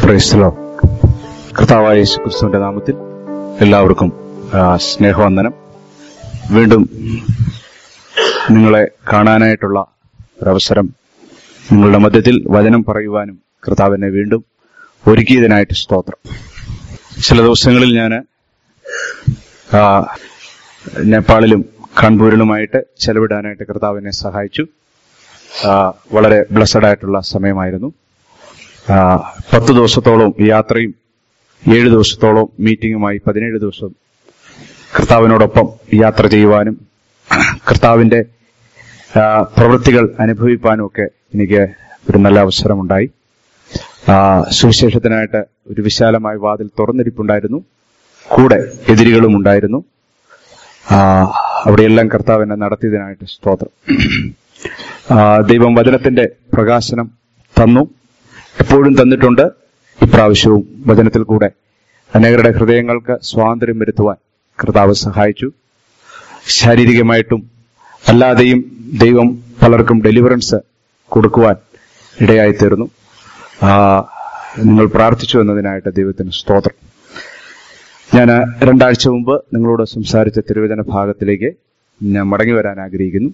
പ്രൈസ്തലോ കർത്താവായ യേശു ക്രിസ്തുവിന്റെ നാമത്തിൽ എല്ലാവർക്കും ആ, സ്നേഹവന്ദനം വീണ്ടും നിങ്ങളെ കാണാനായിട്ടുള്ള ഒരവസരം നിങ്ങളുടെ മധ്യത്തിൽ വചനം പറയുവാനും കർത്താവിനെ വീണ്ടും ഒരുക്കിയതിനായിട്ട് സ്തോത്രം ചില ദിവസങ്ങളിൽ ഞാൻ നേപ്പാളിലും കാൺപൂരിലുമായിട്ട് ചെലവിടാനായിട്ട് കർത്താവിനെ സഹായിച്ചു ആ, വളരെ ബ്ലസ്സഡ് ആയിട്ടുള്ള സമയമായിരുന്നു ആ, പത്ത് ദിവസത്തോളം യാത്രയും ഏഴ് ദിവസത്തോളം മീറ്റിംഗുമായി പതിനേഴ് ദിവസം കർത്താവിനോടൊപ്പം യാത്ര ചെയ്യുവാനും കർത്താവിന്റെ ആ, പ്രവൃത്തികൾ അനുഭവിപ്പാനും ഒക്കെ എനിക്ക് ഒരു നല്ല അവസരമുണ്ടായി ആ, സുവിശേഷത്തിനായിട്ട് ഒരു വിശാലമായ വാതിൽ തുറന്നിരിപ്പുണ്ടായിരുന്നു കൂടെ എതിരികളും ഉണ്ടായിരുന്നു ആ, അവിടെയെല്ലാം കർത്താവിനെ നടത്തിയതിനായിട്ട് സ്തോത്രം ആ, ദൈവം വചനത്തിന്റെ പ്രകാശനം തന്നു എപ്പോഴും തന്നിട്ടുണ്ട് ഇപ്രാവശ്യവും വചനത്തിൽ കൂടെ അനേകരുടെ ഹൃദയങ്ങൾക്ക് സ്വാതന്ത്ര്യം വരുത്തുവാൻ കർത്താവ് സഹായിച്ചു ശാരീരികമായിട്ടും അല്ലാതെയും ദൈവം പലർക്കും ഡെലിവറൻസ് കൊടുക്കുവാൻ ഇടയായി തീർന്നു ആ, നിങ്ങൾ പ്രാർത്ഥിച്ചു എന്നതിനായിട്ട് ദൈവത്തിന് സ്തോത്രം ഞാൻ രണ്ടാഴ്ച മുമ്പ് നിങ്ങളോട് സംസാരിച്ച തിരുവചന ഭാഗത്തിലേക്ക് ഞാൻ മടങ്ങി വരാൻ ആഗ്രഹിക്കുന്നു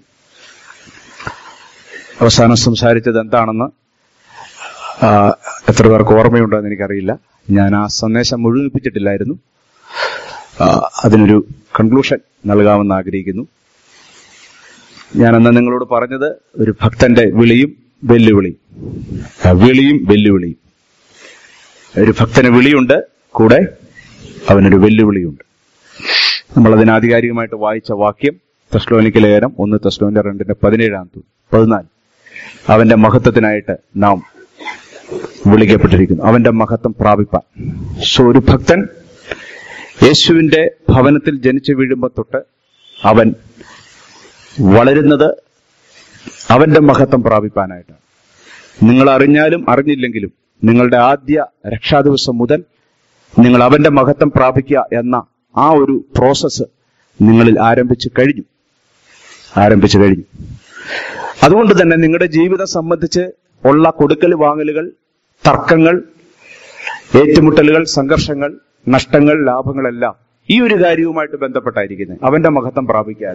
അവസാനം സംസാരിച്ചത് എന്താണെന്ന് ആ, എത്ര പേർക്ക് ഓർമ്മയുണ്ടോ എന്ന് എനിക്കറിയില്ല ഞാൻ ആ സന്ദേശം മുഴുമിപ്പിച്ചിട്ടില്ലായിരുന്നു ആ, അതിനൊരു കൺക്ലൂഷൻ നൽകാമെന്ന് ആഗ്രഹിക്കുന്നു ഞാൻ അന്ന് നിങ്ങളോട് പറഞ്ഞത് ഒരു ഭക്തന്റെ വിളിയും വെല്ലുവിളിയും ആ, വിളിയും വെല്ലുവിളിയും ഒരു ഭക്തന് വിളിയുണ്ട് കൂടെ അവനൊരു വെല്ലുവിളിയുണ്ട് നമ്മൾ അതിന് ആധികാരികമായിട്ട് വായിച്ച വാക്യം തെസ്ലോനിക്ക് ലേഖനം ഒന്ന് തെസ്ലോന്റെ രണ്ടിന്റെ പതിനേഴാം തീയതി പതിനാല് അവന്റെ മഹത്വത്തിനായിട്ട് നാം വിളിക്കപ്പെട്ടിരിക്കുന്നു അവന്റെ മഹത്വം പ്രാപിപ്പാൻ സോ ഒരു ഭക്തൻ യേശുവിന്റെ ഭവനത്തിൽ ജനിച്ചു വീഴുമ്പോൾ തൊട്ട് അവൻ വളരുന്നത് അവന്റെ മഹത്വം പ്രാപിപ്പാനായിട്ടാണ് നിങ്ങൾ അറിഞ്ഞാലും അറിഞ്ഞില്ലെങ്കിലും നിങ്ങളുടെ ആദ്യ രക്ഷാദിവസം മുതൽ നിങ്ങൾ അവന്റെ മഹത്വം പ്രാപിക്കുക എന്ന ആ ഒരു പ്രോസസ്സ് നിങ്ങളിൽ ആരംഭിച്ചു കഴിഞ്ഞു ആരംഭിച്ചു കഴിഞ്ഞു അതുകൊണ്ട് തന്നെ നിങ്ങളുടെ ജീവിതം സംബന്ധിച്ച് ഉള്ള കൊടുക്കൽ വാങ്ങലുകൾ തർക്കങ്ങൾ ഏറ്റുമുട്ടലുകൾ സംഘർഷങ്ങൾ നഷ്ടങ്ങൾ ലാഭങ്ങളെല്ലാം ഈ ഒരു കാര്യവുമായിട്ട് ബന്ധപ്പെട്ടായിരിക്കുന്നത് അവന്റെ മഹത്വം പ്രാപിക്കാൻ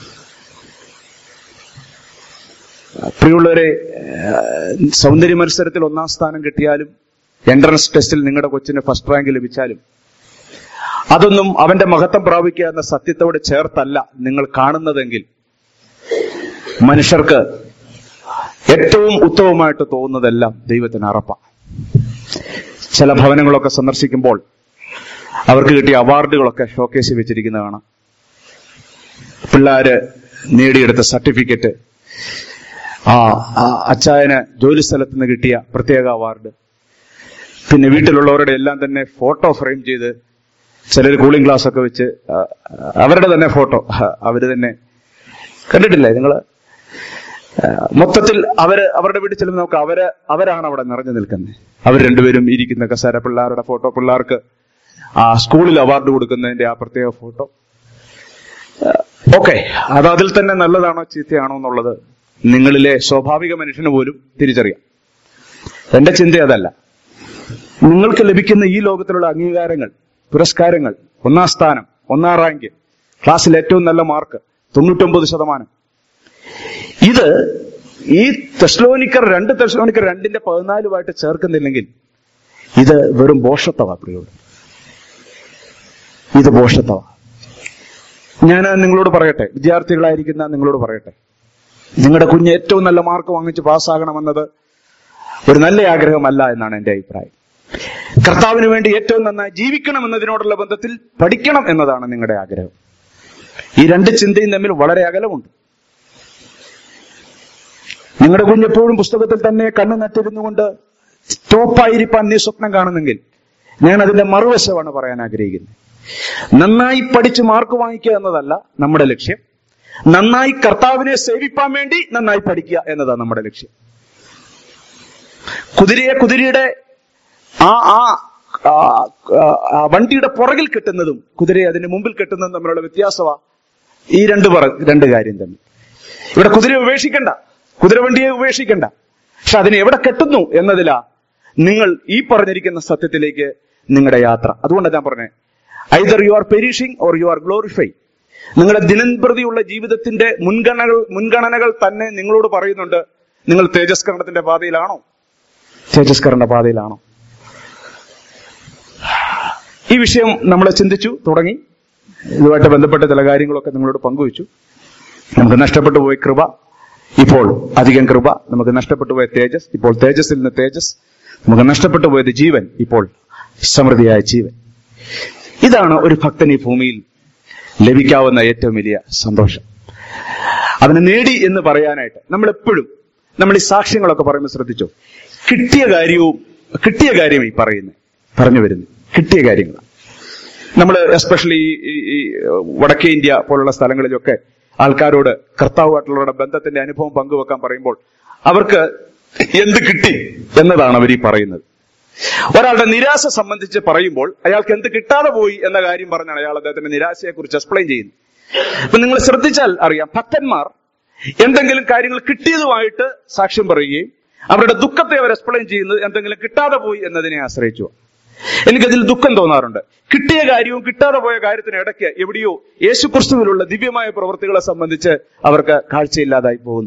പ്രിയമുള്ളവരെ ഏഹ്, സൗന്ദര്യ മത്സരത്തിൽ ഒന്നാം സ്ഥാനം കിട്ടിയാലും എൻട്രൻസ് ടെസ്റ്റിൽ നിങ്ങളുടെ കൊച്ചിന് ഫസ്റ്റ് റാങ്ക് ലഭിച്ചാലും അതൊന്നും അവന്റെ മഹത്വം പ്രാപിക്കുക എന്ന സത്യത്തോട് ചേർത്തല്ല നിങ്ങൾ കാണുന്നതെങ്കിൽ മനുഷ്യർക്ക് ഏറ്റവും ഉത്തമമായിട്ട് തോന്നുന്നതെല്ലാം ദൈവത്തിന് അറപ്പ ചില ഭവനങ്ങളൊക്കെ സന്ദർശിക്കുമ്പോൾ അവർക്ക് കിട്ടിയ അവാർഡുകളൊക്കെ ഷോക്കേസ് വെച്ചിരിക്കുന്ന കാണാം പിള്ളേര് നേടിയെടുത്ത സർട്ടിഫിക്കറ്റ് ആ ആ അച്ചായന് ജോലി സ്ഥലത്ത് നിന്ന് കിട്ടിയ പ്രത്യേക അവാർഡ് പിന്നെ വീട്ടിലുള്ളവരുടെ എല്ലാം തന്നെ ഫോട്ടോ ഫ്രെയിം ചെയ്ത് ചിലർ കൂളിംഗ് ഗ്ലാസ് ഒക്കെ വെച്ച് ആ, അവരുടെ തന്നെ ഫോട്ടോ അവര് തന്നെ കണ്ടിട്ടില്ലേ നിങ്ങള് ആ, മൊത്തത്തിൽ അവര് അവരുടെ വീട്ടിൽ ചെല്ലുമ്പോൾ നമുക്ക് അവര് അവരാണ് അവിടെ നിറഞ്ഞു നിൽക്കുന്നത് അവർ രണ്ടുപേരും ഇരിക്കുന്ന കസേര പിള്ളേരുടെ ഫോട്ടോ പിള്ളേർക്ക് ആ സ്കൂളിൽ അവാർഡ് കൊടുക്കുന്നതിന്റെ ആ പ്രത്യേക ഫോട്ടോ ഓക്കെ അത് അതിൽ തന്നെ നല്ലതാണോ ചീത്തയാണോ എന്നുള്ളത് നിങ്ങളിലെ സ്വാഭാവിക മനുഷ്യന് പോലും തിരിച്ചറിയാം എന്റെ ചിന്ത അതല്ല നിങ്ങൾക്ക് ലഭിക്കുന്ന ഈ ലോകത്തിലുള്ള അംഗീകാരങ്ങൾ പുരസ്കാരങ്ങൾ ഒന്നാം സ്ഥാനം ഒന്നാം റാങ്ക് ക്ലാസ്സിൽ ഏറ്റവും നല്ല മാർക്ക് തൊണ്ണൂറ്റൊമ്പത് ശതമാനം ഇത് ഈ തെസ്ലോനിക്കർ രണ്ട് തെസ്ലോനിക്കർ രണ്ടിന്റെ പതിനാലുമായിട്ട് ചേർക്കുന്നില്ലെങ്കിൽ ഇത് വെറും ബോഷത്തവാ പ്രിയോട് ഇത് ബോഷത്തവാ ഞാൻ നിങ്ങളോട് പറയട്ടെ വിദ്യാർത്ഥികളായിരിക്കുന്ന നിങ്ങളോട് പറയട്ടെ നിങ്ങളുടെ കുഞ്ഞ് ഏറ്റവും നല്ല മാർക്ക് വാങ്ങിച്ച് പാസ്സാകണമെന്നത് ഒരു നല്ല ആഗ്രഹമല്ല എന്നാണ് എന്റെ അഭിപ്രായം കർത്താവിന് വേണ്ടി ഏറ്റവും നന്നായി ജീവിക്കണം എന്നതിനോടുള്ള ബന്ധത്തിൽ പഠിക്കണം എന്നതാണ് നിങ്ങളുടെ ആഗ്രഹം ഈ രണ്ട് ചിന്തയും തമ്മിൽ വളരെ അകലമുണ്ട് നിങ്ങളുടെ കുഞ്ഞ് എപ്പോഴും പുസ്തകത്തിൽ തന്നെ കണ്ണു നട്ടിരുന്നുകൊണ്ട് ടോപ്പായിരിക്കാൻ നീ സ്വപ്നം കാണുന്നെങ്കിൽ ഞാൻ അതിന്റെ മറുവശമാണ് പറയാൻ ആഗ്രഹിക്കുന്നത് നന്നായി പഠിച്ച് മാർക്ക് വാങ്ങിക്കുക എന്നതല്ല നമ്മുടെ ലക്ഷ്യം നന്നായി കർത്താവിനെ സേവിപ്പാൻ വേണ്ടി നന്നായി പഠിക്കുക എന്നതാണ് നമ്മുടെ ലക്ഷ്യം കുതിരയെ കുതിരയുടെ ആ ആ ആ, ആ, വണ്ടിയുടെ പുറകിൽ കെട്ടുന്നതും കുതിരയെ അതിന് മുമ്പിൽ കെട്ടുന്നതും തമ്മിലുള്ള വ്യത്യാസമാ ഈ രണ്ട് പറ രണ്ട് കാര്യം തന്നെ ഇവിടെ കുതിരയെ ഉപേക്ഷിക്കണ്ട കുതിരവണ്ടിയെ ഉപേക്ഷിക്കണ്ട പക്ഷെ അതിനെ എവിടെ കെട്ടുന്നു എന്നതിലാ നിങ്ങൾ ഈ പറഞ്ഞിരിക്കുന്ന സത്യത്തിലേക്ക് നിങ്ങളുടെ യാത്ര അതുകൊണ്ടാണ് ഞാൻ പറഞ്ഞത് either you are perishing or you are glorify നിങ്ങളുടെ ദിനംപ്രതിയുള്ള ജീവിതത്തിന്റെ മുൻഗണനകൾ മുൻഗണനകൾ തന്നെ നിങ്ങളോട് പറയുന്നുണ്ട് നിങ്ങൾ തേജസ്കരണത്തിന്റെ പാതയിലാണോ തേജസ്കരണ പാതയിലാണോ ഈ വിഷയം നമ്മൾ ചിന്തിച്ചു തുടങ്ങി ഇതുമായിട്ട് ബന്ധപ്പെട്ട ചില കാര്യങ്ങളൊക്കെ നിങ്ങളോട് പങ്കുവച്ചു നമുക്ക് നഷ്ടപ്പെട്ടു പോയ കൃപ ഇപ്പോൾ അധികം കൃപ നമുക്ക് നഷ്ടപ്പെട്ടു പോയ തേജസ് ഇപ്പോൾ തേജസ്സിൽ നിന്ന് തേജസ് നമുക്ക് നഷ്ടപ്പെട്ടു പോയത് ജീവൻ ഇപ്പോൾ സമൃദ്ധിയായ ജീവൻ ഇതാണ് ഒരു ഭക്തൻ ഈ ഭൂമിയിൽ ലഭിക്കാവുന്ന ഏറ്റവും വലിയ സന്തോഷം അവനെ നേടി എന്ന് പറയാനായിട്ട് നമ്മൾ എപ്പോഴും നമ്മൾ ഈ സാക്ഷ്യങ്ങളൊക്കെ പറയുമ്പോൾ ശ്രദ്ധിച്ചോ കിട്ടിയ കാര്യവും കിട്ടിയ കാര്യം ഈ പറയുന്നത് പറഞ്ഞു വരുന്നത് കിട്ടിയ കാര്യങ്ങൾ നമ്മൾ എസ്പെഷ്യലി ഈ ഈ വടക്കേ ഇന്ത്യ പോലുള്ള സ്ഥലങ്ങളിലൊക്കെ ആൾക്കാരോട് കർത്താവുമായിട്ടുള്ളവരുടെ ബന്ധത്തിന്റെ അനുഭവം പങ്കുവെക്കാൻ പറയുമ്പോൾ അവർക്ക് എന്ത് കിട്ടി എന്നതാണ് അവർ ഈ പറയുന്നത് ഒരാളുടെ നിരാശ സംബന്ധിച്ച് പറയുമ്പോൾ അയാൾക്ക് എന്ത് കിട്ടാതെ പോയി എന്ന കാര്യം പറഞ്ഞാണ് അയാൾ അദ്ദേഹത്തിന്റെ നിരാശയെ കുറിച്ച് എക്സ്പ്ലെയിൻ ചെയ്യുന്നത് അപ്പൊ നിങ്ങൾ ശ്രദ്ധിച്ചാൽ അറിയാം ഭക്തന്മാർ എന്തെങ്കിലും കാര്യങ്ങൾ കിട്ടിയതുമായിട്ട് സാക്ഷ്യം പറയുകയും അവരുടെ ദുഃഖത്തെ അവർ എക്സ്പ്ലെയിൻ ചെയ്യുന്നത് എന്തെങ്കിലും കിട്ടാതെ പോയി എന്നതിനെ ആശ്രയിച്ചു എനിക്കതിൽ ദുഃഖം തോന്നാറുണ്ട് കിട്ടിയ കാര്യവും കിട്ടാതെ പോയ കാര്യത്തിന് ഇടയ്ക്ക് എവിടെയോ യേശുക്രിസ്തുവിലുള്ള ദിവ്യമായ പ്രവൃത്തികളെ സംബന്ധിച്ച് അവർക്ക് കാഴ്ചയില്ലാതായി പോകുന്നു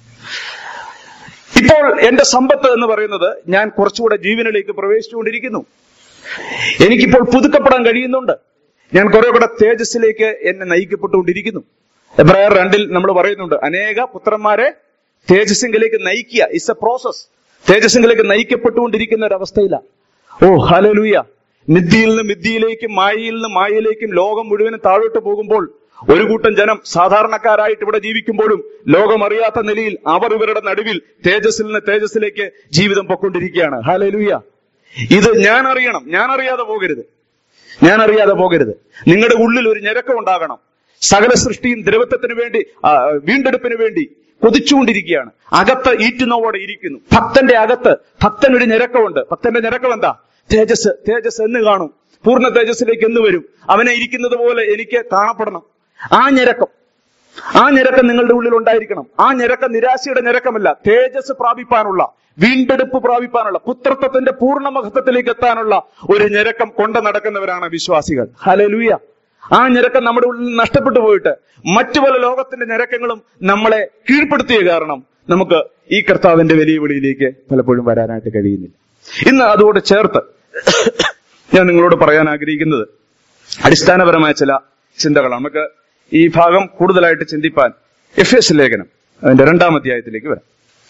ഇപ്പോൾ എന്റെ സമ്പത്ത് എന്ന് പറയുന്നത് ഞാൻ കുറച്ചുകൂടെ ജീവനിലേക്ക് പ്രവേശിച്ചുകൊണ്ടിരിക്കുന്നു എനിക്കിപ്പോൾ പുതുക്കപ്പെടാൻ കഴിയുന്നുണ്ട് ഞാൻ കുറെ കൂടെ തേജസ്സിലേക്ക് എന്നെ നയിക്കപ്പെട്ടുകൊണ്ടിരിക്കുന്നു എബ്രായർ രണ്ടിൽ നമ്മൾ പറയുന്നുണ്ട് അനേക പുത്രന്മാരെ തേജസ്സിങ്കിലേക്ക് നയിക്കുക ഇറ്റ്സ് എ പ്രോസസ് തേജസ്സിങ്കിലേക്ക് നയിക്കപ്പെട്ടുകൊണ്ടിരിക്കുന്ന ഒരു അവസ്ഥയിലാണ് ഓ ഹലലൂയ മിദ്യയിൽ നിന്ന് മിദ്യയിലേക്കും മായയിൽ നിന്ന് മായയിലേക്കും ലോകം മുഴുവനും താഴോട്ട് പോകുമ്പോൾ ഒരു കൂട്ടം ജനം സാധാരണക്കാരായിട്ട് ഇവിടെ ജീവിക്കുമ്പോഴും ലോകം അറിയാത്ത നിലയിൽ അവർ ഇവരുടെ നടുവിൽ തേജസ്സിൽ നിന്ന് തേജസ്സിലേക്ക് ജീവിതം പൊക്കൊണ്ടിരിക്കുകയാണ് ഹലലൂയ ഇത് ഞാൻ അറിയണം ഞാൻ അറിയാതെ പോകരുത് ഞാൻ അറിയാതെ പോകരുത് നിങ്ങളുടെ ഉള്ളിൽ ഒരു ഞെരക്കം ഉണ്ടാകണം സകല സൃഷ്ടിയും ദ്രവത്വത്തിന് വേണ്ടി ആ, വീണ്ടെടുപ്പിന് വേണ്ടി കൊതിച്ചുകൊണ്ടിരിക്കുകയാണ് അകത്ത് ഈറ്റുന്നവോടെ ഇരിക്കുന്നു ഭക്തന്റെ അകത്ത് ഭക്തൻ ഒരു ഞെരക്കമുണ്ട് ഭക്തന്റെ ഞെരക്കം എന്താ തേജസ് തേജസ് എന്ന് കാണും പൂർണ്ണ തേജസ്സിലേക്ക് എന്ന് വരും അവനെ ഇരിക്കുന്നത് പോലെ എനിക്ക് കാണപ്പെടണം ആ ഞെരക്കം ആ ഞെരക്കം നിങ്ങളുടെ ഉള്ളിൽ ഉണ്ടായിരിക്കണം ആ ഞെരക്കം നിരാശയുടെ ഞെരക്കമല്ല തേജസ് പ്രാപിപ്പാനുള്ള വീണ്ടെടുപ്പ് പ്രാപിപ്പാനുള്ള പുത്രത്വത്തിന്റെ പൂർണ്ണ മഹത്വത്തിലേക്ക് എത്താനുള്ള ഒരു ഞെരക്കം കൊണ്ടു നടക്കുന്നവരാണ് വിശ്വാസികൾ ഹലലുയ ആ ഞെരക്കം നമ്മുടെ ഉള്ളിൽ നഷ്ടപ്പെട്ടു പോയിട്ട് മറ്റു പല ലോകത്തിന്റെ ഞെരക്കങ്ങളും നമ്മളെ കീഴ്പ്പെടുത്തിയ കാരണം നമുക്ക് ഈ കർത്താവിന്റെ വലിയ വിളിയിലേക്ക് പലപ്പോഴും വരാനായിട്ട് കഴിയുന്നില്ല ഇന്ന് അതോട് ചേർത്ത് ഞാൻ നിങ്ങളോട് പറയാൻ ആഗ്രഹിക്കുന്നത് അടിസ്ഥാനപരമായ ചില ചിന്തകളാണ് നമുക്ക് ഈ ഭാഗം കൂടുതലായിട്ട് ചിന്തിപ്പാൻ എഫ് എസ് ലേഖനം അതിന്റെ രണ്ടാം അധ്യായത്തിലേക്ക് വരാം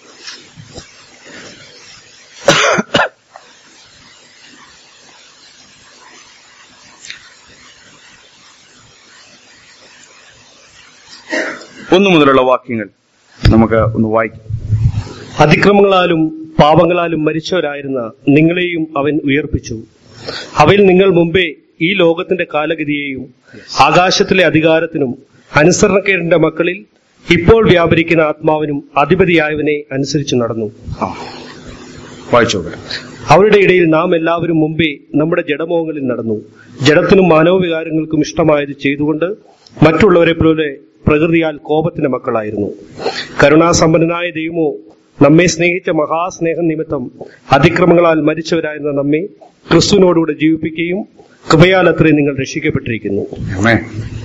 ഒന്നു മുതലുള്ള വാക്യങ്ങൾ നമുക്ക് ഒന്ന് വായിക്കാം അതിക്രമങ്ങളാലും പാപങ്ങളാലും മരിച്ചവരായിരുന്ന നിങ്ങളെയും അവൻ ഉയർപ്പിച്ചു അവയിൽ നിങ്ങൾ മുമ്പേ ഈ ലോകത്തിന്റെ കാലഗതിയെയും ആകാശത്തിലെ അധികാരത്തിനും അനുസരണക്കേടിന്റെ മക്കളിൽ ഇപ്പോൾ വ്യാപരിക്കുന്ന ആത്മാവിനും അധിപതിയായവനെ അനുസരിച്ച് നടന്നു ആ വായിച്ചോട്ടെ അവരുടെ ഇടയിൽ നാം എല്ലാവരും മുമ്പേ നമ്മുടെ ജഡമോഹങ്ങളിൽ നടന്നു ജഡത്തിനും മാനവവികാരങ്ങൾക്കും ഇഷ്ടമായത് ചെയ്തുകൊണ്ട് മറ്റുള്ളവരെ പോലെ പ്രകൃതിയാൽ കോപത്തിന്റെ മക്കളായിരുന്നു കരുണാസമ്പന്നനായ ദൈവമോ നമ്മെ സ്നേഹിച്ച മഹാസ്നേഹം നിമിത്തം അതിക്രമങ്ങളാൽ മരിച്ചവരായിരുന്ന നമ്മെ ക്രിസ്തുവിനോടുകൂടെ ജീവിപ്പിക്കുകയും കൃപയാൽ അത്രേ നിങ്ങൾ രക്ഷിക്കപ്പെട്ടിരിക്കുന്നു ആമേൻ.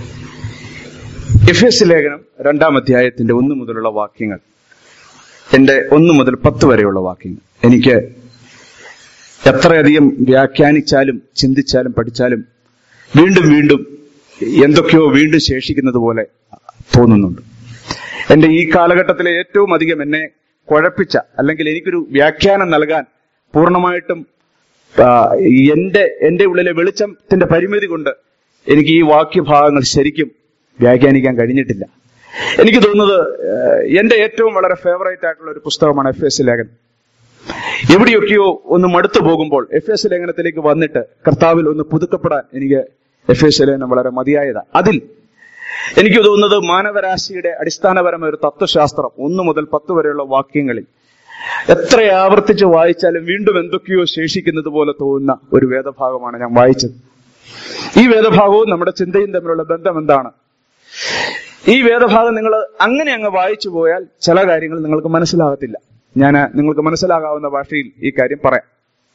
എഫേസ് ലേഖനം രണ്ടാം അധ്യായത്തിന്റെ ഒന്ന് മുതലുള്ള വാക്യങ്ങൾ എന്റെ ഒന്ന് മുതൽ പത്ത് വരെയുള്ള വാക്യങ്ങൾ എനിക്ക് എത്രയധികം വ്യാഖ്യാനിച്ചാലും ചിന്തിച്ചാലും പഠിച്ചാലും വീണ്ടും വീണ്ടും എന്തൊക്കെയോ വീണ്ടും ശേഷിക്കുന്നത് പോലെ തോന്നുന്നുണ്ട് എന്റെ ഈ കാലഘട്ടത്തിലെ ഏറ്റവും അധികം എന്നെ കുഴപ്പിച്ച അല്ലെങ്കിൽ എനിക്കൊരു വ്യാഖ്യാനം നൽകാൻ പൂർണ്ണമായിട്ടും ആ, എന്റെ എന്റെ ഉള്ളിലെ വെളിച്ചത്തിന്റെ പരിമിതി കൊണ്ട് എനിക്ക് ഈ വാക്യഭാഗങ്ങൾ ശരിക്കും വ്യാഖ്യാനിക്കാൻ കഴിഞ്ഞിട്ടില്ല എനിക്ക് തോന്നുന്നത് ഏഹ്, എന്റെ ഏറ്റവും വളരെ ഫേവറേറ്റ് ആയിട്ടുള്ള ഒരു പുസ്തകമാണ് എഫ് എസ് ലേഖനം എവിടെയൊക്കെയോ ഒന്ന് മടുത്തു പോകുമ്പോൾ എഫ് എസ് ലേഖനത്തിലേക്ക് വന്നിട്ട് കർത്താവിൽ ഒന്ന് പുതുക്കപ്പെടാൻ എനിക്ക് എഫ് എസ് ലേഖനം വളരെ മതിയായതാണ് അതിൽ എനിക്ക് തോന്നുന്നത് മാനവരാശിയുടെ അടിസ്ഥാനപരമായ ഒരു തത്വശാസ്ത്രം ഒന്ന് മുതൽ പത്ത് വരെയുള്ള വാക്യങ്ങളിൽ എത്ര ആവർത്തിച്ച് വായിച്ചാലും വീണ്ടും എന്തൊക്കെയോ ശേഷിക്കുന്നത് പോലെ തോന്നുന്ന ഒരു വേദഭാഗമാണ് ഞാൻ വായിച്ചത് ഈ വേദഭാഗവും നമ്മുടെ ചിന്തയും തമ്മിലുള്ള ബന്ധം എന്താണ് ഈ വേദഭാഗം നിങ്ങൾ അങ്ങനെ അങ്ങ് വായിച്ചു പോയാൽ ചില കാര്യങ്ങൾ നിങ്ങൾക്ക് മനസ്സിലാകത്തില്ല ഞാൻ നിങ്ങൾക്ക് മനസ്സിലാകാവുന്ന ഭാഷയിൽ ഈ കാര്യം പറയാം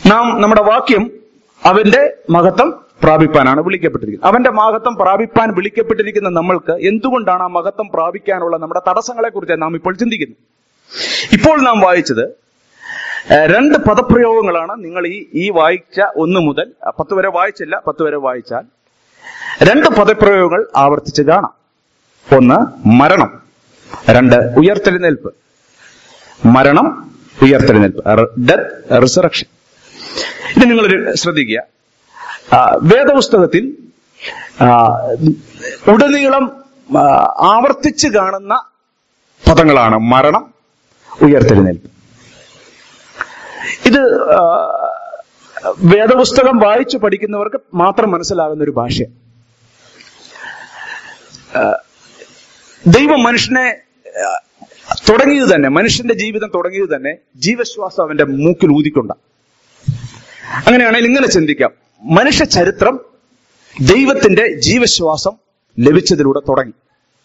നാം നമ്മുടെ വാക്യം അവന്റെ മഹത്വം പ്രാപിപ്പാനാണ് വിളിക്കപ്പെട്ടിരിക്കുന്നത് അവന്റെ മഹത്വം പ്രാപിപ്പാൻ വിളിക്കപ്പെട്ടിരിക്കുന്ന നമ്മൾക്ക് എന്തുകൊണ്ടാണ് ആ മഹത്വം പ്രാപിക്കാനുള്ള നമ്മുടെ തടസ്സങ്ങളെ കുറിച്ച് നാം ഇപ്പോൾ ചിന്തിക്കുന്നത് ഇപ്പോൾ നാം വായിച്ചത് ഏഹ്, രണ്ട് പദപ്രയോഗങ്ങളാണ് നിങ്ങൾ ഈ ഈ വായിച്ച ഒന്ന് മുതൽ അഹ് പത്ത് വരെ വായിച്ചില്ല പത്ത് വരെ വായിച്ചാൽ രണ്ട് പദപ്രയോഗങ്ങൾ ആവർത്തിച്ച് കാണാം ഒന്ന് മരണം രണ്ട് ഉയർത്തെഴുന്നേൽപ്പ് മരണം ഉയർത്തെഴുന്നേൽപ്പ് ഡെത്ത് റിസറക്ഷൻ ഇത് നിങ്ങൾ ശ്രദ്ധിക്കുക ആ, വേദപുസ്തകത്തിൽ ആ, ഉടനീളം ആ, ആവർത്തിച്ച് കാണുന്ന പദങ്ങളാണ് മരണം ഉയർത്തെഴുന്നേൽപ്പ് ഇത് ആ, വേദപുസ്തകം വായിച്ചു പഠിക്കുന്നവർക്ക് മാത്രം മനസ്സിലാകുന്ന ഒരു ഭാഷ ദൈവം മനുഷ്യനെ ആ, തുടങ്ങിയത് തന്നെ മനുഷ്യന്റെ ജീവിതം തുടങ്ങിയത് തന്നെ ജീവശ്വാസം അവന്റെ മൂക്കിൽ ഊതിക്കൊണ്ട അങ്ങനെയാണെങ്കിൽ ഇങ്ങനെ ചിന്തിക്കാം മനുഷ്യ ചരിത്രം ദൈവത്തിന്റെ ജീവശ്വാസം ലഭിച്ചതിലൂടെ തുടങ്ങി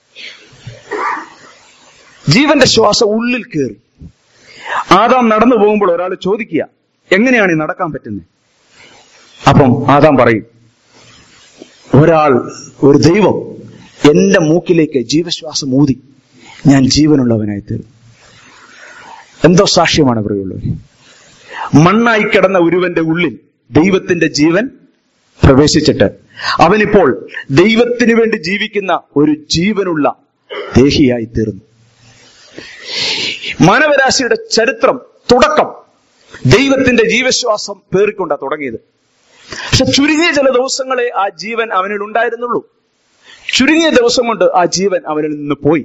ജീവന്റെ ശ്വാസം ഉള്ളിൽ കയറി ആദാം നടന്നു പോകുമ്പോൾ ഒരാൾ ചോദിക്കുക എങ്ങനെയാണ് ഈ നടക്കാൻ പറ്റുന്നത് അപ്പം ആദാം പറയും ഒരാൾ ഒരു ദൈവം എന്റെ മൂക്കിലേക്ക് ജീവശ്വാസം ഊതി ഞാൻ ജീവനുള്ളവനായി തീർന്നു എന്തോ സാക്ഷ്യമാണ് പ്രിയമുള്ളവർ മണ്ണായി കിടന്ന ഒരുവന്റെ ഉള്ളിൽ ദൈവത്തിന്റെ ജീവൻ പ്രവേശിച്ചിട്ട് അവനിപ്പോൾ ദൈവത്തിന് വേണ്ടി ജീവിക്കുന്ന ഒരു ജീവനുള്ള ദേഹിയായി തീർന്നു മാനവരാശിയുടെ ചരിത്രം തുടക്കം ദൈവത്തിന്റെ ജീവശ്വാസം പേറിക്കൊണ്ടാ തുടങ്ങിയത് പക്ഷെ ചുരുങ്ങിയ ചില ദിവസങ്ങളെ ആ ജീവൻ അവനിൽ ഉണ്ടായിരുന്നുള്ളൂ ചുരുങ്ങിയ ദിവസം കൊണ്ട് ആ ജീവൻ അവനിൽ നിന്ന് പോയി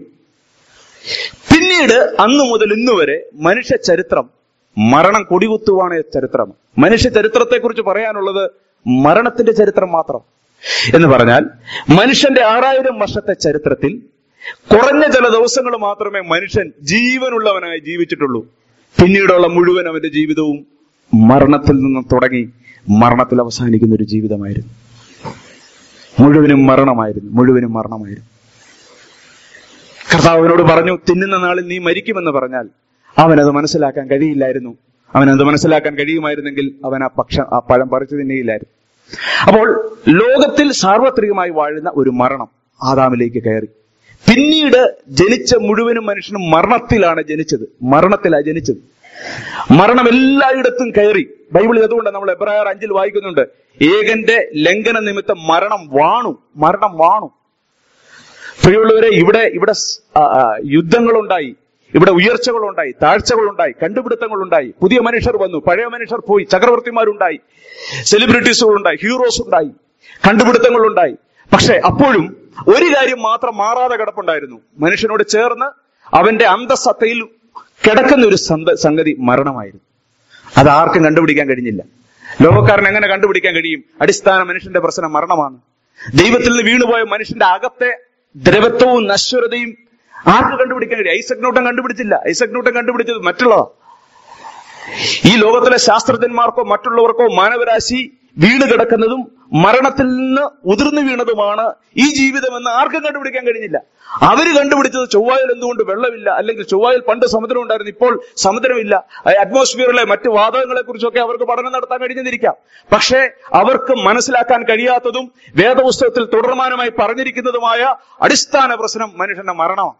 പിന്നീട് അന്നു മുതൽ ഇന്ന് വരെ മനുഷ്യ ചരിത്രം മരണം കൊടികുത്തുവാണ് ചരിത്രം മനുഷ്യ ചരിത്രത്തെക്കുറിച്ച് പറയാനുള്ളത് മരണത്തിന്റെ ചരിത്രം മാത്രം എന്ന് പറഞ്ഞാൽ മനുഷ്യന്റെ ആറായിരം വർഷത്തെ ചരിത്രത്തിൽ കുറഞ്ഞ ചില ദിവസങ്ങൾ മാത്രമേ മനുഷ്യൻ ജീവനുള്ളവനായി ജീവിച്ചിട്ടുള്ളൂ പിന്നീടുള്ള മുഴുവൻ അവന്റെ ജീവിതവും മരണത്തിൽ നിന്ന് തുടങ്ങി മരണത്തിൽ അവസാനിക്കുന്ന ഒരു ജീവിതമായിരുന്നു മുഴുവനും മരണമായിരുന്നു മുഴുവനും മരണമായിരുന്നു കർത്താവിനോട് പറഞ്ഞു തിന്നുന്ന നാളിൽ നീ മരിക്കുമെന്ന് പറഞ്ഞാൽ അവനത് മനസ്സിലാക്കാൻ കഴിയില്ലായിരുന്നു അവനത് മനസ്സിലാക്കാൻ കഴിയുമായിരുന്നെങ്കിൽ അവൻ ആ പക്ഷ ആ പഴം പറിച്ചു തിന്നുകയില്ലായിരുന്നു അപ്പോൾ ലോകത്തിൽ സാർവത്രികമായി വാഴുന്ന ഒരു മരണം ആദാമിലേക്ക് കയറി പിന്നീട് ജനിച്ച മുഴുവനും മനുഷ്യനും മരണത്തിലാണ് ജനിച്ചത് മരണത്തിലാണ് ജനിച്ചത് മരണം എല്ലായിടത്തും കയറി ബൈബിളിൽ അതുകൊണ്ട് നമ്മൾ എബ്രായർ അഞ്ചിൽ വായിക്കുന്നുണ്ട് ഏകന്റെ ലംഘന നിമിത്തം മരണം വാണു മരണം വാണു പ്രിയമുള്ളവരെ ഇവിടെ ഇവിടെ സ്- ആ, ആ, യുദ്ധങ്ങളുണ്ടായി ഇവിടെ ഉയർച്ചകളുണ്ടായി താഴ്ചകളുണ്ടായി കണ്ടുപിടുത്തങ്ങളുണ്ടായി പുതിയ മനുഷ്യർ വന്നു പഴയ മനുഷ്യർ പോയി ചക്രവർത്തിമാരുണ്ടായി സെലിബ്രിറ്റീസുകളുണ്ടായി ഹീറോസ് ഉണ്ടായി കണ്ടുപിടുത്തങ്ങളുണ്ടായി പക്ഷെ അപ്പോഴും ഒരു കാര്യം മാത്രം മാറാതെ കിടപ്പുണ്ടായിരുന്നു മനുഷ്യനോട് ചേർന്ന് അവന്റെ അന്തസത്തയിൽ കിടക്കുന്ന ഒരു സന്ത- സംഗതി മരണമായിരുന്നു അത് ആർക്കും കണ്ടുപിടിക്കാൻ കഴിഞ്ഞില്ല ലോകക്കാരൻ എങ്ങനെ കണ്ടുപിടിക്കാൻ കഴിയും അടിസ്ഥാന മനുഷ്യന്റെ പ്രശ്നം മരണമാണ് ദൈവത്തിൽ നിന്ന് വീണുപോയ മനുഷ്യന്റെ അകത്തെ ദ്രവത്വവും നശ്വരതയും ആർക്ക് കണ്ടുപിടിക്കാൻ കഴിയും ഐസക് ന്യൂട്ടൻ കണ്ടുപിടിച്ചില്ല ഐസക് ന്യൂട്ടൻ കണ്ടുപിടിച്ചത് മറ്റുള്ളതാ ഈ ലോകത്തിലെ ശാസ്ത്രജ്ഞന്മാർക്കോ മറ്റുള്ളവർക്കോ മാനവരാശി വീണ് കിടക്കുന്നതും മരണത്തിൽ നിന്ന് ഉതിർന്നു വീണതുമാണ് ഈ ജീവിതം എന്ന് ആർക്കും കണ്ടുപിടിക്കാൻ കഴിഞ്ഞില്ല അവര് കണ്ടുപിടിച്ചത് ചൊവ്വായിൽ എന്തുകൊണ്ട് വെള്ളമില്ല അല്ലെങ്കിൽ ചൊവ്വായിൽ പണ്ട് സമുദ്രം ഉണ്ടായിരുന്നു ഇപ്പോൾ സമുദ്രമില്ല അറ്റ്മോസ്ഫിയറിലെ മറ്റു വാതകങ്ങളെ കുറിച്ചൊക്കെ അവർക്ക് പഠനം നടത്താൻ കഴിഞ്ഞിരിക്കാം പക്ഷേ അവർക്ക് മനസ്സിലാക്കാൻ കഴിയാത്തതും വേദപുസ്തകത്തിൽ തുടർമാനമായി പറഞ്ഞിരിക്കുന്നതുമായ അടിസ്ഥാന പ്രശ്നം മനുഷ്യന്റെ മരണമാണ്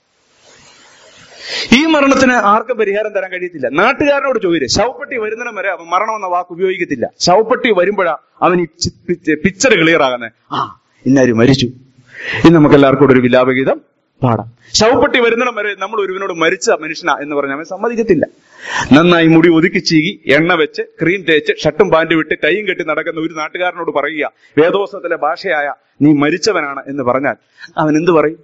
ഈ മരണത്തിന് ആർക്കും പരിഹാരം തരാൻ കഴിയത്തില്ല നാട്ടുകാരനോട് ചോദിച്ചു ശവപ്പെട്ടി വരുന്നിടം വരെ അവൻ മരണം എന്ന വാക്ക് ഉപയോഗിക്കത്തില്ല ശവപ്പെട്ടി വരുമ്പോഴാ അവൻ ഈ പിക്ചർ ക്ലിയർ ആകുന്നത് ആ ഇന്നാരും മരിച്ചു ഇന്ന് നമുക്ക് എല്ലാവർക്കും കൂടെ ഒരു വിലാപഗീതം പാടാം ശവപ്പെട്ടി വരുന്നിടം വരെ നമ്മൾ ഒരുവനോട് മരിച്ച മനുഷ്യനാ എന്ന് പറഞ്ഞാൽ അവൻ സമ്മതിക്കത്തില്ല നന്നായി മുടി ഒതുക്കി ചീകി എണ്ണ വെച്ച് ക്രീം തേച്ച് ഷർട്ടും പാൻറ് വിട്ട് ടൈയും കെട്ടി നടക്കുന്ന ഒരു നാട്ടുകാരനോട് പറയുക വേദോസത്തിലെ ഭാഷയായ നീ മരിച്ചവനാണ് എന്ന് പറഞ്ഞാൽ അവൻ എന്ത് പറയും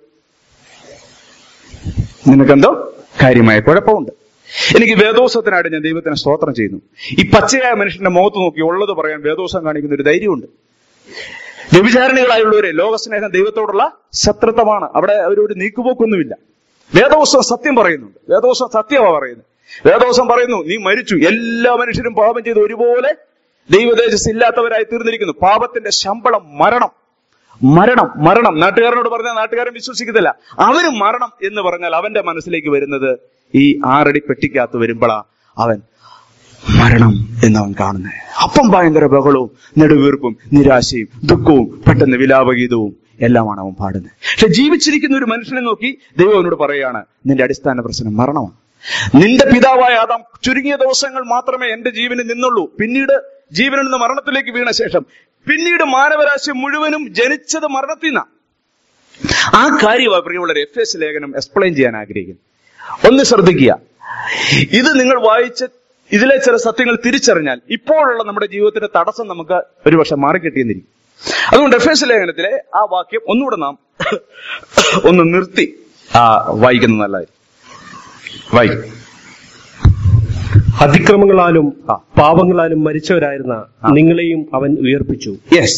നിനക്കെന്തോ കാര്യമായ കുഴപ്പമുണ്ട് എനിക്ക് വേദോസത്തിനായിട്ട് ഞാൻ ദൈവത്തിന് സ്തോത്രം ചെയ്യുന്നു ഈ പച്ചയായ മനുഷ്യന്റെ മുഖത്ത് നോക്കി ഉള്ളത് പറയാൻ വേദോസം കാണിക്കുന്ന ഒരു ധൈര്യമുണ്ട് വ്യഭിചാരണികളായുള്ളവരെ ലോകസ്നേഹം ദൈവത്തോടുള്ള ശത്രുത്വമാണ് അവിടെ അവരൊരു നീക്കുപോക്കൊന്നുമില്ല വേദോസം സത്യം പറയുന്നുണ്ട് വേദോസം സത്യമാണ് പറയുന്നത് വേദോസം പറയുന്നു നീ മരിച്ചു എല്ലാ മനുഷ്യരും പാപം ചെയ്ത് ഒരുപോലെ ദൈവതേജസ് ഇല്ലാത്തവരായി തീർന്നിരിക്കുന്നു പാപത്തിന്റെ ശമ്പളം മരണം മരണം മരണം നാട്ടുകാരനോട് പറഞ്ഞാൽ നാട്ടുകാരൻ വിശ്വസിക്കത്തില്ല അവന് മരണം എന്ന് പറഞ്ഞാൽ അവന്റെ മനസ്സിലേക്ക് വരുന്നത് ഈ ആറടി പെട്ടിക്കകത്ത് വരുമ്പോഴാ അവൻ മരണം എന്നവൻ കാണുന്നത് അപ്പം ഭയങ്കര ബഹളവും നെടുവീർപ്പും നിരാശയും ദുഃഖവും പെട്ടെന്ന് വിലാപഗീതവും എല്ലാമാണ് അവൻ പാടുന്നത് പക്ഷെ ജീവിച്ചിരിക്കുന്ന ഒരു മനുഷ്യനെ നോക്കി ദൈവം അവനോട് പറയുകയാണ് നിന്റെ അടിസ്ഥാന പ്രശ്നം മരണമാണ് നിന്റെ പിതാവായ ആദാം ചുരുങ്ങിയ ദിവസങ്ങൾ മാത്രമേ എന്റെ ജീവന് നിന്നുള്ളൂ പിന്നീട് ജീവനിൽ നിന്ന് മരണത്തിലേക്ക് വീണ ശേഷം പിന്നീട് മാനവരാശി മുഴുവനും ജനിച്ചത് മരണത്തിൽ നിന്നാണ് ആ കാര്യമാണ് പ്രിയമുള്ള എഫ് എസ് ലേഖനം എക്സ്പ്ലെയിൻ ചെയ്യാൻ ആഗ്രഹിക്കുന്നു ഒന്ന് ശ്രദ്ധിക്കുക ഇത് നിങ്ങൾ വായിച്ച് ഇതിലെ ചില സത്യങ്ങൾ തിരിച്ചറിഞ്ഞാൽ ഇപ്പോഴുള്ള നമ്മുടെ ജീവിതത്തിന്റെ തടസ്സം നമുക്ക് ഒരുപക്ഷെ മാറിക്കിട്ടിയെന്നിരിക്കും അതുകൊണ്ട് എഫ് എസ് ലേഖനത്തിലെ ആ വാക്യം ഒന്നുകൂടെ നാം ഒന്ന് നിർത്തി ആ വായിക്കുന്നത് നല്ലതായിരിക്കും വായിക്കും അതിക്രമങ്ങളാലും പാപങ്ങളാലും മരിച്ചവരായിരുന്ന നിങ്ങളെയും അവൻ ഉയർപ്പിച്ചു യെസ്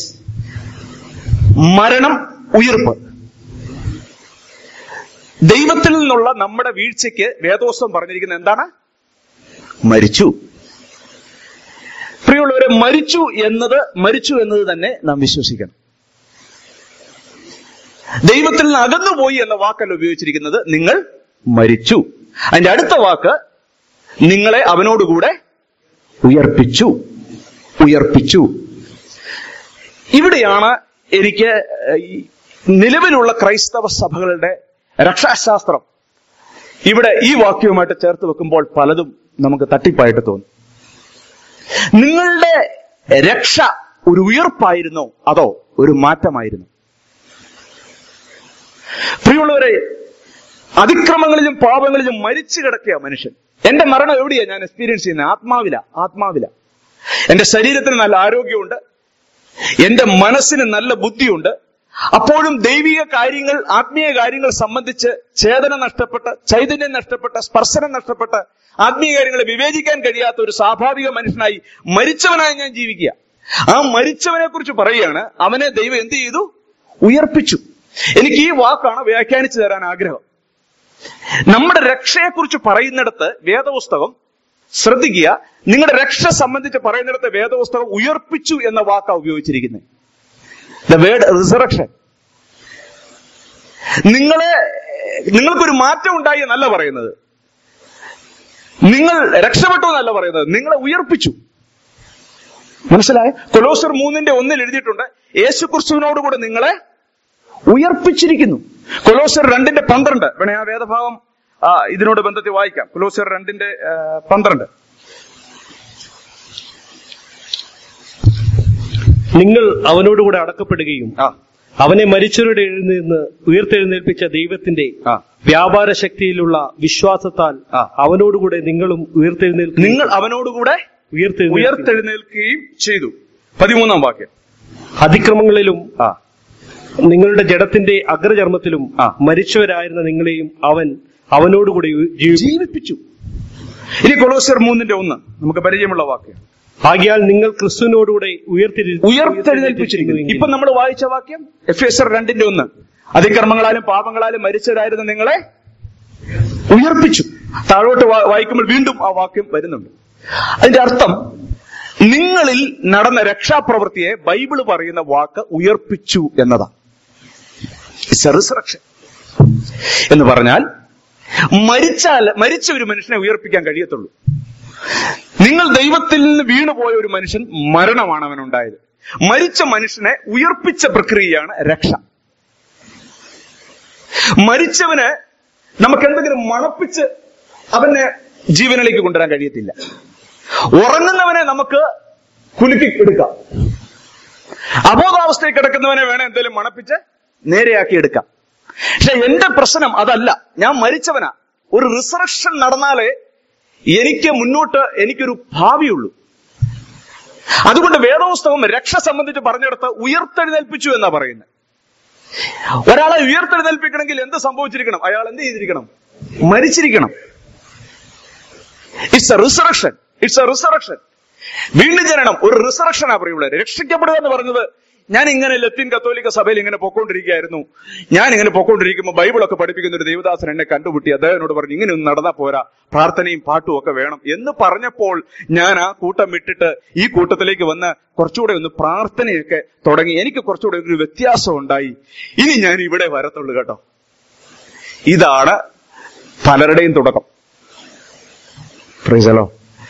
മരണം ഉയർപ്പ് ദൈവത്തിൽ നിന്നുള്ള നമ്മുടെ വീഴ്ചയ്ക്ക് വേദോസ്വം പറഞ്ഞിരിക്കുന്നത് എന്താണ് മരിച്ചു പ്രിയമുള്ളവരെ മരിച്ചു എന്നത് മരിച്ചു എന്നത് തന്നെ നാം വിശ്വസിക്കണം ദൈവത്തിൽ നിന്ന് അകന്നുപോയി എന്ന വാക്കല്ല ഉപയോഗിച്ചിരിക്കുന്നത് നിങ്ങൾ മരിച്ചു അതിന്റെ അടുത്ത വാക്ക് നിങ്ങളെ അവനോടുകൂടെ ഉയർപ്പിച്ചു ഉയർപ്പിച്ചു ഇവിടെയാണ് എനിക്ക് ഈ നിലവിലുള്ള ക്രൈസ്തവ സഭകളുടെ രക്ഷാശാസ്ത്രം ഇവിടെ ഈ വാക്യവുമായിട്ട് ചേർത്ത് വെക്കുമ്പോൾ പലതും നമുക്ക് തട്ടിപ്പായിട്ട് തോന്നും നിങ്ങളുടെ രക്ഷ ഒരു ഉയർപ്പായിരുന്നോ അതോ ഒരു മാറ്റമായിരുന്നു പ്രിയമുള്ളവരെ അതിക്രമങ്ങളിലും പാപങ്ങളിലും മരിച്ചു കിടക്കുക മനുഷ്യൻ എന്റെ മരണം എവിടെയാ ഞാൻ എക്സ്പീരിയൻസ് ചെയ്യുന്നത് ആത്മാവില ആത്മാവില എന്റെ ശരീരത്തിന് നല്ല ആരോഗ്യമുണ്ട് എന്റെ മനസ്സിന് നല്ല ബുദ്ധിയുണ്ട് അപ്പോഴും ദൈവിക കാര്യങ്ങൾ ആത്മീയ കാര്യങ്ങൾ സംബന്ധിച്ച് ചേതന നഷ്ടപ്പെട്ട ചൈതന്യം നഷ്ടപ്പെട്ട സ്പർശനം നഷ്ടപ്പെട്ട ആത്മീയ കാര്യങ്ങളെ വിവേചിക്കാൻ കഴിയാത്ത ഒരു സ്വാഭാവിക മനുഷ്യനായി മരിച്ചവനായി ഞാൻ ജീവിക്കുക ആ മരിച്ചവനെ കുറിച്ച് പറയുകയാണ് അവനെ ദൈവം എന്ത് ചെയ്തു ഉയർപ്പിച്ചു എനിക്ക് ഈ വാക്കാണ് വ്യാഖ്യാനിച്ചു തരാൻ ആഗ്രഹം നമ്മുടെ രക്ഷയെക്കുറിച്ച് പറയുന്നിടത്ത് വേദപുസ്തകം ശ്രദ്ധിക്കുക നിങ്ങളുടെ രക്ഷ സംബന്ധിച്ച് പറയുന്നിടത്ത് വേദപുസ്തകം ഉയർപ്പിച്ചു എന്ന വാക്കാണ് ഉപയോഗിച്ചിരിക്കുന്നത് ദ വേർഡ് റിസറക്ഷൻ നിങ്ങളെ നിങ്ങൾക്കൊരു മാറ്റം ഉണ്ടായി എന്നല്ല പറയുന്നത് നിങ്ങൾ രക്ഷപ്പെട്ടു എന്നല്ല പറയുന്നത് നിങ്ങളെ ഉയർപ്പിച്ചു മനസ്സിലായ കൊലോസർ മൂന്നിന്റെ ഒന്നിൽ എഴുതിയിട്ടുണ്ട് യേശു ക്രിസ്തുവിനോടുകൂടെ നിങ്ങളെ ഉയർപ്പിച്ചിരിക്കുന്നു കൊലോസർ രണ്ടിന്റെ പന്ത്രണ്ട് വേണേ ആ വേദഭാഗം ആ, ഇതിനോട് ബന്ധത്തിൽ വായിക്കാം കൊലോസർ രണ്ടിന്റെ ആ, പന്ത്രണ്ട് നിങ്ങൾ അവനോടുകൂടെ അടക്കപ്പെടുകയും ആ അവനെ മരിച്ചവരുടെ നിന്ന് ഉയർത്തെഴുന്നേൽപ്പിച്ച ദൈവത്തിന്റെ ആ വ്യാപാര ശക്തിയിലുള്ള വിശ്വാസത്താൽ ആ. അവനോടുകൂടെ നിങ്ങളും ഉയർത്തെഴുന്നേൽക്കുകയും നിങ്ങൾ അവനോടുകൂടെ ഉയർത്തെഴുന്നേൽക്കുകയും ഉയർത്തെഴുന്നേൽക്കുകയും ചെയ്തു പതിമൂന്നാം വാക്യം അതിക്രമങ്ങളിലും ആ നിങ്ങളുടെ ജഡത്തിന്റെ അഗ്രചർമ്മത്തിലും ആ. മരിച്ചവരായിരുന്ന നിങ്ങളെയും അവൻ അവനോടുകൂടെ ഉ- ജീവി- ജീവിപ്പിച്ചു ഇനി കൊളോസിയർ മൂന്നിന്റെ ഒന്ന് നമുക്ക് പരിചയമുള്ള വാക്യം ആകിയാൽ നിങ്ങൾ ക്രിസ്തുവിനോടുകൂടെ ഉയർത്തെഴു- ഉയർത്തെഴുന്നേൽപ്പിച്ചിരിക്കുന്നു ഇപ്പൊ നമ്മൾ വായിച്ച വാക്യം എഫ് എസ് ആർ രണ്ടിന്റെ ഒന്ന് അതിക്രമങ്ങളാലും പാപങ്ങളാലും മരിച്ചവരായിരുന്ന നിങ്ങളെ ഉയർപ്പിച്ചു താഴോട്ട് വാ- വായിക്കുമ്പോൾ വീണ്ടും ആ വാക്യം വരുന്നുണ്ട് അതിന്റെ അർത്ഥം നിങ്ങളിൽ നടന്ന രക്ഷാപ്രവൃത്തിയെ ബൈബിള് പറയുന്ന വാക്ക് ഉയർപ്പിച്ചു എന്നതാണ് റിസറക്ഷൻ എന്ന് പറഞ്ഞാൽ മരിച്ചാൽ മരിച്ച ഒരു മനുഷ്യനെ ഉയർപ്പിക്കാൻ കഴിയത്തുള്ളൂ നിങ്ങൾ ദൈവത്തിൽ നിന്ന് വീണുപോയ ഒരു മനുഷ്യൻ മരണമാണ് അവനുണ്ടായത് മരിച്ച മനുഷ്യനെ ഉയർപ്പിച്ച പ്രക്രിയയാണ് രക്ഷ മരിച്ചവന് നമുക്ക് എന്തെങ്കിലും മണപ്പിച്ച് അവനെ ജീവനിലേക്ക് കൊണ്ടുവരാൻ കഴിയത്തില്ല ഉറങ്ങുന്നവനെ നമുക്ക് കുലുക്കി എടുക്കാം അബോധാവസ്ഥയിൽ കിടക്കുന്നവനെ വേണം എന്തെങ്കിലും മണപ്പിച്ച് നേരെയാക്കി എടുക്കാം പക്ഷെ എന്റെ പ്രശ്നം അതല്ല ഞാൻ മരിച്ചവനാ ഒരു റിസറക്ഷൻ നടന്നാലേ എനിക്ക് മുന്നോട്ട് എനിക്കൊരു ഭാവിയുള്ളൂ അതുകൊണ്ട് വേദപുസ്തകം രക്ഷ സംബന്ധിച്ച് പറഞ്ഞെടുത്ത് ഉയർത്തെഴുന്നേൽപ്പിച്ചു എന്നാ പറയുന്നത് ഒരാളെ ഉയർത്തെഴുന്നേൽപ്പിക്കണമെങ്കിൽ എന്ത് സംഭവിച്ചിരിക്കണം അയാൾ എന്ത് ചെയ്തിരിക്കണം മരിച്ചിരിക്കണം it's a resurrection it's a resurrection വീണ്ടും ജനനം ഒരു റിസറക്ഷനാ പറയുള്ളത് രക്ഷിക്കപ്പെടുക എന്ന് പറഞ്ഞത് ഞാൻ ഇങ്ങനെ ലത്തീൻ കത്തോലിക്ക സഭയിൽ ഇങ്ങനെ പൊക്കോണ്ടിരിക്കുകയായിരുന്നു ഞാൻ ഇങ്ങനെ പൊക്കോണ്ടിരിക്കുമ്പോൾ ബൈബിളൊക്കെ പഠിപ്പിക്കുന്ന ഒരു ദേവദാസൻ എന്നെ കണ്ടുമുട്ടി അദ്ദേഹത്തിനോട് പറഞ്ഞു ഇങ്ങനെ ഒന്നും നടന്നാ പോരാ പ്രാർത്ഥനയും പാട്ടും ഒക്കെ വേണം എന്ന് പറഞ്ഞപ്പോൾ ഞാൻ ആ കൂട്ടം വിട്ടിട്ട് ഈ കൂട്ടത്തിലേക്ക് വന്ന് കുറച്ചുകൂടെ ഒന്ന് പ്രാർത്ഥനയൊക്കെ തുടങ്ങി എനിക്ക് കുറച്ചുകൂടെ ഒരു വ്യത്യാസം ഉണ്ടായി ഇനി ഞാൻ ഇവിടെ വരത്തുള്ളൂ കേട്ടോ ഇതാണ് പലരുടെയും തുടക്കം പ്രൈസലോ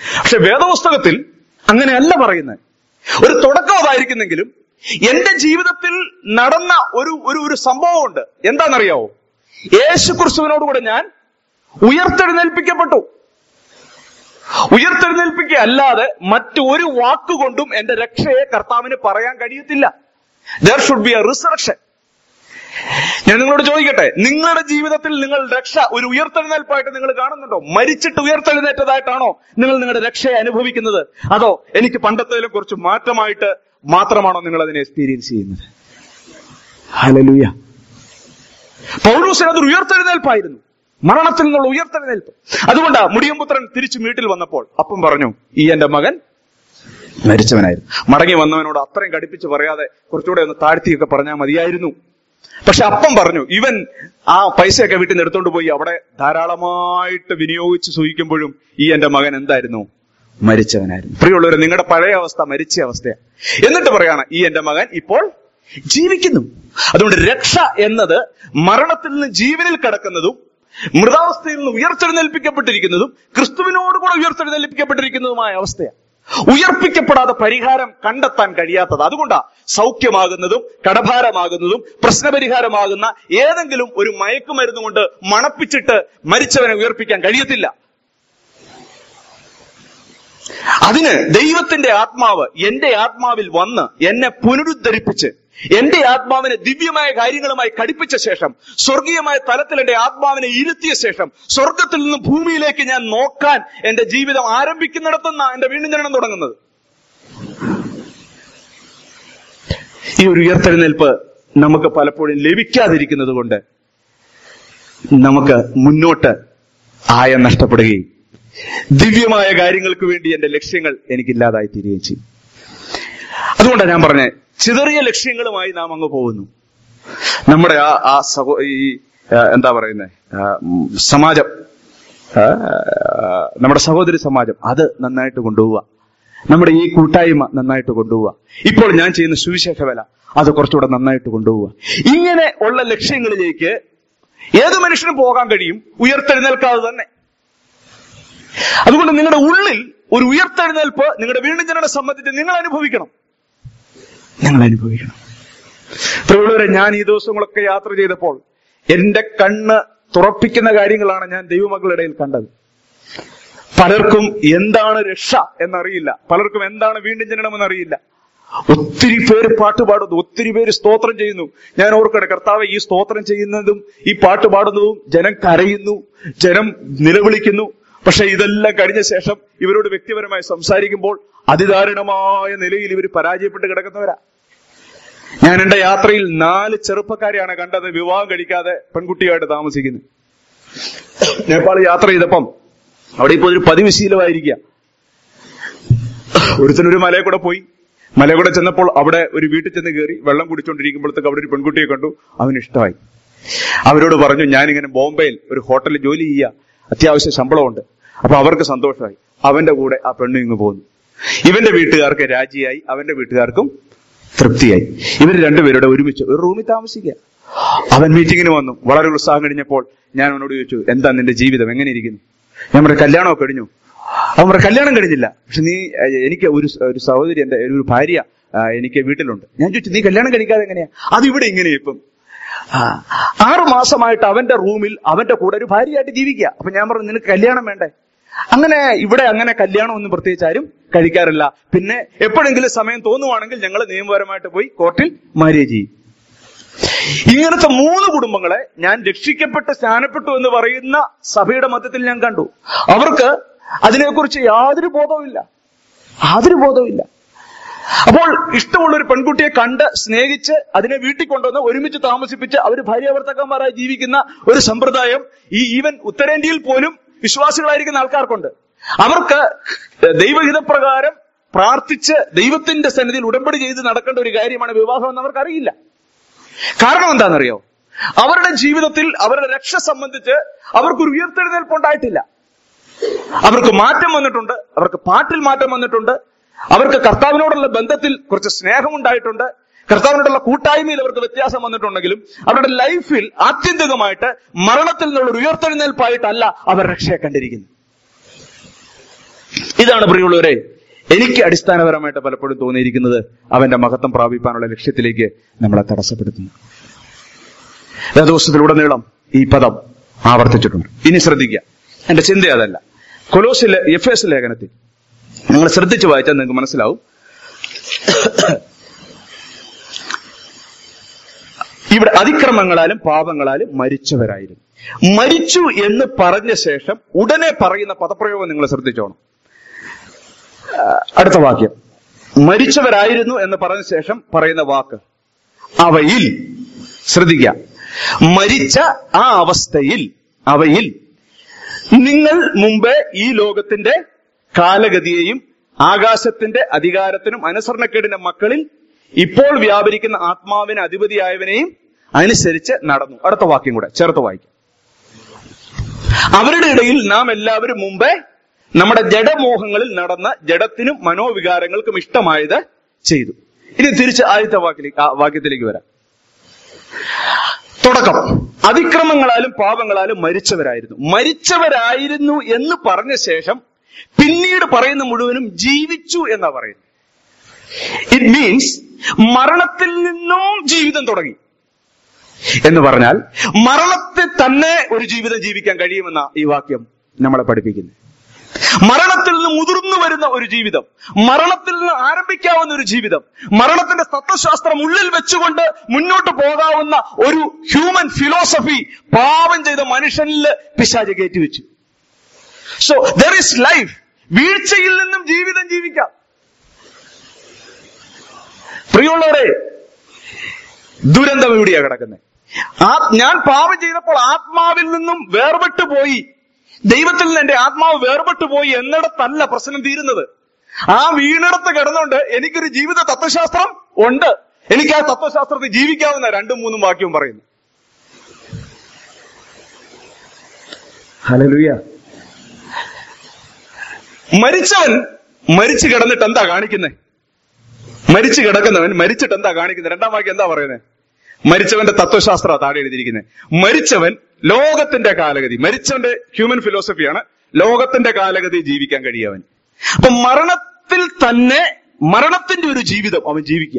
പക്ഷെ വേദപുസ്തകത്തിൽ അങ്ങനെയല്ല പറയുന്നത് ഒരു തുടക്കം അതായിരിക്കുന്നെങ്കിലും എന്റെ ജീവിതത്തിൽ നടന്ന ഒരു ഒരു ഒരു സംഭവമുണ്ട് എന്താണെന്നറിയാവോ യേശു ക്രിസ്തുവിനോടുകൂടെ ഞാൻ ഉയർത്തെഴുന്നേൽപ്പിക്കപ്പെട്ടു ഉയർത്തെഴുന്നേൽപ്പിക്കുക അല്ലാതെ മറ്റൊരു വാക്കുകൊണ്ടും എന്റെ രക്ഷയെ കർത്താവിന് പറയാൻ കഴിയത്തില്ല there should be a resurrection ഞാൻ നിങ്ങളോട് ചോദിക്കട്ടെ നിങ്ങളുടെ ജീവിതത്തിൽ നിങ്ങൾ രക്ഷ ഒരു ഉയർത്തെഴുന്നേൽപ്പായിട്ട് നിങ്ങൾ കാണുന്നുണ്ടോ മരിച്ചിട്ട് ഉയർത്തെഴുന്നേറ്റതായിട്ടാണോ നിങ്ങൾ നിങ്ങളുടെ രക്ഷയെ അനുഭവിക്കുന്നത് അതോ എനിക്ക് പണ്ടത്തേലും കുറച്ച് മാറ്റമായിട്ട് മാത്രമാണോ നിങ്ങൾ അതിനെ എക്സ്പീരിയൻസ് ചെയ്യുന്നത് ഹലലുയ പൗരൂസിന് അതൊരു ഉയർത്തെഴുന്നേൽപ്പായിരുന്നു മരണത്തിൽ നിന്നുള്ള ഉയർത്തെഴുന്നേൽപ്പ് അതുകൊണ്ടാ മുടിയമ്പുത്രൻ തിരിച്ചു വീട്ടിൽ വന്നപ്പോൾ അപ്പം പറഞ്ഞു ഈ എന്റെ മകൻ മരിച്ചവനായിരുന്നു മടങ്ങി വന്നവനോട് അത്രയും കടുപ്പിച്ച് പറയാതെ കുറച്ചുകൂടെ ഒന്ന് താഴ്ത്തിയൊക്കെ പറഞ്ഞാൽ മതിയായിരുന്നു പക്ഷെ അപ്പം പറഞ്ഞു ഇവൻ ആ പൈസയൊക്കെ വീട്ടിൽ നിന്ന് എടുത്തോണ്ട് പോയി അവിടെ ധാരാളമായിട്ട് വിനിയോഗിച്ച് സൂഹിക്കുമ്പോഴും ഈ എന്റെ മകൻ എന്തായിരുന്നു മരിച്ചവനായിരുന്നു പ്രിയമുള്ളവരെ നിങ്ങളുടെ പഴയ അവസ്ഥ മരിച്ച അവസ്ഥയാണ് എന്നിട്ട് പറയാണ് ഈ എന്റെ മകൻ ഇപ്പോൾ ജീവിക്കുന്നു അതുകൊണ്ട് രക്ഷ എന്നത് മരണത്തിൽ നിന്ന് ജീവനിൽ കിടക്കുന്നതും മൃതാവസ്ഥയിൽ നിന്ന് ഉയർത്തെഴുന്നേൽപ്പിക്കപ്പെട്ടിരിക്കുന്നതും ക്രിസ്തുവിനോടുകൂടെ ഉയർത്തെഴുന്നേൽപ്പിക്കപ്പെട്ടിരിക്കുന്നതുമായ അവസ്ഥയാണ് ഉയർപ്പിക്കപ്പെടാതെ പരിഹാരം കണ്ടെത്താൻ കഴിയാത്തത് അതുകൊണ്ടാ സൗഖ്യമാകുന്നതും കടഭാരമാകുന്നതും പ്രശ്നപരിഹാരമാകുന്ന ഏതെങ്കിലും ഒരു മയക്കുമരുന്ന് കൊണ്ട് മണപ്പിച്ചിട്ട് മരിച്ചവനെ ഉയർപ്പിക്കാൻ കഴിയത്തില്ല അതിന് ദൈവത്തിന്റെ ആത്മാവ് എന്റെ ആത്മാവിൽ വന്ന് എന്നെ പുനരുദ്ധരിപ്പിച്ച് എന്റെ ആത്മാവിനെ ദിവ്യമായ കാര്യങ്ങളുമായി ഘടിപ്പിച്ച ശേഷം സ്വർഗീയമായ തലത്തിൽ എന്റെ ആത്മാവിനെ ഇരുത്തിയ ശേഷം സ്വർഗത്തിൽ നിന്ന് ഭൂമിയിലേക്ക് ഞാൻ നോക്കാൻ എന്റെ ജീവിതം ആരംഭിക്കുന്നിടത്തുനിന്നാ എന്റെ വീണ്ടും ജനനം തുടങ്ങുന്നത് ഈ ഒരു ഉയർത്തെഴുന്നേൽപ്പ് നമുക്ക് പലപ്പോഴും ലഭിക്കാതിരിക്കുന്നത് കൊണ്ട് നമുക്ക് മുന്നോട്ട് ആയം നഷ്ടപ്പെടുകയും ദിവ്യമായ കാര്യങ്ങൾക്ക് വേണ്ടി എന്റെ ലക്ഷ്യങ്ങൾ എനിക്കില്ലാതായി തീരുകയും ചെയ്യും അതുകൊണ്ടാണ് ഞാൻ പറഞ്ഞത് ചിതറിയ ലക്ഷ്യങ്ങളുമായി നാം അങ്ങ് പോകുന്നു നമ്മുടെ ആ ആ സഹോ ഈ ആ, എന്താ പറയുന്നത് സമാജം ആ, നമ്മുടെ സഹോദരി സമാജം അത് നന്നായിട്ട് കൊണ്ടുപോവുക നമ്മുടെ ഈ കൂട്ടായ്മ നന്നായിട്ട് കൊണ്ടുപോവുക ഇപ്പോൾ ഞാൻ ചെയ്യുന്ന സുവിശേഷ വേല അത് കുറച്ചുകൂടെ നന്നായിട്ട് കൊണ്ടുപോവുക ഇങ്ങനെ ഉള്ള ലക്ഷ്യങ്ങളിലേക്ക് ഏത് മനുഷ്യനും പോകാൻ കഴിയും ഉയർത്തെഴുന്നേൽക്കാതെ തന്നെ അതുകൊണ്ട് നിങ്ങളുടെ ഉള്ളിൽ ഒരു ഉയർത്തെഴുന്നേൽപ്പ് നിങ്ങളുടെ വീണ്ടും ജനനെ സംബന്ധിച്ച് നിങ്ങൾ അനുഭവിക്കണം നിങ്ങൾ അനുഭവിക്കണം പ്രിയമുള്ളവരെ ഞാൻ ഈ ദിവസങ്ങളൊക്കെ യാത്ര ചെയ്തപ്പോൾ എന്റെ കണ്ണ് തുറപ്പിക്കുന്ന കാര്യങ്ങളാണ് ഞാൻ ദൈവമക്കളുടെ ഇടയിൽ കണ്ടത് പലർക്കും എന്താണ് രക്ഷ എന്നറിയില്ല പലർക്കും എന്താണ് വീണ്ടും ജനനമെന്ന് അറിയില്ല ഒത്തിരി പേര് പാട്ട് പാടുന്നു ഒത്തിരി പേര് സ്തോത്രം ചെയ്യുന്നു ഞാൻ ഓർക്കട്ടെ കർത്താവ് ഈ സ്തോത്രം ചെയ്യുന്നതും ഈ പാട്ട് പാടുന്നതും ജനം കരയുന്നു ജനം നിലവിളിക്കുന്നു പക്ഷെ ഇതെല്ലാം കഴിഞ്ഞ ശേഷം ഇവരോട് വ്യക്തിപരമായി സംസാരിക്കുമ്പോൾ അതിദാരുണമായ നിലയിൽ ഇവർ പരാജയപ്പെട്ട് കിടക്കുന്നവരാ ഞാൻ എന്റെ യാത്രയിൽ നാല് ചെറുപ്പക്കാരെയാണ് കണ്ടത് വിവാഹം കഴിക്കാതെ പെൺകുട്ടിയായിട്ട് താമസിക്കുന്നത് നേപ്പാൾ യാത്ര ചെയ്തപ്പം അവിടെ ഇപ്പോൾ ഒരു പതിവ് ശീലമായിരിക്കുക ഒരുത്തനൊരു മലയിൽ കൂടെ പോയി മലയിൽ കൂടെ ചെന്നപ്പോൾ അവിടെ ഒരു വീട്ടിൽ ചെന്ന് കയറി വെള്ളം കുടിച്ചുകൊണ്ടിരിക്കുമ്പോഴത്തേക്ക് അവിടെ ഒരു പെൺകുട്ടിയെ കണ്ടു അവന് ഇഷ്ടമായി അവരോട് പറഞ്ഞു ഞാനിങ്ങനെ ബോംബെയിൽ ഒരു ഹോട്ടലിൽ ജോലി ചെയ്യുക അത്യാവശ്യം ശമ്പളമുണ്ട് അപ്പൊ അവർക്ക് സന്തോഷമായി അവന്റെ കൂടെ ആ പെണ്ണു ഇങ്ങ് പോന്നു ഇവന്റെ വീട്ടുകാർക്ക് രാജിയായി അവന്റെ വീട്ടുകാർക്കും തൃപ്തിയായി ഇവർ രണ്ടുപേരുടെ ഒരുമിച്ച് ഒരു റൂമിൽ താമസിക്കുക അവൻ മീറ്റിങ്ങിന് വന്നു വളരെ ഉത്സാഹം കഴിഞ്ഞപ്പോൾ ഞാൻ അവനോട് ചോദിച്ചു എന്താ നിന്റെ ജീവിതം എങ്ങനെ ഇരിക്കുന്നു ഞാൻ പറഞ്ഞു കല്യാണമൊക്കെ കഴിഞ്ഞു അവൻ പറഞ്ഞു കല്യാണം കഴിഞ്ഞില്ല പക്ഷെ നീ ഏഹ്, എനിക്ക് ഒരു സ- ഒരു സഹോദരി എന്റെ ഒരു ഭാര്യ ആ, എനിക്ക് വീട്ടിലുണ്ട് ഞാൻ ചോദിച്ചു നീ കല്യാണം കഴിക്കാതെ എങ്ങനെയാ അത് ഇവിടെ ഇങ്ങനെയാ ഇപ്പം ആ, ആറ് മാസമായിട്ട് അവന്റെ റൂമിൽ അവന്റെ കൂടെ ഒരു ഭാര്യയായിട്ട് ജീവിക്കുക അപ്പൊ ഞാൻ പറഞ്ഞു നിനക്ക് കല്യാണം വേണ്ടേ അങ്ങനെ ഇവിടെ അങ്ങനെ കല്യാണം ഒന്നും പ്രത്യേകിച്ച് ആരും കഴിക്കാറില്ല പിന്നെ എപ്പോഴെങ്കിലും സമയം തോന്നുവാണെങ്കിൽ ഞങ്ങൾ നിയമപരമായിട്ട് പോയി കോർട്ടിൽ മാരേജ് ചെയ്യും ഇങ്ങനത്തെ മൂന്ന് കുടുംബങ്ങളെ ഞാൻ രക്ഷിക്കപ്പെട്ട് സ്നാനപ്പെട്ടു എന്ന് പറയുന്ന സഭയുടെ മധ്യത്തിൽ ഞാൻ കണ്ടു അവർക്ക് അതിനെക്കുറിച്ച് യാതൊരു ബോധവുമില്ല യാതൊരു ബോധവുമില്ല അപ്പോൾ ഇഷ്ടമുള്ള ഒരു പെൺകുട്ടിയെ കണ്ട് സ്നേഹിച്ച് അതിനെ വീട്ടിൽ കൊണ്ടുവന്ന് ഒരുമിച്ച് താമസിപ്പിച്ച് അവർ ഭാര്യാഭർത്തക്കന്മാരായി ജീവിക്കുന്ന ഒരു സമ്പ്രദായം ഈ ഈവൻ ഉത്തരേന്ത്യയിൽ പോലും വിശ്വാസികളായിരിക്കുന്ന ആൾക്കാർക്കുണ്ട് അവർക്ക് ദൈവഹിതപ്രകാരം പ്രാർത്ഥിച്ച് ദൈവത്തിന്റെ സന്നിധിയിൽ ഉടമ്പടി ചെയ്ത് നടക്കേണ്ട ഒരു കാര്യമാണ് വിവാഹം എന്ന് അവർക്ക് അറിയില്ല കാരണം എന്താണെന്നറിയോ അവരുടെ ജീവിതത്തിൽ അവരുടെ രക്ഷ സംബന്ധിച്ച് അവർക്കൊരു ഉയർത്തെഴുന്നേൽപ്പ് ഉണ്ടായിട്ടില്ല അവർക്ക് മാറ്റം വന്നിട്ടുണ്ട് അവർക്ക് പാട്ടിൽ മാറ്റം വന്നിട്ടുണ്ട് അവർക്ക് കർത്താവിനോടുള്ള ബന്ധത്തിൽ കുറച്ച് സ്നേഹമുണ്ടായിട്ടുണ്ട് കർത്താവിനോടുള്ള കൂട്ടായ്മയിൽ അവർക്ക് വ്യത്യാസം വന്നിട്ടുണ്ടെങ്കിലും അവരുടെ ലൈഫിൽ ആത്യന്തികമായിട്ട് മരണത്തിൽ നിന്നുള്ള ഒരു ഉയർത്തെഴുന്നേൽപ്പായിട്ടല്ല അവർ രക്ഷയെ കണ്ടിരിക്കുന്നത് ഇതാണ് പ്രിയമുള്ളവരെ എനിക്ക് അടിസ്ഥാനപരമായിട്ട് പലപ്പോഴും തോന്നിയിരിക്കുന്നത് അവന്റെ മഹത്വം പ്രാപിപ്പാനുള്ള ലക്ഷ്യത്തിലേക്ക് നമ്മളെ തടസ്സപ്പെടുത്തുന്നു വേദോസ്തത്തിലുടനീളം ഈ പദം ആവർത്തിച്ചിട്ടുണ്ട് ഇനി ശ്രദ്ധിക്കുക എന്റെ ചിന്ത അതല്ല കൊലോസിലെ എഫ് എസ് ലേഖനത്തിൽ നിങ്ങൾ ശ്രദ്ധിച്ചു വായിച്ചാൽ നിങ്ങൾക്ക് മനസ്സിലാവും ഇവിടെ അതിക്രമങ്ങളാലും പാപങ്ങളാലും മരിച്ചവരായിരുന്നു മരിച്ചു എന്ന് പറഞ്ഞ ശേഷം ഉടനെ പറയുന്ന പദപ്രയോഗം നിങ്ങൾ ശ്രദ്ധിച്ചോണം ആ, അടുത്ത വാക്യം മരിച്ചവരായിരുന്നു എന്ന് പറഞ്ഞ ശേഷം പറയുന്ന വാക്ക് അവയിൽ ശ്രദ്ധിക്കുക മരിച്ച ആ അവസ്ഥയിൽ അവയിൽ നിങ്ങൾ മുമ്പേ ഈ ലോകത്തിന്റെ കാലഗതിയെയും ആകാശത്തിന്റെ അധികാരത്തിനും അനുസരണക്കേടിന്റെ മക്കളിൽ ഇപ്പോൾ വ്യാപരിക്കുന്ന ആത്മാവിന് അധിപതിയായവനെയും അനുസരിച്ച് നടന്നു അടുത്ത വാക്യം കൂടെ ചേർത്ത് വായിക്കാം അവരുടെ ഇടയിൽ നാം എല്ലാവരും മുമ്പേ നമ്മുടെ ജഡമോഹങ്ങളിൽ നടന്ന ജഡത്തിനും മനോവികാരങ്ങൾക്കും ഇഷ്ടമായത് ചെയ്തു ഇനി തിരിച്ച് ആദ്യത്തെ വാക്കിലേക്ക് ആ വാക്യത്തിലേക്ക് വരാം തുടക്കം അതിക്രമങ്ങളാലും പാപങ്ങളാലും മരിച്ചവരായിരുന്നു മരിച്ചവരായിരുന്നു എന്ന് പറഞ്ഞ ശേഷം പിന്നീട് പറയുന്ന മുഴുവനും ജീവിച്ചു എന്നാ പറയുന്നത് ഇറ്റ് മീൻസ് മരണത്തിൽ നിന്നും ജീവിതം തുടങ്ങി എന്ന് പറഞ്ഞാൽ മരണത്തെ തന്നെ ഒരു ജീവിതം ജീവിക്കാൻ കഴിയുമെന്ന ഈ വാക്യം നമ്മളെ പഠിപ്പിക്കുന്നത് മരണത്തിൽ നിന്ന് മുതിർന്നു വരുന്ന ഒരു ജീവിതം മരണത്തിൽ നിന്ന് ആരംഭിക്കാവുന്ന ഒരു ജീവിതം മരണത്തിന്റെ തത്വശാസ്ത്രം ഉള്ളിൽ വെച്ചുകൊണ്ട് മുന്നോട്ട് പോകാവുന്ന ഒരു ഹ്യൂമൻ ഫിലോസഫി പാപം ചെയ്ത മനുഷ്യനിൽ പിശാച് കയറ്റിവെച്ചു സോ ദർ ഇസ് ലൈഫ് വീഴ്ചയിൽ നിന്നും ജീവിതം ജീവിക്കാം പ്രിയമുള്ളവരെ ദുരന്തം എവിടെയാ കിടക്കുന്നത് ആ ഞാൻ പാപം ചെയ്തപ്പോൾ ആത്മാവിൽ നിന്നും വേർപെട്ടു പോയി ദൈവത്തിൽ നിന്ന് എന്റെ ആത്മാവ് വേർപെട്ടു പോയി എന്നിടത്തല്ല പ്രശ്നം തീരുന്നത് ആ വീണിടത്ത് കിടന്നുകൊണ്ട് എനിക്കൊരു ജീവിത തത്വശാസ്ത്രം ഉണ്ട് എനിക്ക് ആ തത്വശാസ്ത്രത്തിൽ ജീവിക്കാവുന്ന രണ്ടും മൂന്നും വാക്യവും പറയുന്നു ഹലലുയ മരിച്ചവൻ മരിച്ചു കിടന്നിട്ട് എന്താ കാണിക്കുന്നത് മരിച്ചു കിടക്കുന്നവൻ മരിച്ചിട്ട് എന്താ കാണിക്കുന്നത് രണ്ടാം വാക്യം എന്താ പറയുന്നത് മരിച്ചവന്റെ തത്വശാസ്ത്ര താഴെ എഴുതിയിരിക്കുന്നത് മരിച്ചവൻ ലോകത്തിന്റെ കാലഗതി മരിച്ചവന്റെ ഹ്യൂമൻ ഫിലോസഫിയാണ് ലോകത്തിന്റെ കാലഗതി ജീവിക്കാൻ കഴിയവൻ അപ്പൊ മരണത്തിൽ തന്നെ മരണത്തിന്റെ ഒരു ജീവിതം അവൻ ജീവിക്കുക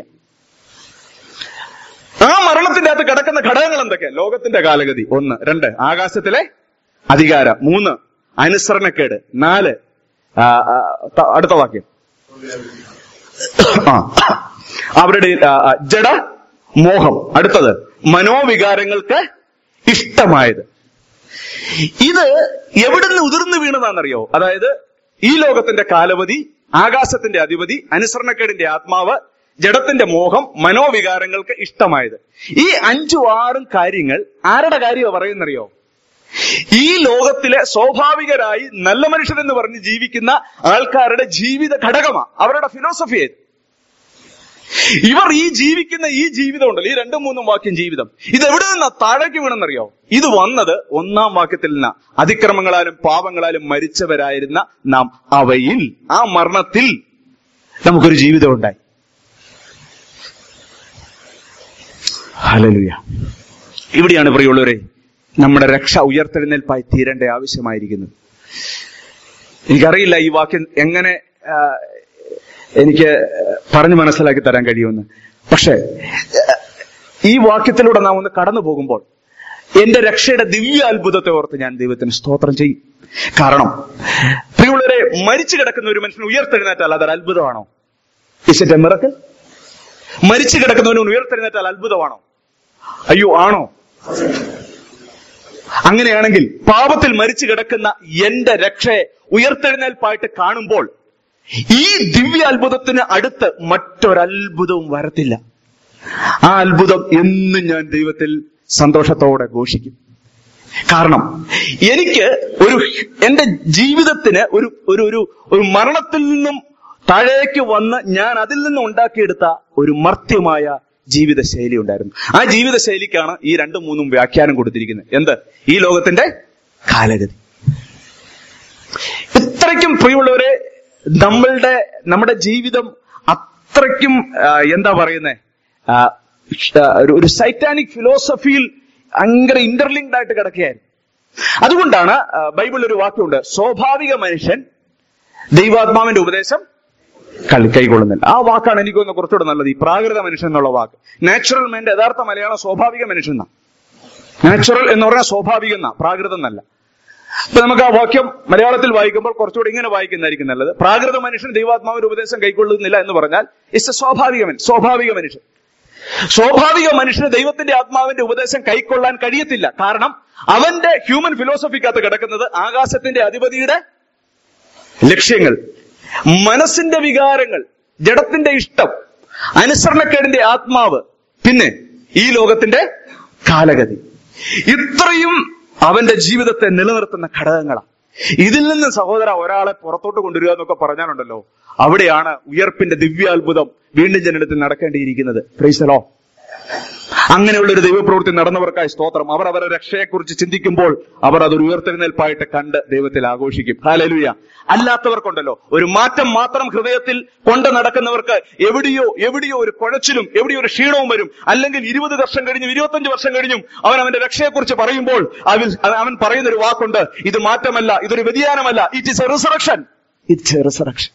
ആ മരണത്തിന്റെ അകത്ത് കിടക്കുന്ന ഘടകങ്ങൾ എന്തൊക്കെയാ ലോകത്തിന്റെ കാലഗതി ഒന്ന് രണ്ട് ആകാശത്തിലെ അധികാരം മൂന്ന് അനുസരണക്കേട് നാല് ആ, ആ, ത- അടുത്ത വാക്യം ആ അവരുടെ ആ, ആ, ജഡ മോഹം അടുത്തത് മനോവികാരങ്ങൾക്ക് ഇഷ്ടമായത് ഇത് എവിടുന്ന് ഉതിർന്നു വീണതാണെന്നറിയോ അതായത് ഈ ലോകത്തിന്റെ കാലവധി ആകാശത്തിന്റെ അധിപതി അനുസരണക്കേടിന്റെ ആത്മാവ് ജഡത്തിന്റെ മോഹം മനോവികാരങ്ങൾക്ക് ഇഷ്ടമായത് ഈ അഞ്ചു ആറും കാര്യങ്ങൾ ആരുടെ കാര്യമാണ് പറയുന്നറിയോ ഈ ലോകത്തിലെ സ്വാഭാവികരായി നല്ല മനുഷ്യരെന്ന് പറഞ്ഞ് ജീവിക്കുന്ന ആൾക്കാരുടെ ജീവിത ഘടകമാണ് അവരുടെ ഫിലോസഫി ആയത് ഇവർ ഈ ജീവിക്കുന്ന ഈ ജീവിതം ഉണ്ടല്ലോ ഈ രണ്ടും മൂന്നും വാക്യം ജീവിതം ഇത് എവിടെ നിന്നാ താഴേക്ക് വീണെന്നറിയോ ഇത് വന്നത് ഒന്നാം വാക്യത്തിൽ നിന്നാ അതിക്രമങ്ങളാലും പാപങ്ങളാലും മരിച്ചവരായിരുന്ന നാം അവയിൽ ആ മരണത്തിൽ നമുക്കൊരു ജീവിതം ഉണ്ടായി ഹലലുയ ഇവിടെയാണ് പ്രിയമുള്ളവരെ നമ്മുടെ രക്ഷ ഉയർത്തെഴുന്നേൽപ്പായി തീരേണ്ട ആവശ്യമായിരിക്കുന്നത് എനിക്കറിയില്ല ഈ വാക്യം എങ്ങനെ ആ, എനിക്ക് പറഞ്ഞു മനസ്സിലാക്കി തരാൻ കഴിയുമെന്ന് പക്ഷേ ആ, ഈ വാക്യത്തിലൂടെ നാം ഒന്ന് കടന്നു പോകുമ്പോൾ എന്റെ രക്ഷയുടെ ദിവ്യ അത്ഭുതത്തെ ഓർത്ത് ഞാൻ ദൈവത്തിന് സ്തോത്രം ചെയ്യും കാരണം പ്രിയമുള്ളവരെ മരിച്ചു കിടക്കുന്ന ഒരു മനുഷ്യൻ ഉയർത്തെഴുന്നേറ്റാൽ അതൊരു അത്ഭുതമാണോ ഇസ് ഇറ്റ് എ മിറക്കൽ മരിച്ചു കിടക്കുന്നവന് ഉയർത്തെഴുന്നേറ്റാൽ അത്ഭുതമാണോ അയ്യോ ആണോ അങ്ങനെയാണെങ്കിൽ പാപത്തിൽ മരിച്ചു കിടക്കുന്ന എന്റെ രക്ഷയെ ഉയർത്തെഴുന്നേൽപ്പായിട്ട് കാണുമ്പോൾ ഈ ദിവ്യ അത്ഭുതത്തിന് അടുത്ത് മറ്റൊരത്ഭുതവും വരത്തില്ല ആ അത്ഭുതം എന്നും ഞാൻ ദൈവത്തിൽ സന്തോഷത്തോടെ ഘോഷിക്കും കാരണം എനിക്ക് ഒരു എന്റെ ജീവിതത്തിന് ഒരു ഒരു ഒരു ഒരു മരണത്തിൽ നിന്നും താഴേക്ക് വന്ന് ഞാൻ അതിൽ നിന്നും ഉണ്ടാക്കിയെടുത്ത ഒരു മർത്യമായ ജീവിതശൈലി ഉണ്ടായിരുന്നു ആ ജീവിതശൈലിക്കാണ് ഈ രണ്ടും മൂന്നും വ്യാഖ്യാനം കൊടുത്തിരിക്കുന്നത് എന്ത് ഈ ലോകത്തിന്റെ കാലഗതി ഇത്രയ്ക്കും പ്രിയമുള്ളവരെ നമ്മളുടെ നമ്മുടെ ജീവിതം അത്രയ്ക്കും ആ, എന്താ പറയുന്നേ ആ, ആ, ഒരു- ഒരു സൈറ്റാനിക് ഫിലോസഫിയിൽ ഭയങ്കര ഇന്റർലിങ്ക്ഡ് ആയിട്ട് കിടക്കുകയായിരുന്നു അതുകൊണ്ടാണ് ആ, ബൈബിളിൽ ഒരു വാക്യമുണ്ട് സ്വാഭാവിക മനുഷ്യൻ ദൈവാത്മാവിന്റെ ഉപദേശം കളി കൈകൊള്ളുന്നില്ല ആ വാക്കാണ് എനിക്ക് തോന്നുന്നത് കുറച്ചുകൂടെ നല്ലത് ഈ പ്രാകൃത മനുഷ്യൻ എന്നുള്ള വാക്ക് നാച്ചുറൽ മെന്റെ യഥാർത്ഥ മലയാളം സ്വാഭാവിക മനുഷ്യൻ എന്നാ നാച്ചുറൽ എന്ന് പറഞ്ഞാൽ സ്വാഭാവികം എന്നാ പ്രാകൃതം എന്നല്ല അപ്പൊ നമുക്ക് ആ വാക്യം മലയാളത്തിൽ വായിക്കുമ്പോൾ കുറച്ചുകൂടി ഇങ്ങനെ വായിക്കുന്നതായിരിക്കും നല്ലത് പ്രാകൃത മനുഷ്യൻ ദൈവാത്മാവിന്റെ ഉപദേശം കൈക്കൊള്ളുന്നില്ല എന്ന് പറഞ്ഞാൽ ഇറ്റ്സ് എ സ്വാഭാവിക മനുഷ്യൻ സ്വാഭാവിക മനുഷ്യൻ സ്വാഭാവിക മനുഷ്യന് ദൈവത്തിന്റെ ആത്മാവിന്റെ ഉപദേശം കൈക്കൊള്ളാൻ കഴിയത്തില്ല കാരണം അവന്റെ ഹ്യൂമൻ ഫിലോസഫിക്കകത്ത് കിടക്കുന്നത് ആകാശത്തിന്റെ അധിപതിയുടെ ലക്ഷ്യങ്ങൾ മനസ്സിന്റെ വികാരങ്ങൾ ജഡത്തിന്റെ ഇഷ്ടം അനുസരണക്കേടിന്റെ ആത്മാവ് പിന്നെ ഈ ലോകത്തിന്റെ കാലഗതി ഇത്രയും അവന്റെ ജീവിതത്തെ നിലനിർത്തുന്ന ഘടകങ്ങളാണ് ഇതിൽ നിന്ന് സഹോദര ഒരാളെ പുറത്തോട്ട് കൊണ്ടുവരിക എന്നൊക്കെ പറഞ്ഞാലുണ്ടല്ലോ അവിടെയാണ് ഉയർപ്പിന്റെ ദിവ്യാത്ഭുതം വീണ്ടും ജനനത്തിൽ നടക്കേണ്ടിയിരിക്കുന്നത് പ്രൈസലോ അങ്ങനെയുള്ള ഒരു ദൈവപ്രവൃത്തി നടന്നവർക്കായി സ്തോത്രം അവർ അവരുടെ രക്ഷയെക്കുറിച്ച് ചിന്തിക്കുമ്പോൾ അവർ അതൊരു ഉയർത്തെഴുന്നേൽപ്പായിട്ട് കണ്ട് ദൈവത്തിൽ ആഘോഷിക്കും ഹാലലുയ അല്ലാത്തവർക്കുണ്ടല്ലോ ഒരു മാറ്റം മാത്രം ഹൃദയത്തിൽ കൊണ്ട് നടക്കുന്നവർക്ക് എവിടെയോ എവിടെയോ ഒരു കുഴച്ചിലും എവിടെയോ ഒരു ക്ഷീണവും വരും അല്ലെങ്കിൽ ഇരുപത് വർഷം കഴിഞ്ഞും ഇരുപത്തഞ്ച് വർഷം കഴിഞ്ഞും അവൻ അവന്റെ രക്ഷയെക്കുറിച്ച് പറയുമ്പോൾ അവൻ അവൻ പറയുന്ന ഒരു വാക്കുണ്ട് ഇത് മാറ്റമല്ല ഇതൊരു വ്യതിയാനമല്ല it is a resurrection it's a resurrection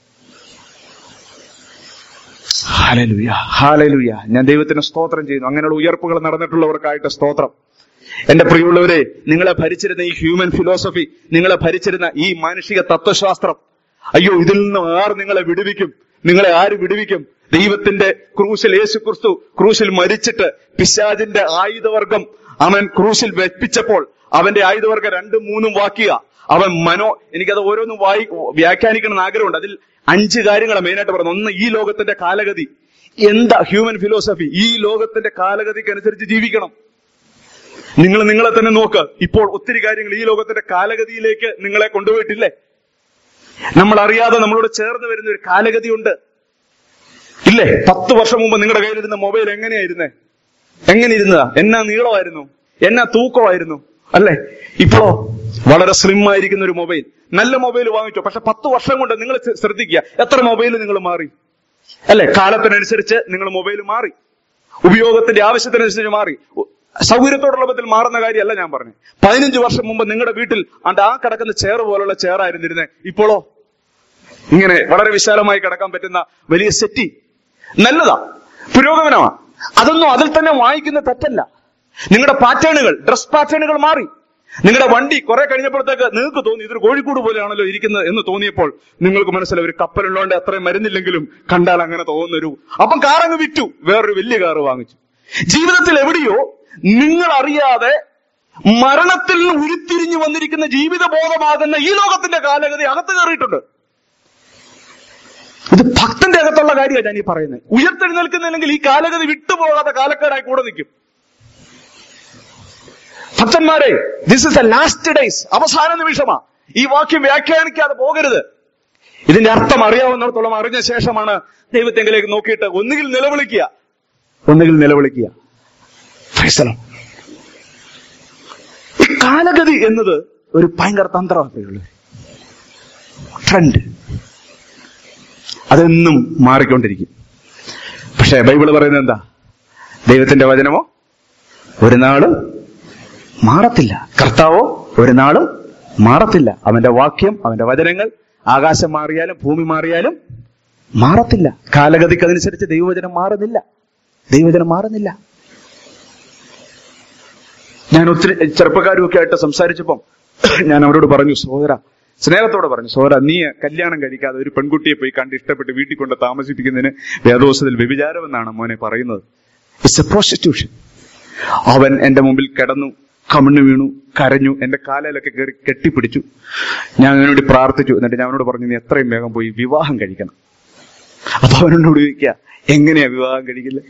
hallelujah hallelujah ഞാൻ ദൈവത്തിന് സ്തോത്രം ചെയ്യുന്നു അങ്ങനെയുള്ള ഉയർപ്പുകൾ നടന്നിട്ടുള്ളവർക്കായിട്ട് സ്തോത്രം എന്റെ പ്രിയമുള്ളവരെ നിങ്ങളെ ഭരിച്ചിരുന്ന ഈ ഹ്യൂമൻ ഫിലോസഫി നിങ്ങളെ ഭരിച്ചിരുന്ന ഈ മാനുഷിക തത്വശാസ്ത്രം അയ്യോ ഇതിൽ നിന്ന് ആർ നിങ്ങളെ വിടുവിക്കും നിങ്ങളെ ആര് വിടുവിക്കും ദൈവത്തിന്റെ ക്രൂശിൽ യേശു ക്രിസ്തു ക്രൂശിൽ മരിച്ചിട്ട് പിശാജിന്റെ ആയുധവർഗം അവൻ ക്രൂശിൽ വെപ്പിച്ചപ്പോൾ അവന്റെ ആയുധവർഗം രണ്ടും മൂന്നും വാക്കിയ അവൻ മനോ എനിക്കത് ഓരോന്നും വായി വ്യാഖ്യാനിക്കണം ആഗ്രഹമുണ്ട് അതിൽ അഞ്ച് കാര്യങ്ങളാണ് മെയിനായിട്ട് പറയുന്നത് ഒന്ന് ഈ ലോകത്തിന്റെ കാലഗതി എന്താ ഹ്യൂമൻ ഫിലോസഫി ഈ ലോകത്തിന്റെ കാലഗതിക്ക് അനുസരിച്ച് ജീവിക്കണം നിങ്ങൾ നിങ്ങളെ തന്നെ നോക്ക് ഇപ്പോൾ ഒത്തിരി കാര്യങ്ങൾ ഈ ലോകത്തിന്റെ കാലഗതിയിലേക്ക് നിങ്ങളെ കൊണ്ടുപോയിട്ടില്ലേ നമ്മൾ അറിയാതെ നമ്മളോട് ചേർന്ന് വരുന്ന ഒരു കാലഗതിയുണ്ട് ഇല്ലേ പത്ത് വർഷം മുമ്പ് നിങ്ങളുടെ കയ്യിലിരുന്ന മൊബൈൽ എങ്ങനെയായിരുന്നേ എങ്ങനെ ഇരുന്നതാ എന്നാ നീളമായിരുന്നു എന്നാ തൂക്കമായിരുന്നു അല്ലേ ഇപ്പോഴോ വളരെ സ്ലിം ആയിരിക്കുന്ന ഒരു മൊബൈൽ നല്ല മൊബൈൽ വാങ്ങിച്ചോ പക്ഷെ പത്ത് വർഷം കൊണ്ട് നിങ്ങൾ ശ്രദ്ധിക്കുക എത്ര മൊബൈൽ നിങ്ങൾ മാറി അല്ലെ കാലത്തിനനുസരിച്ച് നിങ്ങൾ മൊബൈൽ മാറി ഉപയോഗത്തിന്റെ ആവശ്യത്തിനനുസരിച്ച് മാറി സൗകര്യത്തോടുള്ള ബന്ധത്തിൽ മാറുന്ന കാര്യമല്ല ഞാൻ പറഞ്ഞു പതിനഞ്ച് വർഷം മുമ്പ് നിങ്ങളുടെ വീട്ടിൽ അണ്ട് ആ കിടക്കുന്ന ചെയർ പോലുള്ള ചെയർ ആയിരുന്നിരുന്നേ ഇപ്പോഴോ ഇങ്ങനെ വളരെ വിശാലമായി കിടക്കാൻ പറ്റുന്ന വലിയ സെറ്റി നല്ലതാ പുരോഗമനമാ അതൊന്നും അതിൽ തന്നെ വാങ്ങിക്കുന്ന തെറ്റല്ല നിങ്ങളുടെ പാറ്റേണുകൾ ഡ്രസ് പാറ്റേണുകൾ മാറി നിങ്ങളുടെ വണ്ടി കുറെ കഴിഞ്ഞപ്പോഴത്തേക്ക് നിങ്ങൾക്ക് തോന്നി ഇതൊരു കോഴിക്കോട് പോലെയാണല്ലോ ഇരിക്കുന്നത് എന്ന് തോന്നിയപ്പോൾ നിങ്ങൾക്ക് മനസ്സിലായി ഒരു കപ്പലുള്ളതുകൊണ്ട് അത്രയും മരുന്നില്ലെങ്കിലും കണ്ടാൽ അങ്ങനെ തോന്നുന്നൊരു അപ്പം കാറങ്ങ് വിറ്റു വേറൊരു വലിയ കാറ് വാങ്ങിച്ചു ജീവിതത്തിൽ എവിടെയോ നിങ്ങൾ അറിയാതെ മരണത്തിൽ നിന്ന് ഉരുത്തിരിഞ്ഞു വന്നിരിക്കുന്ന ജീവിതബോധമാകുന്ന ഈ ലോകത്തിന്റെ കാലഗതി അകത്ത് കയറിയിട്ടുണ്ട് ഇത് ഭക്തന്റെ അകത്തുള്ള കാര്യമാണ് ഞാൻ ഈ പറയുന്നത് ഉയർത്തെഴുന്നേൽക്കുന്നില്ലെങ്കിൽ ഈ കാലഗതി വിട്ടുപോകാതെ കാലക്കേടായി കൂടെ നിൽക്കും ഭക്തന്മാരെ this is the last days അവസാന നിമിഷമാ ഈ വാക്യം വ്യാഖ്യാനിക്കാതെ പോകരുത് ഇതിന്റെ അർത്ഥം അറിയാവുന്നിടത്തോളം അറിഞ്ഞ ശേഷമാണ് ദൈവത്തെങ്കിലേക്ക് നോക്കിയിട്ട് ഒന്നുകിൽ നിലവിളിക്കുക ഒന്നുകിൽ നിലവിളിക്കുക ഫൈസലം ഈ കാലഗതി എന്നത് ഒരു ഭയങ്കര തന്ത്രമാണ് ട്രെൻഡ് അതെന്നും മാറിക്കൊണ്ടിരിക്കും പക്ഷെ ബൈബിള് പറയുന്നത് എന്താ ദൈവത്തിന്റെ വചനമോ ഒരു നാളും മാറത്തില്ല കർത്താവോ ഒരു നാളും മാറത്തില്ല അവന്റെ വാക്യം അവന്റെ വചനങ്ങൾ ആകാശം മാറിയാലും ഭൂമി മാറിയാലും മാറത്തില്ല കാലഗതിക്ക് അതനുസരിച്ച് ദൈവവചനം മാറുന്നില്ല ദൈവവചനം മാറുന്നില്ല ഞാൻ ഒത്തിരി ചെറുപ്പക്കാരും ഒക്കെ ആയിട്ട് സംസാരിച്ചപ്പം ഞാൻ അവരോട് പറഞ്ഞു സോദര സ്നേഹത്തോടെ പറഞ്ഞു സോദര നീ കല്യാണം കഴിക്കാതെ ഒരു പെൺകുട്ടിയെ പോയി കണ്ട് ഇഷ്ടപ്പെട്ട് വീട്ടിൽ കൊണ്ട് താമസിപ്പിക്കുന്നതിന് വേദോസത്തിൽ വ്യഭിചാരമെന്നാണ് മോനെ പറയുന്നത് ഇറ്റ്സ് എ പ്രോസ്റ്റിറ്റ്യൂഷൻ അവൻ എന്റെ മുമ്പിൽ കിടന്നു കമിണ്ണു വീണു കരഞ്ഞു എന്റെ കാലയിലൊക്കെ കയറി കെട്ടിപ്പിടിച്ചു ഞാൻ അവനോട് പ്രാർത്ഥിച്ചു എന്നിട്ട് ഞാൻ അവനോട് പറഞ്ഞു നീ എത്രയും വേഗം പോയി വിവാഹം കഴിക്കണം അപ്പൊ അവനോട് ചോദിക്കുക എങ്ങനെയാ വിവാഹം കഴിക്കില്ല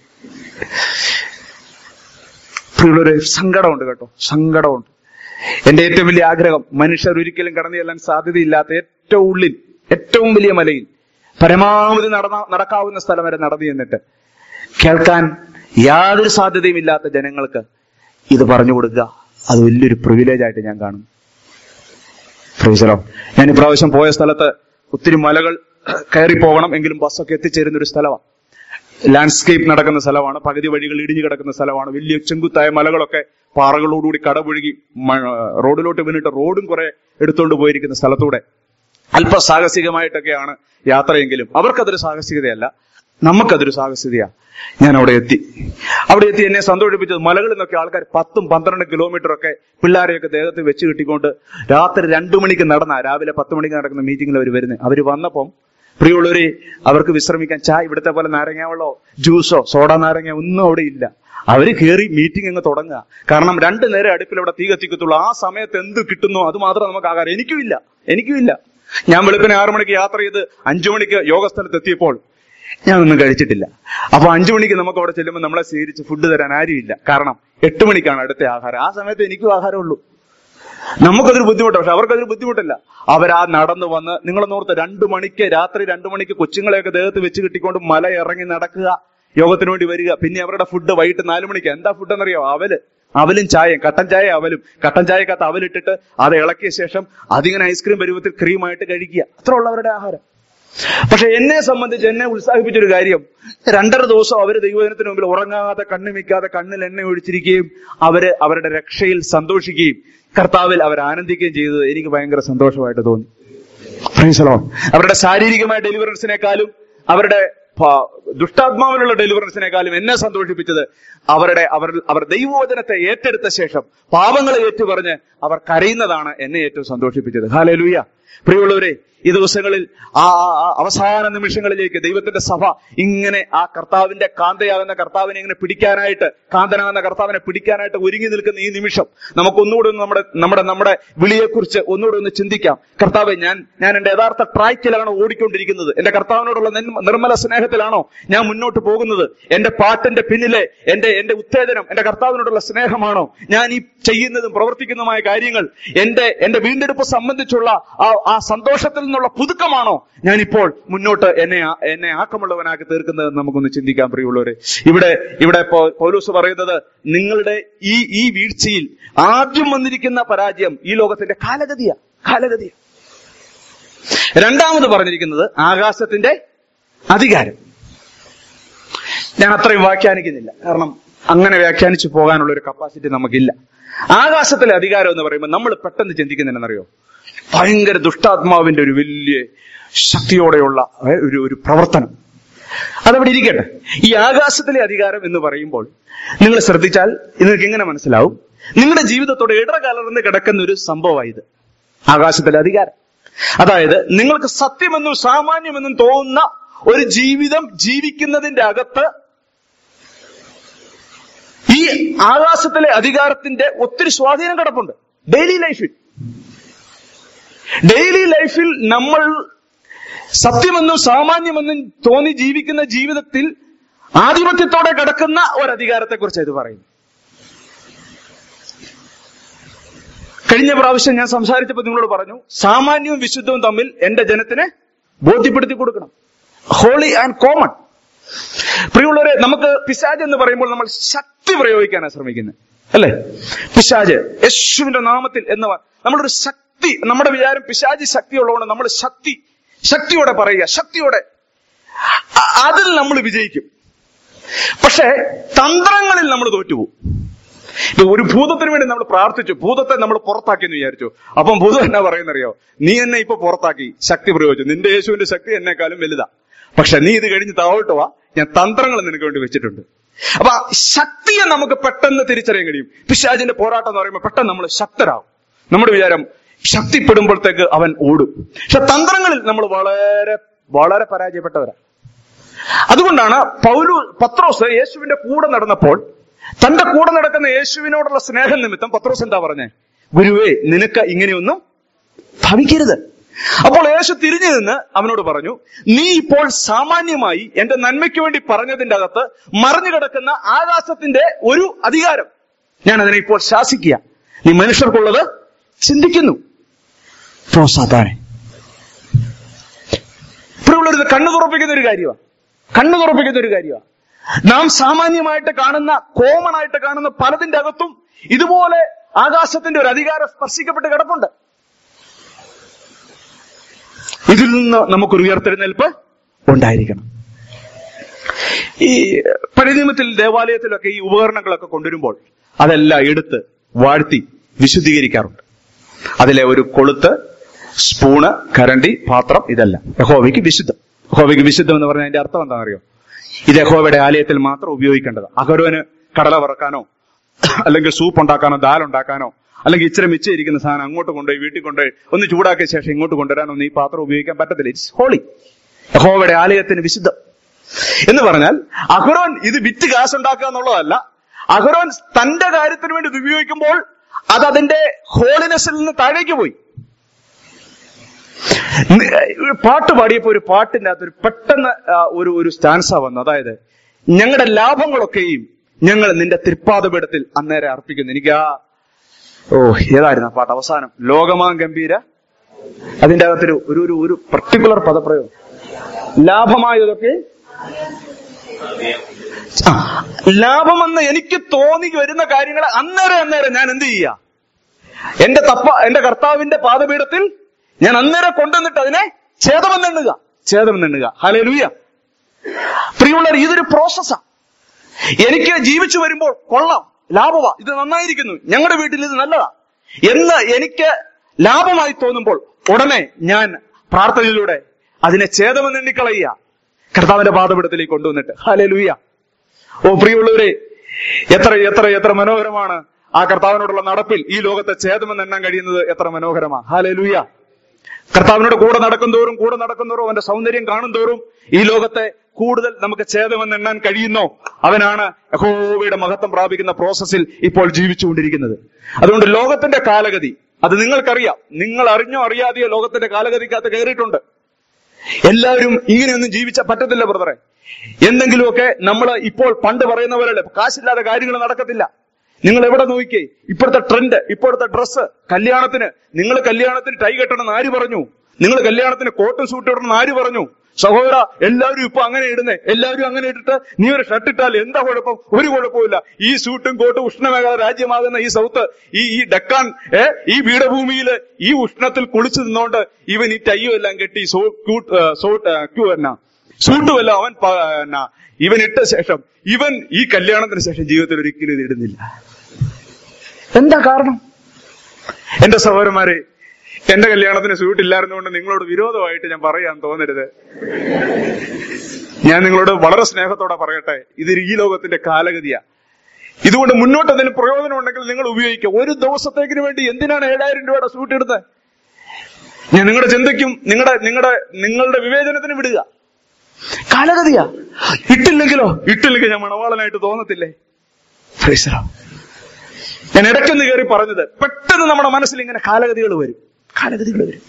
പ്രിയുള്ളൊരു സങ്കടമുണ്ട് കേട്ടോ സങ്കടമുണ്ട് എന്റെ ഏറ്റവും വലിയ ആഗ്രഹം മനുഷ്യർ ഒരിക്കലും കടന്നു ചെല്ലാൻ സാധ്യതയില്ലാത്ത ഏറ്റവും ഉള്ളിൽ ഏറ്റവും വലിയ മലയിൽ പരമാവധി നടന്ന നടക്കാവുന്ന സ്ഥലം വരെ നടന്നു ചെന്നിട്ട് കേൾക്കാൻ യാതൊരു സാധ്യതയും ഇല്ലാത്ത ജനങ്ങൾക്ക് ഇത് പറഞ്ഞു കൊടുക്കുക അത് വലിയൊരു പ്രിവിലേജ് ആയിട്ട് ഞാൻ കാണുന്നു ഫ്രീസറോ ഞാൻ ഇപ്രാവശ്യം പോയ സ്ഥലത്ത് ഒത്തിരി മലകൾ കയറി പോകണം എങ്കിലും ബസ്സൊക്കെ എത്തിച്ചേരുന്ന ഒരു സ്ഥലമാണ് ലാൻഡ്സ്കേപ്പ് നടക്കുന്ന സ്ഥലമാണ് പകുതി വഴികൾ ഇടിഞ്ഞു കിടക്കുന്ന സ്ഥലമാണ് വലിയ ചെങ്കുത്തായ മലകളൊക്കെ പാറകളോടുകൂടി കടപുഴുകി മ- റോഡിലോട്ട് വീണിട്ട് റോഡും കുറെ എടുത്തുകൊണ്ട് പോയിരിക്കുന്ന സ്ഥലത്തൂടെ അല്പ സാഹസികമായിട്ടൊക്കെയാണ് യാത്രയെങ്കിലും അവർക്കതൊരു സാഹസികതയല്ല നമുക്കതൊരു സാഹസികതയാ ഞാൻ അവിടെ എത്തി അവിടെ എത്തി എന്നെ സന്തോഷിപ്പിച്ചത് മലകളിൽ നിന്നൊക്കെ ആൾക്കാർ പത്തും പന്ത്രണ്ട് കിലോമീറ്റർ ഒക്കെ പിള്ളേരെയൊക്കെ ദേഹത്ത് വെച്ച് കിട്ടിക്കൊണ്ട് രാത്രി രണ്ടു മണിക്ക് നടന്ന രാവിലെ പത്ത് മണിക്ക് നടക്കുന്ന മീറ്റിംഗിൽ അവർ വരുന്നത് അവർ വന്നപ്പം പ്രിയമുള്ളവരെ അവർക്ക് വിശ്രമിക്കാൻ ചായ ഇവിടുത്തെ പോലെ നാരങ്ങ വെള്ളമോ ജ്യൂസോ സോഡ നാരങ്ങ ഒന്നും അവിടെ ഇല്ല അവര് കയറി മീറ്റിംഗ് അങ്ങ് തുടങ്ങുക കാരണം രണ്ടു നേരം അടുപ്പിൽ അവിടെ തീ കത്തിക്കത്തുള്ളൂ ആ സമയത്ത് എന്ത് കിട്ടുന്നോ അത് മാത്രം നമുക്ക് ആകാരം എനിക്കും ഇല്ല എനിക്കും ഇല്ല ഞാൻ വെളുപ്പിനെ ആറു മണിക്ക് യാത്ര ചെയ്ത് അഞ്ചു മണിക്ക് യോഗസ്ഥലത്ത് എത്തിയപ്പോൾ ഞാൻ ഒന്നും കഴിച്ചിട്ടില്ല അപ്പൊ അഞ്ചു മണിക്ക് നമുക്ക് അവിടെ ചെല്ലുമ്പോൾ നമ്മളെ സ്വീകരിച്ച് ഫുഡ് തരാൻ ആരുമില്ല കാരണം എട്ട് മണിക്കാണ് അടുത്ത ആഹാരം ആ സമയത്ത് എനിക്കും ആഹാരമുള്ളൂ നമുക്കതൊരു ബുദ്ധിമുട്ട് പക്ഷെ അവർക്കതൊരു ബുദ്ധിമുട്ടില്ല അവരാ നടന്നു വന്ന് നിങ്ങളൊന്നോർത്ത് രണ്ടു മണിക്ക് രാത്രി രണ്ടു മണിക്ക് കൊച്ചുങ്ങളെയൊക്കെ ദേഹത്ത് വെച്ച് കിട്ടിക്കൊണ്ട് മല ഇറങ്ങി നടക്കുക യോഗത്തിന് വേണ്ടി വരിക പിന്നെ അവരുടെ ഫുഡ് വൈകിട്ട് നാലു മണിക്ക് എന്താ ഫുഡ് എന്നറിയോ അവല് അവലും ചായയും കട്ടൻ ചായ അവലും കട്ടൻ ചായക്കകത്ത് അവലിട്ടിട്ട് അത് ഇളക്കിയ ശേഷം അതിങ്ങനെ ഐസ്ക്രീം പരുവത്തിൽ ക്രീമായിട്ട് കഴിക്കുക അത്ര ഉള്ളവരുടെ ആഹാരം പക്ഷെ എന്നെ സംബന്ധിച്ച് എന്നെ ഉത്സാഹിപ്പിച്ചൊരു കാര്യം രണ്ടര ദിവസം അവര് ദൈവജനത്തിന് മുമ്പിൽ ഉറങ്ങാതെ കണ്ണുമിക്കാതെ കണ്ണിൽ എണ്ണ ഒഴിച്ചിരിക്കുകയും അവര് അവരുടെ രക്ഷയിൽ സന്തോഷിക്കുകയും കർത്താവിൽ അവർ ആനന്ദിക്കുകയും ചെയ്തത് എനിക്ക് ഭയങ്കര സന്തോഷമായിട്ട് തോന്നി Praise the Lord. അവരുടെ ശാരീരികമായ ഡെലിവറൻസിനേക്കാളും അവരുടെ പ- ദുഷ്ടാത്മാവിനുള്ള ഡെലിവറൻസിനേക്കാളും എന്നെ സന്തോഷിപ്പിച്ചത് അവരുടെ അവർ അവർ ദൈവവചനത്തെ ഏറ്റെടുത്ത ശേഷം പാപങ്ങളെ ഏറ്റുപറഞ്ഞ് അവർ കരയുന്നതാണ് എന്നെ ഏറ്റവും സന്തോഷിപ്പിച്ചത് ഹാലേ ലൂയ പ്രിയമുള്ളവരെ ഈ ദിവസങ്ങളിൽ ആ ആ- ആ അവസാന നിമിഷങ്ങളിലേക്ക് ദൈവത്തിന്റെ സഭ ഇങ്ങനെ ആ കർത്താവിന്റെ കാന്തയാകുന്ന കർത്താവിനെ ഇങ്ങനെ പിടിക്കാനായിട്ട് കാന്തനാകുന്ന കർത്താവിനെ പിടിക്കാനായിട്ട് ഒരുങ്ങി നിൽക്കുന്ന ഈ നിമിഷം നമുക്ക് ഒന്നുകൂടെ ഒന്ന് നമ്മുടെ നമ്മുടെ നമ്മുടെ വിളിയെക്കുറിച്ച് ഒന്നുകൂടെ ഒന്ന് ചിന്തിക്കാം കർത്താവെ ഞാൻ ഞാൻ എന്റെ യഥാർത്ഥ ട്രാക്കിലാണോ ഓടിക്കൊണ്ടിരിക്കുന്നത് എന്റെ കർത്താവിനോടുള്ള നിൻ- നിർമ്മല സ്നേഹത്തിലാണോ ഞാൻ മുന്നോട്ട് പോകുന്നത് എന്റെ പാട്ടിന്റെ പിന്നിലെ എന്റെ എന്റെ ഉത്തേജനം എന്റെ കർത്താവിനോടുള്ള സ്നേഹമാണോ ഞാൻ ഈ ചെയ്യുന്നതും പ്രവർത്തിക്കുന്നതുമായ കാര്യങ്ങൾ എന്റെ എന്റെ വീണ്ടെടുപ്പ് സംബന്ധിച്ചുള്ള ആ ആ സന്തോഷത്തിൽ നിന്നുള്ള പുതുക്കമാണോ ഞാനിപ്പോൾ മുന്നോട്ട് എന്നെ ആ- എന്നെ ആക്കമുള്ളവനാക്കി തീർക്കുന്നത് നമുക്കൊന്ന് ചിന്തിക്കാൻ പ്രിയമുള്ളവരെ ഇവിടെ ഇവിടെ പോ- പൗലൂസ് പറയുന്നത് നിങ്ങളുടെ ഈ ഈ വീഴ്ചയിൽ ആദ്യം വന്നിരിക്കുന്ന പരാജയം ഈ ലോകത്തിന്റെ കാലഗതിയാ കാലഗതിയാ രണ്ടാമത് പറഞ്ഞിരിക്കുന്നത് ആകാശത്തിന്റെ അധികാരം ഞാൻ അത്രയും വ്യാഖ്യാനിക്കുന്നില്ല കാരണം അങ്ങനെ വ്യാഖ്യാനിച്ചു പോകാനുള്ള ഒരു കപ്പാസിറ്റി നമുക്കില്ല ആകാശത്തിലെ അധികാരം എന്ന് പറയുമ്പോൾ നമ്മൾ പെട്ടെന്ന് ചിന്തിക്കുന്നതിനെന്നറിയോ ഭയങ്കര ദുഷ്ടാത്മാവിന്റെ ഒരു വലിയ ശക്തിയോടെയുള്ള ഏ, ഒരു ഒരു പ്രവർത്തനം അതവിടെ ഇരിക്കട്ടെ ഈ ആകാശത്തിലെ അധികാരം എന്ന് പറയുമ്പോൾ നിങ്ങൾ ശ്രദ്ധിച്ചാൽ നിങ്ങൾക്ക് എങ്ങനെ മനസ്സിലാവും നിങ്ങളുടെ ജീവിതത്തോട് ഇടകലർന്ന് കിടക്കുന്ന ഒരു സംഭവമായത് ആകാശത്തിലെ അധികാരം അതായത് നിങ്ങൾക്ക് സത്യമെന്നും സാമാന്യമെന്നും തോന്നുന്ന ഒരു ജീവിതം ജീവിക്കുന്നതിന്റെ അകത്ത് ഈ ആകാശത്തിലെ അധികാരത്തിന്റെ ഒത്തിരി സ്വാധീനം കിടപ്പുണ്ട് ഡെയിലി ലൈഫിൽ ഡെയിലി ലൈഫിൽ നമ്മൾ സത്യമെന്നും സാമാന്യമെന്നും തോന്നി ജീവിക്കുന്ന ജീവിതത്തിൽ ആധിപത്യത്തോടെ കിടക്കുന്ന ഒരു അധികാരത്തെ കുറിച്ച് ഇത് പറയുന്നു കഴിഞ്ഞ പ്രാവശ്യം ഞാൻ സംസാരിച്ചപ്പോൾ നിങ്ങളോട് പറഞ്ഞു സാമാന്യവും വിശുദ്ധവും തമ്മിൽ എന്റെ ജനത്തിന് ബോധ്യപ്പെടുത്തി കൊടുക്കണം ഹോളി ആൻഡ് കോമൺ പ്രിയമുള്ളവരെ നമുക്ക് പിശാജ് എന്ന് പറയുമ്പോൾ നമ്മൾ ശക്തി പ്രയോഗിക്കാനാണ് ശ്രമിക്കുന്നത് അല്ലേ പിശാജ് യേശുവിന്റെ നാമത്തിൽ എന്ന് പ- നമ്മളൊരു ശക്തി നമ്മുടെ വിചാരം പിശാജ് ശക്തിയുള്ളതുകൊണ്ട് നമ്മൾ ശക്തി ശക്തിയോടെ പറയുക ശക്തിയോടെ അ- അതിൽ നമ്മൾ വിജയിക്കും പക്ഷേ തന്ത്രങ്ങളിൽ നമ്മൾ തോറ്റുപോകും ഇപ്പൊ ഒരു ഭൂതത്തിന് വേണ്ടി നമ്മൾ പ്രാർത്ഥിച്ചു ഭൂതത്തെ നമ്മൾ പുറത്താക്കി എന്ന് വിചാരിച്ചു അപ്പം ഭൂതം എന്നാ പറയുന്നറിയോ നീ എന്നെ ഇപ്പൊ പുറത്താക്കി ശക്തി പ്രയോഗിച്ചു നിന്റെ യേശുവിന്റെ ശക്തി എന്നെക്കാളും വലുതാ പക്ഷെ നീ ഇത് കഴിഞ്ഞ് താവോട്ട് വാ ഞാൻ തന്ത്രങ്ങൾ നിനക്ക് വേണ്ടി വെച്ചിട്ടുണ്ട് അപ്പൊ ആ ശക്തിയെ നമുക്ക് പെട്ടെന്ന് തിരിച്ചറിയാൻ കഴിയും പിശാചിന്റെ പോരാട്ടം എന്ന് പറയുമ്പോൾ പെട്ടെന്ന് നമ്മൾ ശക്തരാകും നമ്മുടെ വിചാരം ശക്തിപ്പെടുമ്പോഴത്തേക്ക് അവൻ ഓടും പക്ഷെ തന്ത്രങ്ങളിൽ നമ്മൾ വളരെ വളരെ പരാജയപ്പെട്ടവരാണ് അതുകൊണ്ടാണ് പൗലു പത്രോസ് യേശുവിന്റെ കൂടെ നടന്നപ്പോൾ തന്റെ കൂടെ നടക്കുന്ന യേശുവിനോടുള്ള സ്നേഹം നിമിത്തം പത്രോസ് എന്താ പറഞ്ഞേ ഗുരുവേ നിനക്ക് ഇങ്ങനെയൊന്നും ഭവിക്കരുത് അപ്പോൾ യേശു തിരിഞ്ഞു നിന്ന് അവനോട് പറഞ്ഞു നീ ഇപ്പോൾ സാമാന്യമായി എന്റെ നന്മയ്ക്ക് വേണ്ടി പറഞ്ഞതിന്റെ അകത്ത് മറിഞ്ഞു കിടക്കുന്ന ആകാശത്തിന്റെ ഒരു അധികാരം ഞാൻ അതിനെ ഇപ്പോൾ ശാസിക്കുക നീ മനുഷ്യർക്കുള്ളത് ചിന്തിക്കുന്നു പ്രോസാത്താനെ ഇപ്പോഴുള്ളൊരു കണ്ണു തുറപ്പിക്കുന്ന ഒരു കാര്യമാണ് കണ്ണു തുറപ്പിക്കുന്ന ഒരു കാര്യമാണ് നാം സാമാന്യമായിട്ട് കാണുന്ന കോമൺ ആയിട്ട് കാണുന്ന പലതിന്റെ അകത്തും ഇതുപോലെ ആകാശത്തിന്റെ ഒരു അധികാരം സ്പർശിക്കപ്പെട്ട് കിടപ്പുണ്ട് ഇതിൽ നിന്ന് നമുക്കൊരു ഉയർത്തെഴുന്നേൽപ്പ് ഉണ്ടായിരിക്കണം ഈ പഴയ നിയമത്തിൽ ദേവാലയത്തിലൊക്കെ ഈ ഉപകരണങ്ങളൊക്കെ കൊണ്ടുവരുമ്പോൾ അതെല്ലാം എടുത്ത് വാഴ്ത്തി വിശുദ്ധീകരിക്കാറുണ്ട് അതിലെ ഒരു കൊളുത്ത് സ്പൂണ് കരണ്ടി പാത്രം ഇതെല്ലാം യഹോവയ്ക്ക് വിശുദ്ധം യഹോവയ്ക്ക് വിശുദ്ധം എന്ന് പറഞ്ഞാൽ അതിന്റെ അർത്ഥം എന്താണെന്നറിയോ ഇത് യഹോവയുടെ ആലയത്തിൽ മാത്രം ഉപയോഗിക്കേണ്ടത് അഹരോന് കടല വറക്കാനോ അല്ലെങ്കിൽ സൂപ്പ് ഉണ്ടാക്കാനോ ദാൽ ഉണ്ടാക്കാനോ അല്ലെങ്കിൽ ഇച്ചിരി മിച്ചിരിക്കുന്ന സാധനം അങ്ങോട്ട് കൊണ്ടുപോയി വീട്ടിൽ കൊണ്ടുപോയി ഒന്ന് ചൂടാക്കിയ ശേഷം ഇങ്ങോട്ട് കൊണ്ടുവരാനൊന്നും ഈ പാത്രം ഉപയോഗിക്കാൻ പറ്റത്തില്ല ഇറ്റ്സ് ഹോളി യഹോവയുടെ ആലയത്തിന് വിശുദ്ധം എന്ന് പറഞ്ഞാൽ അഹ്റോൻ ഇത് വിറ്റ് കാശുണ്ടാക്കുക എന്നുള്ളതല്ല അഹ്റോൻ തന്റെ കാര്യത്തിന് വേണ്ടി ഇത് ഉപയോഗിക്കുമ്പോൾ അത് അതിന്റെ ഹോളിനെസ്സിൽ നിന്ന് താഴേക്ക് പോയി നി- ഒരു പാട്ട് പാടിയപ്പോ ഒരു പാട്ടിന്റെ അകത്ത് ഒരു പെട്ടെന്ന് ആ, ഒരു ഒരു സ്റ്റാൻസ വന്നു അതായത് ഞങ്ങളുടെ ലാഭങ്ങളൊക്കെയും ഞങ്ങൾ നിന്റെ തൃപ്പാദപീഠത്തിൽ അന്നേരം അർപ്പിക്കുന്നു എനിക്ക് ആ ഓ ഏതായിരുന്നു ആ പാട്ട് അവസാനം ലോകമാം ഗംഭീര അതിന്റെ അകത്തൊരു ഒരു ഒരു ഒരു പർട്ടിക്കുലർ പദപ്രയോഗം ലാഭമായതൊക്കെ ആ, ലാഭമെന്ന് എനിക്ക് തോന്നി വരുന്ന കാര്യങ്ങൾ അന്നേരം അന്നേരം ഞാൻ എന്ത് ചെയ്യുക എന്റെ തപ്പ എന്റെ കർത്താവിന്റെ പാദപീഠത്തിൽ ഞാൻ അന്നേരം കൊണ്ടുവന്നിട്ട് അതിനെ ഛേദമെന്നെണ്ണുക ഛേദമെന്നെണ്ണുക ഹലേ ലൂയ പ്രിയമുള്ളവർ ഇതൊരു പ്രോസസ്സാ എനിക്ക് ജീവിച്ചു വരുമ്പോൾ കൊള്ളാം ലാഭമാ ഇത് നന്നായിരിക്കുന്നു ഞങ്ങളുടെ വീട്ടിൽ ഇത് നല്ലതാ എന്ന് എനിക്ക് ലാഭമായി തോന്നുമ്പോൾ ഉടനെ ഞാൻ പ്രാർത്ഥനയിലൂടെ അതിനെ ഛേദമെന്നെണ്ണിക്കളയുക കർത്താവിന്റെ പാദപീഠത്തിലേക്ക് കൊണ്ടുവന്നിട്ട് ഹലേ ലൂയ ഓ പ്രിയമുള്ളവരെ എത്ര എത്ര എത്ര മനോഹരമാണ് ആ കർത്താവിനോടുള്ള നടപ്പിൽ ഈ ലോകത്തെ ഛേദമെന്ന് എണ്ണാൻ കഴിയുന്നത് എത്ര മനോഹരമാണ് ഹാലേ ലൂയ കർത്താവിനോട് കൂടെ നടക്കും തോറും കൂടെ നടക്കും തോറും അവന്റെ സൗന്ദര്യം കാണും തോറും ഈ ലോകത്തെ കൂടുതൽ നമുക്ക് ഛേദമെന്ന് എണ്ണാൻ കഴിയുന്നോ അവനാണ് യഹോവയുടെ മഹത്വം പ്രാപിക്കുന്ന പ്രോസസ്സിൽ ഇപ്പോൾ ജീവിച്ചുകൊണ്ടിരിക്കുന്നത് അതുകൊണ്ട് ലോകത്തിന്റെ കാലഗതി അത് നിങ്ങൾക്കറിയാം നിങ്ങൾ അറിഞ്ഞോ അറിയാതെയോ ലോകത്തിന്റെ കാലഗതിക്കകത്ത് കയറിയിട്ടുണ്ട് എല്ലാവരും ഇങ്ങനെയൊന്നും ജീവിച്ച പറ്റത്തില്ല ബ്രദറെ എന്തെങ്കിലുമൊക്കെ നമ്മൾ ഇപ്പോൾ പണ്ട് പറയുന്ന പോലെയല്ലേ കാശില്ലാതെ കാര്യങ്ങൾ നടക്കത്തില്ല നിങ്ങൾ എവിടെ നോക്കിക്കേ ഇപ്പോഴത്തെ ട്രെൻഡ് ഇപ്പോഴത്തെ ഡ്രസ്സ് കല്യാണത്തിന് നിങ്ങൾ കല്യാണത്തിന് ടൈ കെട്ടണമെന്ന് ആര് പറഞ്ഞു നിങ്ങൾ കല്യാണത്തിന് കോട്ടും സൂട്ട് ഇടണമെന്ന് ആര് പറഞ്ഞു സഹോദര എല്ലാവരും ഇപ്പൊ അങ്ങനെ ഇടുന്നേ എല്ലാവരും അങ്ങനെ ഇട്ടിട്ട് നീ ഒരു ഷർട്ട് ഇട്ടാൽ എന്താ കുഴപ്പം ഒരു കുഴപ്പമില്ല ഈ സൂട്ടും കോട്ടും ഉഷ്ണമേഖല രാജ്യമാകുന്ന ഈ സൗത്ത് ഈ ഈ ഡക്കാൻ ഏ ഈ പീഠഭൂമിയിൽ ഈ ഉഷ്ണത്തിൽ കുളിച്ചു നിന്നോണ്ട് ഇവൻ ഈ ടൈയും എല്ലാം കെട്ടി സോ ക്യൂട്ട് സോട്ട് ക്യൂ എന്നാ സൂട്ടും എല്ലാം അവൻ പ- എന്നാ ഇവൻ ഇട്ട ശേഷം ഇവൻ ഈ കല്യാണത്തിന് ശേഷം ജീവിതത്തിൽ ഒരിക്കലും ഇത് ഇടുന്നില്ല എന്താ കാരണം എന്റെ സഹോദരന്മാരെ എന്റെ കല്യാണത്തിന് സ്യൂട്ട് ഇല്ലായിരുന്നുകൊണ്ട് നിങ്ങളോട് വിരോധമായിട്ട് ഞാൻ പറയാൻ തോന്നരുത് ഞാൻ നിങ്ങളോട് വളരെ സ്നേഹത്തോടെ പറയട്ടെ ഇത് ഈ ലോകത്തിന്റെ കാലഗതിയാ ഇതുകൊണ്ട് മുന്നോട്ട് എന്തെങ്കിലും പ്രയോജനം ഉണ്ടെങ്കിൽ നിങ്ങൾ ഉപയോഗിക്കുക ഒരു ദിവസത്തേക്കിന് വേണ്ടി എന്തിനാണ് ഏഴായിരം രൂപയുടെ സ്യൂട്ട് എടുത്തത് ഞാൻ നിങ്ങളുടെ ചിന്തയ്ക്കും നിങ്ങളുടെ നിങ്ങളുടെ നിങ്ങളുടെ വിവേചനത്തിന് വിടുക കാലഗതിയാ ഇട്ടില്ലെങ്കിലോ ഇട്ടില്ലെങ്കിൽ ഞാൻ മണവാളനായിട്ട് തോന്നത്തില്ലേ Praise the Lord. ഞാൻ ഇടയ്ക്കൊന്ന് കയറി പറഞ്ഞത് പെട്ടെന്ന് നമ്മുടെ മനസ്സിൽ ഇങ്ങനെ കാലഗതികൾ വരും കാലഗതികൾ വരും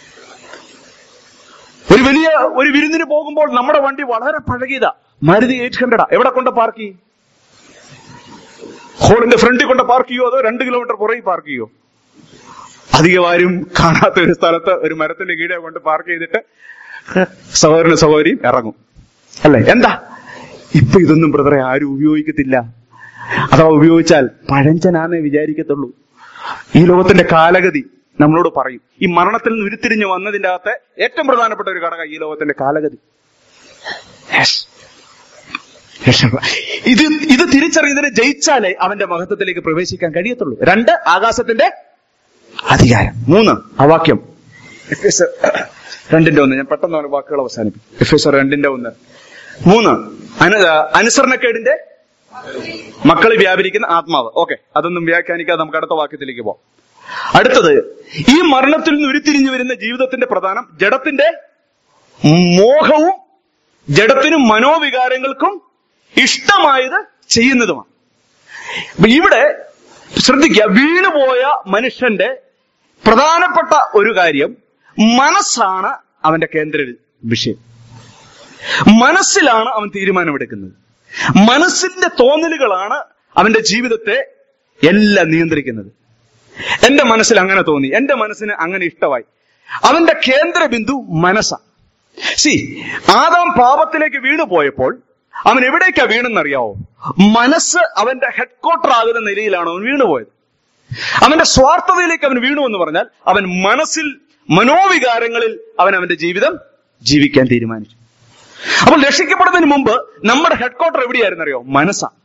ഒരു വലിയ ഒരു വിരുന്നിന് പോകുമ്പോൾ നമ്മുടെ വണ്ടി വളരെ പഴകിയതാ മാരുതി എയ്റ്റ് ഹൺഡ്രഡാ എവിടെ കൊണ്ട് പാർക്ക് ചെയ്യും ഹോളിന്റെ ഫ്രണ്ടിൽ കൊണ്ട് പാർക്ക് ചെയ്യോ അതോ രണ്ട് കിലോമീറ്റർ പുറകിൽ പാർക്ക് ചെയ്യോ അധികം ആരും കാണാത്ത ഒരു സ്ഥലത്ത് ഒരു മരത്തിന്റെ കീഴെ കൊണ്ട് പാർക്ക് ചെയ്തിട്ട് സഹോദരനും സഹോദരിയും ഇറങ്ങും അല്ലേ എന്താ ഇപ്പൊ ഇതൊന്നും ബ്രദറെ ആരും ഉപയോഗിക്കത്തില്ല അഥവാ ഉപയോഗിച്ചാൽ പഴഞ്ചനാന്നേ വിചാരിക്കത്തുള്ളൂ ഈ ലോകത്തിന്റെ കാലഗതി നമ്മളോട് പറയും ഈ മരണത്തിൽ നിന്ന് ഉരുത്തിരിഞ്ഞ് വന്നതിന്റെ അകത്തെ ഏറ്റവും പ്രധാനപ്പെട്ട ഒരു ഘടകം ഈ ലോകത്തിന്റെ കാലഗതി Yes. Yes. ഇത് ഇത് തിരിച്ചറിയുന്നതിന് ജയിച്ചാലേ അവന്റെ മഹത്വത്തിലേക്ക് പ്രവേശിക്കാൻ കഴിയത്തുള്ളൂ രണ്ട് ആകാശത്തിന്റെ അധികാരം മൂന്ന് ആ വാക്യം എഫേസർ രണ്ടിന്റെ ഒന്ന് ഞാൻ പെട്ടെന്ന് ഒരു വാക്കുകൾ അവസാനിപ്പിക്കും എഫേസർ രണ്ടിന്റെ ഒന്ന് മൂന്ന് അനു അനുസരണക്കേടിന്റെ മക്കളിൽ വ്യാപരിക്കുന്ന ആത്മാവ് ഓക്കെ അതൊന്നും വ്യാഖ്യാനിക്കാതെ നമുക്ക് അടുത്ത വാക്യത്തിലേക്ക് പോവാം അടുത്തത് ഈ മരണത്തിൽ നിന്ന് ഉരുത്തിരിഞ്ഞു വരുന്ന ജീവിതത്തിന്റെ പ്രധാനം ജഡത്തിന്റെ മോഹവും ജഡത്തിനും മനോവികാരങ്ങൾക്കും ഇഷ്ടമായത് ചെയ്യുന്നതുമാണ് അപ്പൊ ഇവിടെ ശ്രദ്ധിക്കുക വീണുപോയ മനുഷ്യന്റെ പ്രധാനപ്പെട്ട ഒരു കാര്യം മനസ്സാണ് അവന്റെ കേന്ദ്ര വിഷയം മനസ്സിലാണ് അവൻ തീരുമാനമെടുക്കുന്നത് മനസ്സിന്റെ തോന്നലുകളാണ് അവന്റെ ജീവിതത്തെ എല്ലാം നിയന്ത്രിക്കുന്നത് എന്റെ മനസ്സിൽ അങ്ങനെ തോന്നി എന്റെ മനസ്സിന് അങ്ങനെ ഇഷ്ടമായി അവന്റെ കേന്ദ്ര ബിന്ദു മനസ്സാ സി ആദാം പാപത്തിലേക്ക് വീണു പോയപ്പോൾ അവൻ എവിടേക്കാ വീണെന്നറിയാവോ മനസ്സ് അവന്റെ ഹെഡ് ക്വാർട്ടർ ആകുന്ന നിലയിലാണ് അവൻ വീണുപോയത് അവന്റെ സ്വാർത്ഥതയിലേക്ക് അവൻ വീണു എന്ന് പറഞ്ഞാൽ അവൻ മനസ്സിൽ മനോവികാരങ്ങളിൽ അവൻ അവന്റെ ജീവിതം ജീവിക്കാൻ തീരുമാനിച്ചു അപ്പോൾ രക്ഷിക്കപ്പെടുന്നതിന് മുമ്പ് നമ്മുടെ ഹെഡ് ക്വാർട്ടർ എവിടെയായിരുന്നു അറിയോ മനസ്സാ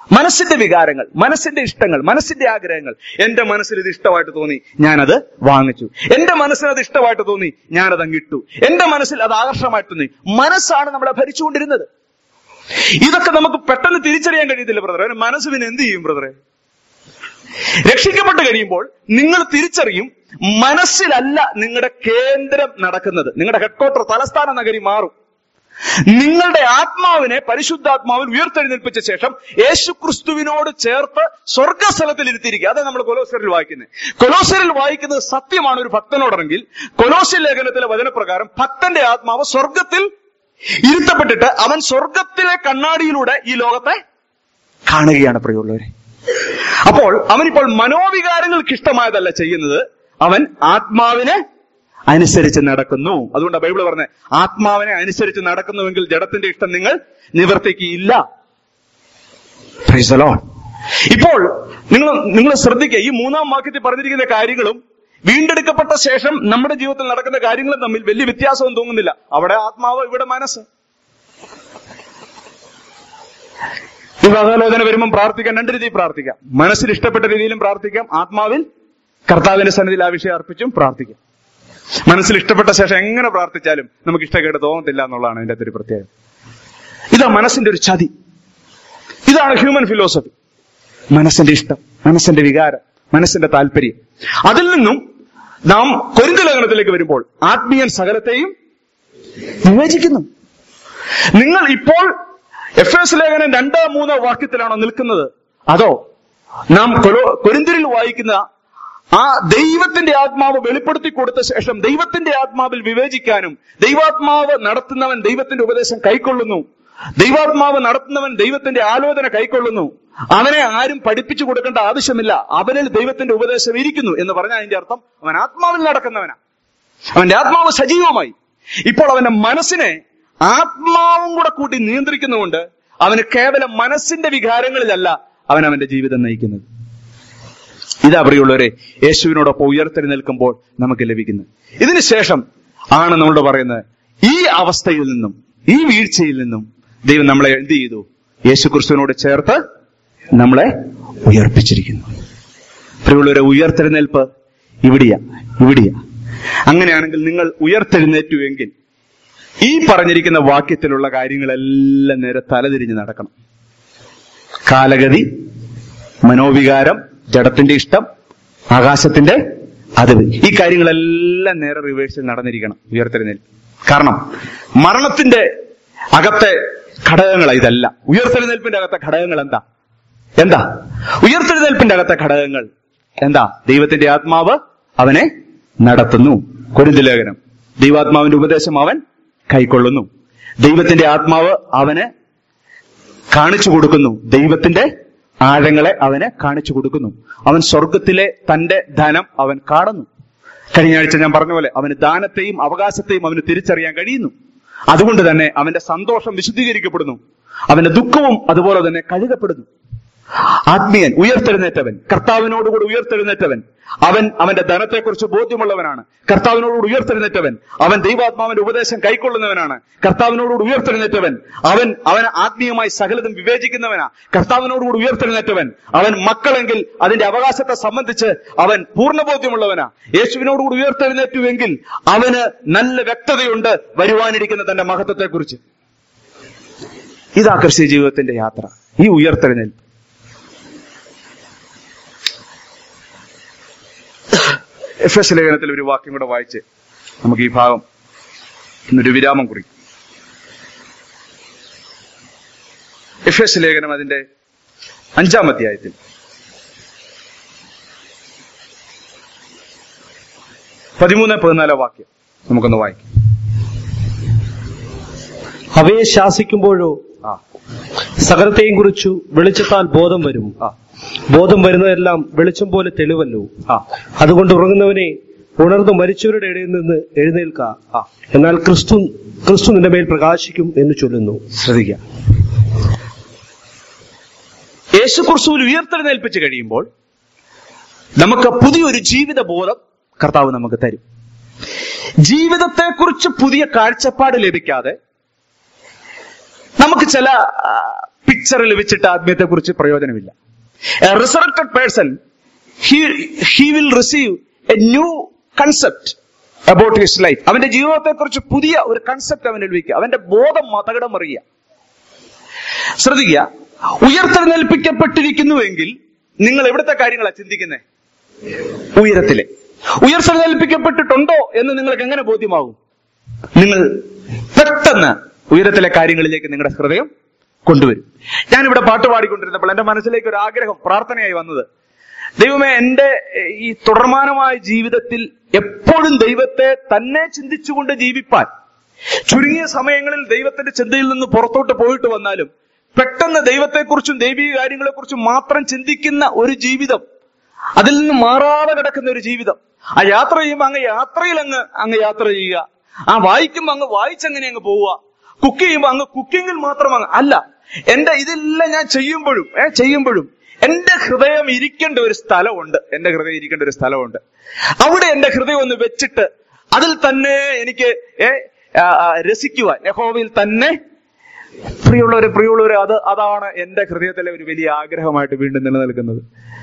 മനസ്സിന്റെ വികാരങ്ങൾ മനസ്സിന്റെ ഇഷ്ടങ്ങൾ മനസ്സിന്റെ ആഗ്രഹങ്ങൾ എന്റെ മനസ്സിൽ ഇത് ഇഷ്ടമായിട്ട് തോന്നി ഞാനത് വാങ്ങിച്ചു എന്റെ മനസ്സിന് അത് ഇഷ്ടമായിട്ട് തോന്നി ഞാനത് അങ്ങിട്ടു എന്റെ മനസ്സിൽ അത് ആകർഷമായിട്ട് തോന്നി മനസ്സാണ് നമ്മളെ ഭരിച്ചുകൊണ്ടിരുന്നത് ഇതൊക്കെ നമുക്ക് പെട്ടെന്ന് തിരിച്ചറിയാൻ കഴിയത്തില്ല ബ്രദറെ മനസ്സ് പിന്നെ എന്ത് ചെയ്യും ബ്രദറെ രക്ഷിക്കപ്പെട്ട് കഴിയുമ്പോൾ നിങ്ങൾ തിരിച്ചറിയും മനസ്സിലല്ല നിങ്ങളുടെ കേന്ദ്രം നടക്കുന്നത് നിങ്ങളുടെ ഹെഡ്ക്വാർട്ടർ തലസ്ഥാന നഗരി മാറും നിങ്ങളുടെ ആത്മാവിനെ പരിശുദ്ധാത്മാവിൽ ഉയർത്തെഴുന്നേൽപ്പിച്ച ശേഷം യേശു ക്രിസ്തുവിനോട് ചേർത്ത് സ്വർഗസ്ഥലത്തിൽ ഇരുത്തിയിരിക്കുക അതാണ് നമ്മൾ കൊലോസറിൽ വായിക്കുന്നത് കൊലോസറിൽ വായിക്കുന്നത് സത്യമാണ് ഒരു ഭക്തനോടെങ്കിൽ കൊലോസ്യ ലേഖനത്തിലെ വചനപ്രകാരം ഭക്തന്റെ ആത്മാവ് സ്വർഗത്തിൽ ഇരുത്തപ്പെട്ടിട്ട് അവൻ സ്വർഗത്തിലെ കണ്ണാടിയിലൂടെ ഈ ലോകത്തെ കാണുകയാണ് പ്രിയമുള്ളവരെ അപ്പോൾ അവനിപ്പോൾ മനോവികാരങ്ങൾക്ക് ഇഷ്ടമായതല്ല ചെയ്യുന്നത് അവൻ ആത്മാവിനെ അനുസരിച്ച് നടക്കുന്നു അതുകൊണ്ട് ബൈബിൾ പറഞ്ഞ ആത്മാവിനെ അനുസരിച്ച് നടക്കുന്നുവെങ്കിൽ ജഡത്തിന്റെ ഇഷ്ടം നിങ്ങൾ നിവർത്തിക്കില്ല Praise the Lord. ഇപ്പോൾ നിങ്ങൾ നിങ്ങൾ ശ്രദ്ധിക്കുക ഈ മൂന്നാം വാക്യത്തിൽ പറഞ്ഞിരിക്കുന്ന കാര്യങ്ങളും വീണ്ടെടുക്കപ്പെട്ട ശേഷം നമ്മുടെ ജീവിതത്തിൽ നടക്കുന്ന കാര്യങ്ങളും തമ്മിൽ വലിയ വ്യത്യാസമൊന്നും തോന്നുന്നില്ല അവിടെ ആത്മാവ് ഇവിടെ മനസ്സ് വിവാഹാലോചന വരുമ്പം പ്രാർത്ഥിക്കാം രണ്ട് രീതിയിൽ പ്രാർത്ഥിക്കാം മനസ്സിൽ ഇഷ്ടപ്പെട്ട രീതിയിലും പ്രാർത്ഥിക്കാം ആത്മാവിൽ കർത്താവിന്റെ സന്നിധിയിൽ ആ വിഷയം അർപ്പിച്ചും പ്രാർത്ഥിക്കാം മനസ്സിൽ ഇഷ്ടപ്പെട്ട ശേഷം എങ്ങനെ പ്രാർത്ഥിച്ചാലും നമുക്ക് ഇഷ്ടക്കേട് തോന്നത്തില്ല എന്നുള്ളതാണ് അതിന്റെ ഒരു പ്രത്യേകത ഇതാ മനസ്സിന്റെ ഒരു ചതി ഇതാണ് ഹ്യൂമൻ ഫിലോസഫി മനസ്സിന്റെ ഇഷ്ടം മനസ്സിന്റെ വികാരം മനസ്സിന്റെ താല്പര്യം അതിൽ നിന്നും നാം കൊരിന്ത ലേഖനത്തിലേക്ക് വരുമ്പോൾ ആത്മീയൻ സകലത്തെയും വിവേചിക്കുന്നു നിങ്ങൾ ഇപ്പോൾ എഫ് എസ് ലേഖനം രണ്ടോ മൂന്നോ വാക്യത്തിലാണോ നിൽക്കുന്നത് അതോ നാം കൊലോ- കൊരിന്ത്യരിൽ വായിക്കുന്ന ആ ദൈവത്തിന്റെ ആത്മാവ് വെളിപ്പെടുത്തി കൊടുത്ത ശേഷം ദൈവത്തിന്റെ ആത്മാവിൽ വിവേചിക്കാനും ദൈവാത്മാവ് നടത്തുന്നവൻ ദൈവത്തിന്റെ ഉപദേശം കൈക്കൊള്ളുന്നു ദൈവാത്മാവ് നടത്തുന്നവൻ ദൈവത്തിന്റെ ആലോചന കൈക്കൊള്ളുന്നു അവനെ ആരും പഠിപ്പിച്ചു കൊടുക്കേണ്ട ആവശ്യമില്ല അവനിൽ ദൈവത്തിന്റെ ഉപദേശം ഇരിക്കുന്നു എന്ന് പറഞ്ഞാൽ അതിന്റെ അർത്ഥം അവൻ ആത്മാവിൽ നടക്കുന്നവനാ അവന്റെ ആത്മാവ് സജീവമായി ഇപ്പോൾ അവന്റെ മനസ്സിനെ ആത്മാവും കൂടെ കൂട്ടി നിയന്ത്രിക്കുന്നുകൊണ്ട് അവന് കേവലം മനസ്സിന്റെ വികാരങ്ങളിലല്ല അവൻ അവന്റെ ജീവിതം നയിക്കുന്നത് ഇതാ പ്രിയമുള്ളവരെ യേശുവിനോടൊപ്പം ഉയർത്തരി നിൽക്കുമ്പോൾ നമുക്ക് ലഭിക്കുന്നത് ഇതിന് ശേഷം ആണ് നമ്മളോട് പറയുന്നത് ഈ അവസ്ഥയിൽ നിന്നും ഈ വീഴ്ചയിൽ നിന്നും ദൈവം നമ്മളെ എന്ത് ചെയ്തു യേശു ക്രിസ്തുവിനോട് ചേർത്ത് നമ്മളെ ഉയർപ്പിച്ചിരിക്കുന്നു പ്രിയമുള്ളവരെ ഉയർത്തെഴുന്നേൽപ്പ് ഇവിടെയാ ഇവിടെയാ അങ്ങനെയാണെങ്കിൽ നിങ്ങൾ ഉയർത്തെഴുന്നേറ്റു എങ്കിൽ ഈ പറഞ്ഞിരിക്കുന്ന വാക്യത്തിലുള്ള കാര്യങ്ങളെല്ലാം നേരെ തലതിരിഞ്ഞ് നടക്കണം കാലഗതി മനോവികാരം ജഡത്തിന്റെ ഇഷ്ടം ആകാശത്തിന്റെ അതിവ് ഈ കാര്യങ്ങളെല്ലാം നേരെ റിവേഴ്സിൽ നടന്നിരിക്കണം ഉയർത്തെഴുന്നേൽപ്പ് കാരണം മരണത്തിന്റെ അകത്തെ ഘടകങ്ങൾ ഇതല്ല ഉയർത്തെഴുന്നേൽപ്പിന്റെ അകത്തെ ഘടകങ്ങൾ എന്താ എന്താ ഉയർത്തെഴുന്നേൽപ്പിന്റെ അകത്തെ ഘടകങ്ങൾ എന്താ ദൈവത്തിന്റെ ആത്മാവ് അവനെ നടത്തുന്നു കൊരിന്ത ലേഖനം ദൈവാത്മാവിന്റെ ഉപദേശം അവൻ കൈക്കൊള്ളുന്നു ദൈവത്തിന്റെ ആത്മാവ് അവന് കാണിച്ചു കൊടുക്കുന്നു ദൈവത്തിന്റെ ആഴങ്ങളെ അവന് കാണിച്ചു കൊടുക്കുന്നു അവൻ സ്വർഗത്തിലെ തന്റെ ധനം അവൻ കാണുന്നു കഴിഞ്ഞ ആഴ്ച ഞാൻ പറഞ്ഞ പോലെ അവന് ദാനത്തെയും അവകാശത്തെയും അവന് തിരിച്ചറിയാൻ കഴിയുന്നു അതുകൊണ്ട് തന്നെ അവന്റെ സന്തോഷം വിശുദ്ധീകരിക്കപ്പെടുന്നു അവന്റെ ദുഃഖവും അതുപോലെ തന്നെ കഴുകപ്പെടുന്നു ആത്മീയൻ ഉയർത്തെഴുന്നേറ്റവൻ കർത്താവിനോടുകൂടി ഉയർത്തെഴുന്നേറ്റവൻ അവൻ അവന്റെ ധനത്തെക്കുറിച്ച് ബോധ്യമുള്ളവനാണ് കർത്താവിനോടുകൂടി ഉയർത്തെഴുന്നേറ്റവൻ അവൻ ദൈവാത്മാവിന്റെ ഉപദേശം കൈക്കൊള്ളുന്നവനാണ് കർത്താവിനോടുകൂടി ഉയർത്തെഴുന്നേറ്റവൻ അവൻ അവൻ ആത്മീയമായി സകലതും വിവേചിക്കുന്നവനാ കർത്താവിനോടുകൂടി ഉയർത്തെഴുന്നേറ്റവൻ അവൻ മക്കളെങ്കിൽ അതിന്റെ അവകാശത്തെ സംബന്ധിച്ച് അവൻ പൂർണ്ണബോധ്യമുള്ളവനാ യേശുവിനോടുകൂടി ഉയർത്തെഴുന്നേറ്റുവെങ്കിൽ അവന് നല്ല വ്യക്തതയുണ്ട് വരുവാനിരിക്കുന്ന തന്റെ മഹത്വത്തെക്കുറിച്ച് ഇതാ ക്രിസ്ത്യ ജീവിതത്തിന്റെ യാത്ര ഈ ഉയർത്തെഴുന്നേൽപ്പ് എഫ് എസ് ലേഖനത്തിൽ ഒരു വാക്യം കൂടെ വായിച്ച് നമുക്ക് ഈ ഭാഗം ഇന്നൊരു വിരാമം കുറിക്കും എഫ് എസ് ലേഖനം അതിന്റെ അഞ്ചാം അധ്യായത്തിൽ പതിമൂന്ന് പതിനാലോ വാക്യം നമുക്കൊന്ന് വായിക്കാം അവയെ ശാസിക്കുമ്പോഴോ ആ സകലത്തെയും കുറിച്ചു വെളിച്ചത്താൽ ബോധം വരും ആ ബോധം വരുന്നതെല്ലാം വെളിച്ചം പോലെ തെളിവല്ലോ ആ അതുകൊണ്ട് ഉറങ്ങുന്നവനെ ഉണർന്ന് മരിച്ചവരുടെ ഇടയിൽ നിന്ന് എഴുന്നേൽക്ക ആ എന്നാൽ ക്രിസ്തു ക്രിസ്തു നിന്റെ മേൽ പ്രകാശിക്കും എന്ന് ചൊല്ലുന്നു ശ്രദ്ധിക്കുക യേശു ക്രിസ്തുവിൽ ഉയർത്തെഴുന്നേൽപ്പിച്ച് കഴിയുമ്പോൾ നമുക്ക് പുതിയൊരു ജീവിത ബോധം കർത്താവ് നമുക്ക് തരും ജീവിതത്തെക്കുറിച്ച് പുതിയ കാഴ്ചപ്പാട് ലഭിക്കാതെ നമുക്ക് ചില ആ, പിക്ചറിൽ വെച്ചിട്ട് ആത്മീയത്തെ കുറിച്ച് പ്രയോജനമില്ല a resurrected person he will receive a new concept about his life അവന്റെ ജീവിതത്തെ കുറിച്ച് പുതിയ ഒരു കൺസെപ്റ്റ് അവനിൽ വയ്ക്കുക അവന്റെ ബോധം മതകടം അറിയുക ശ്രദ്ധിക്കുക ഉയർത്തെഴുന്നേൽപ്പിക്കപ്പെട്ടിരിക്കുന്നുവെങ്കിൽ നിങ്ങൾ എവിടുത്തെ കാര്യങ്ങളാണ് ചിന്തിക്കുന്നത് ഉയരത്തിലെ ഉയർത്തെഴുന്നേൽപ്പിക്കപ്പെട്ടിട്ടുണ്ടോ എന്ന് നിങ്ങൾക്ക് എങ്ങനെ ബോധ്യമാകും നിങ്ങൾ പെട്ടെന്ന് ഉയരത്തിലെ കാര്യങ്ങളിലേക്ക് നിങ്ങളുടെ ഹൃദയം കൊണ്ടുവരും ഞാനിവിടെ പാട്ട് പാടിക്കൊണ്ടിരുന്നപ്പോൾ എന്റെ മനസ്സിലേക്ക് ഒരു ആഗ്രഹം പ്രാർത്ഥനയായി വന്നത് ദൈവമേ എന്റെ എഹ്, ഈ തുടർമാനമായ ജീവിതത്തിൽ എപ്പോഴും ദൈവത്തെ തന്നെ ചിന്തിച്ചുകൊണ്ട് ജീവിപ്പാൻ ചുരുങ്ങിയ സമയങ്ങളിൽ ദൈവത്തിന്റെ ചിന്തയിൽ നിന്ന് പുറത്തോട്ട് പോയിട്ട് വന്നാലും പെട്ടെന്ന് ദൈവത്തെക്കുറിച്ചും ദൈവിക കാര്യങ്ങളെക്കുറിച്ചും മാത്രം ചിന്തിക്കുന്ന ഒരു ജീവിതം അതിൽ നിന്ന് മാറാതെ കിടക്കുന്ന ഒരു ജീവിതം ആ യാത്ര ചെയ്യുമ്പോൾ അങ്ങ് യാത്രയിൽ അങ്ങ് അങ്ങ് യാത്ര ചെയ്യുക ആ വായിക്കുമ്പോൾ അങ്ങ് വായിച്ചങ്ങനെ അങ്ങ് പോവുക കുക്ക് ചെയ്യുമ്പോൾ അങ്ങ് കുക്കിങ്ങിൽ മാത്രം അങ്ങ് അല്ല എന്റെ ഇതെല്ലാം ഞാൻ ചെയ്യുമ്പോഴും ഏ ചെയ്യുമ്പോഴും എന്റെ ഹൃദയം ഇരിക്കേണ്ട ഒരു സ്ഥലമുണ്ട് എന്റെ ഹൃദയം ഇരിക്കേണ്ട ഒരു സ്ഥലമുണ്ട് അവിടെ എന്റെ ഹൃദയം ഒന്ന് വെച്ചിട്ട് അതിൽ തന്നെ എനിക്ക് ഏ ആ, ആ, രസിക്കുവാൻ യഹോവയിൽ തന്നെ പ്രിയമുള്ളവരെ പ്രിയമുള്ളവരെ അത് അതാണ് എന്റെ ഹൃദയത്തിലെ ഒരു വലിയ ആഗ്രഹമായിട്ട് വീണ്ടും നിലനിൽക്കുന്നത്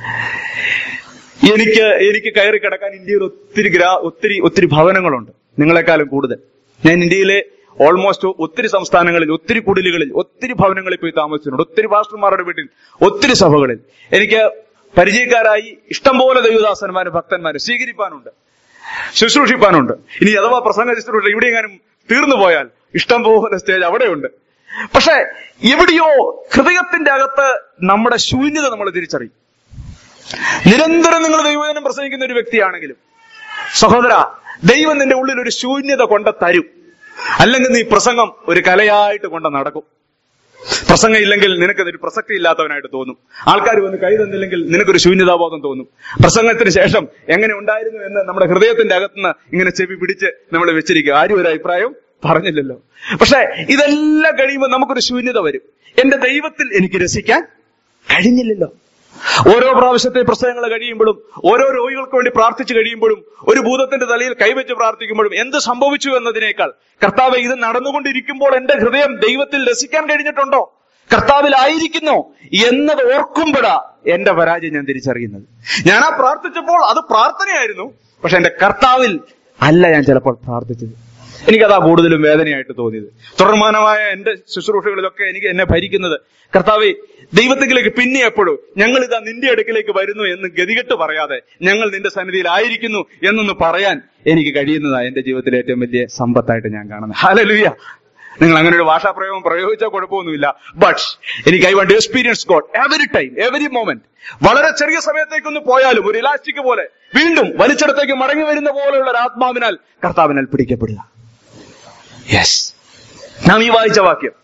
എനിക്ക് എനിക്ക് കയറി കിടക്കാൻ ഇന്ത്യയിൽ ഒത്തിരി ഗ്രാ ഒത്തിരി ഒത്തിരി ഭവനങ്ങളുണ്ട് നിങ്ങളെക്കാളും കൂടുതൽ ഞാൻ ഇന്ത്യയിലെ ഓൾമോസ്റ്റ് ഒത്തിരി സംസ്ഥാനങ്ങളിൽ ഒത്തിരി കുടിലുകളിൽ ഒത്തിരി ഭവനങ്ങളിൽ പോയി താമസിച്ചിട്ടുണ്ട് ഒത്തിരി പാസ്റ്റർമാരുടെ വീട്ടിൽ ഒത്തിരി സഭകളിൽ എനിക്ക് പരിചയക്കാരായി ഇഷ്ടംപോലെ ദൈവദാസന്മാരും ഭക്തന്മാരും സ്വീകരിപ്പാനുണ്ട് ശുശ്രൂഷിപ്പാനുണ്ട് ഇനി അഥവാ പ്രസംഗ ശുശ്രൂഷ എവിടെയെങ്ങാനും തീർന്നു പോയാൽ ഇഷ്ടംപോലെ സ്റ്റേജ് അവിടെയുണ്ട് പക്ഷെ എവിടെയോ ഹൃദയത്തിന്റെ അകത്ത് നമ്മുടെ ശൂന്യത നമ്മൾ തിരിച്ചറിയും നിരന്തരം നിങ്ങൾ ദൈവജനം പ്രസംഗിക്കുന്ന ഒരു വ്യക്തിയാണെങ്കിലും സഹോദര ദൈവം നിന്റെ ഉള്ളിൽ ഒരു ശൂന്യത കൊണ്ട് തരും അല്ലെങ്കിൽ നീ പ്രസംഗം ഒരു കലയായിട്ട് കൊണ്ട് നടക്കും പ്രസംഗം ഇല്ലെങ്കിൽ നിനക്കതൊരു പ്രസക്തി ഇല്ലാത്തവനായിട്ട് തോന്നും ആൾക്കാർ വന്ന് കൈ തന്നില്ലെങ്കിൽ നിനക്കൊരു ശൂന്യതാബോധം തോന്നും പ്രസംഗത്തിന് ശേഷം എങ്ങനെ ഉണ്ടായിരുന്നു എന്ന് നമ്മുടെ ഹൃദയത്തിന്റെ അകത്തുനിന്ന് ഇങ്ങനെ ചെവി പിടിച്ച് നമ്മൾ വെച്ചിരിക്കുക ആരും ഒരു അഭിപ്രായം പറഞ്ഞില്ലല്ലോ പക്ഷെ ഇതെല്ലാം കഴിയുമ്പോൾ നമുക്കൊരു ശൂന്യത വരും എന്റെ ദൈവത്തിൽ എനിക്ക് രസിക്കാൻ കഴിഞ്ഞില്ലല്ലോ ഓരോ പ്രാവശ്യത്തെ പ്രസംഗങ്ങൾ കഴിയുമ്പോഴും ഓരോ രോഗികൾക്ക് വേണ്ടി പ്രാർത്ഥിച്ചു കഴിയുമ്പോഴും ഒരു ഭൂതത്തിന്റെ തലയിൽ കൈവച്ച് പ്രാർത്ഥിക്കുമ്പോഴും എന്ത് സംഭവിച്ചു എന്നതിനേക്കാൾ കർത്താവ് ഇത് നടന്നുകൊണ്ടിരിക്കുമ്പോൾ എന്റെ ഹൃദയം ദൈവത്തിൽ രസിക്കാൻ കഴിഞ്ഞിട്ടുണ്ടോ കർത്താവിലായിരിക്കുന്നോ എന്നത് ഓർക്കുമ്പോഴാ എന്റെ പരാജയം ഞാൻ തിരിച്ചറിയുന്നത് ഞാൻ ആ പ്രാർത്ഥിച്ചപ്പോൾ അത് പ്രാർത്ഥനയായിരുന്നു പക്ഷെ എന്റെ കർത്താവിൽ അല്ല ഞാൻ ചിലപ്പോൾ പ്രാർത്ഥിച്ചത് എനിക്കതാ കൂടുതലും വേദനയായിട്ട് തോന്നിയത് തുടർമാനമായ എന്റെ ശുശ്രൂഷകളിലൊക്കെ എനിക്ക് എന്നെ ഭരിക്കുന്നത് കർത്താവെ ദൈവത്തിലേക്ക് പിന്നെ എപ്പോഴും ഞങ്ങൾ ഇതാ നിന്റെ അടുക്കിലേക്ക് വരുന്നു എന്ന് ഗതികെട്ട് പറയാതെ ഞങ്ങൾ നിന്റെ സന്നിധിയിൽ ആയിരിക്കുന്നു എന്നൊന്ന് പറയാൻ എനിക്ക് കഴിയുന്നതാ എന്റെ ജീവിതത്തിലെ ഏറ്റവും വലിയ സമ്പത്തായിട്ട് ഞാൻ കാണുന്നത് ഹലലുയ നിങ്ങൾ അങ്ങനെ ഒരു ഭാഷാപ്രയോഗം പ്രയോഗിച്ചാൽ കുഴപ്പമൊന്നുമില്ല ബട്ട് എനിക്ക് I want experience God every time every moment വളരെ ചെറിയ സമയത്തേക്കൊന്ന് പോയാലും ഒരു ഇലാസ്റ്റിക് പോലെ വീണ്ടും വലിച്ചിടത്തേക്ക് മടങ്ങി വരുന്ന പോലെയുള്ള ഒരു ആത്മാവിനാൽ കർത്താവിനാൽ പിടിക്കപ്പെടുക യെസ് നാം ഈ വായിച്ച വാക്യം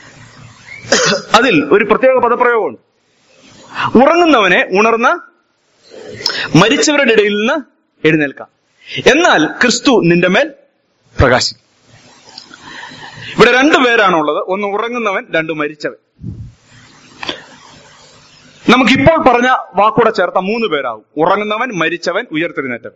അതിൽ ഒരു പ്രത്യേക പദപ്രയോഗമുണ്ട് ഉറങ്ങുന്നവനെ ഉണർന്ന മരിച്ചവരുടെ ഇടയിൽ നിന്ന് എഴുന്നേൽക്കാം എന്നാൽ ക്രിസ്തു നിന്റെ മേൽ പ്രകാശിക്കും ഇവിടെ രണ്ടു പേരാണുള്ളത് ഒന്ന് ഉറങ്ങുന്നവൻ രണ്ട് മരിച്ചവൻ നമുക്കിപ്പോൾ പറഞ്ഞ വാക്കൂടെ ചേർത്ത മൂന്ന് പേരാവും ഉറങ്ങുന്നവൻ മരിച്ചവൻ ഉയർത്തെഴുന്നേറ്റവൻ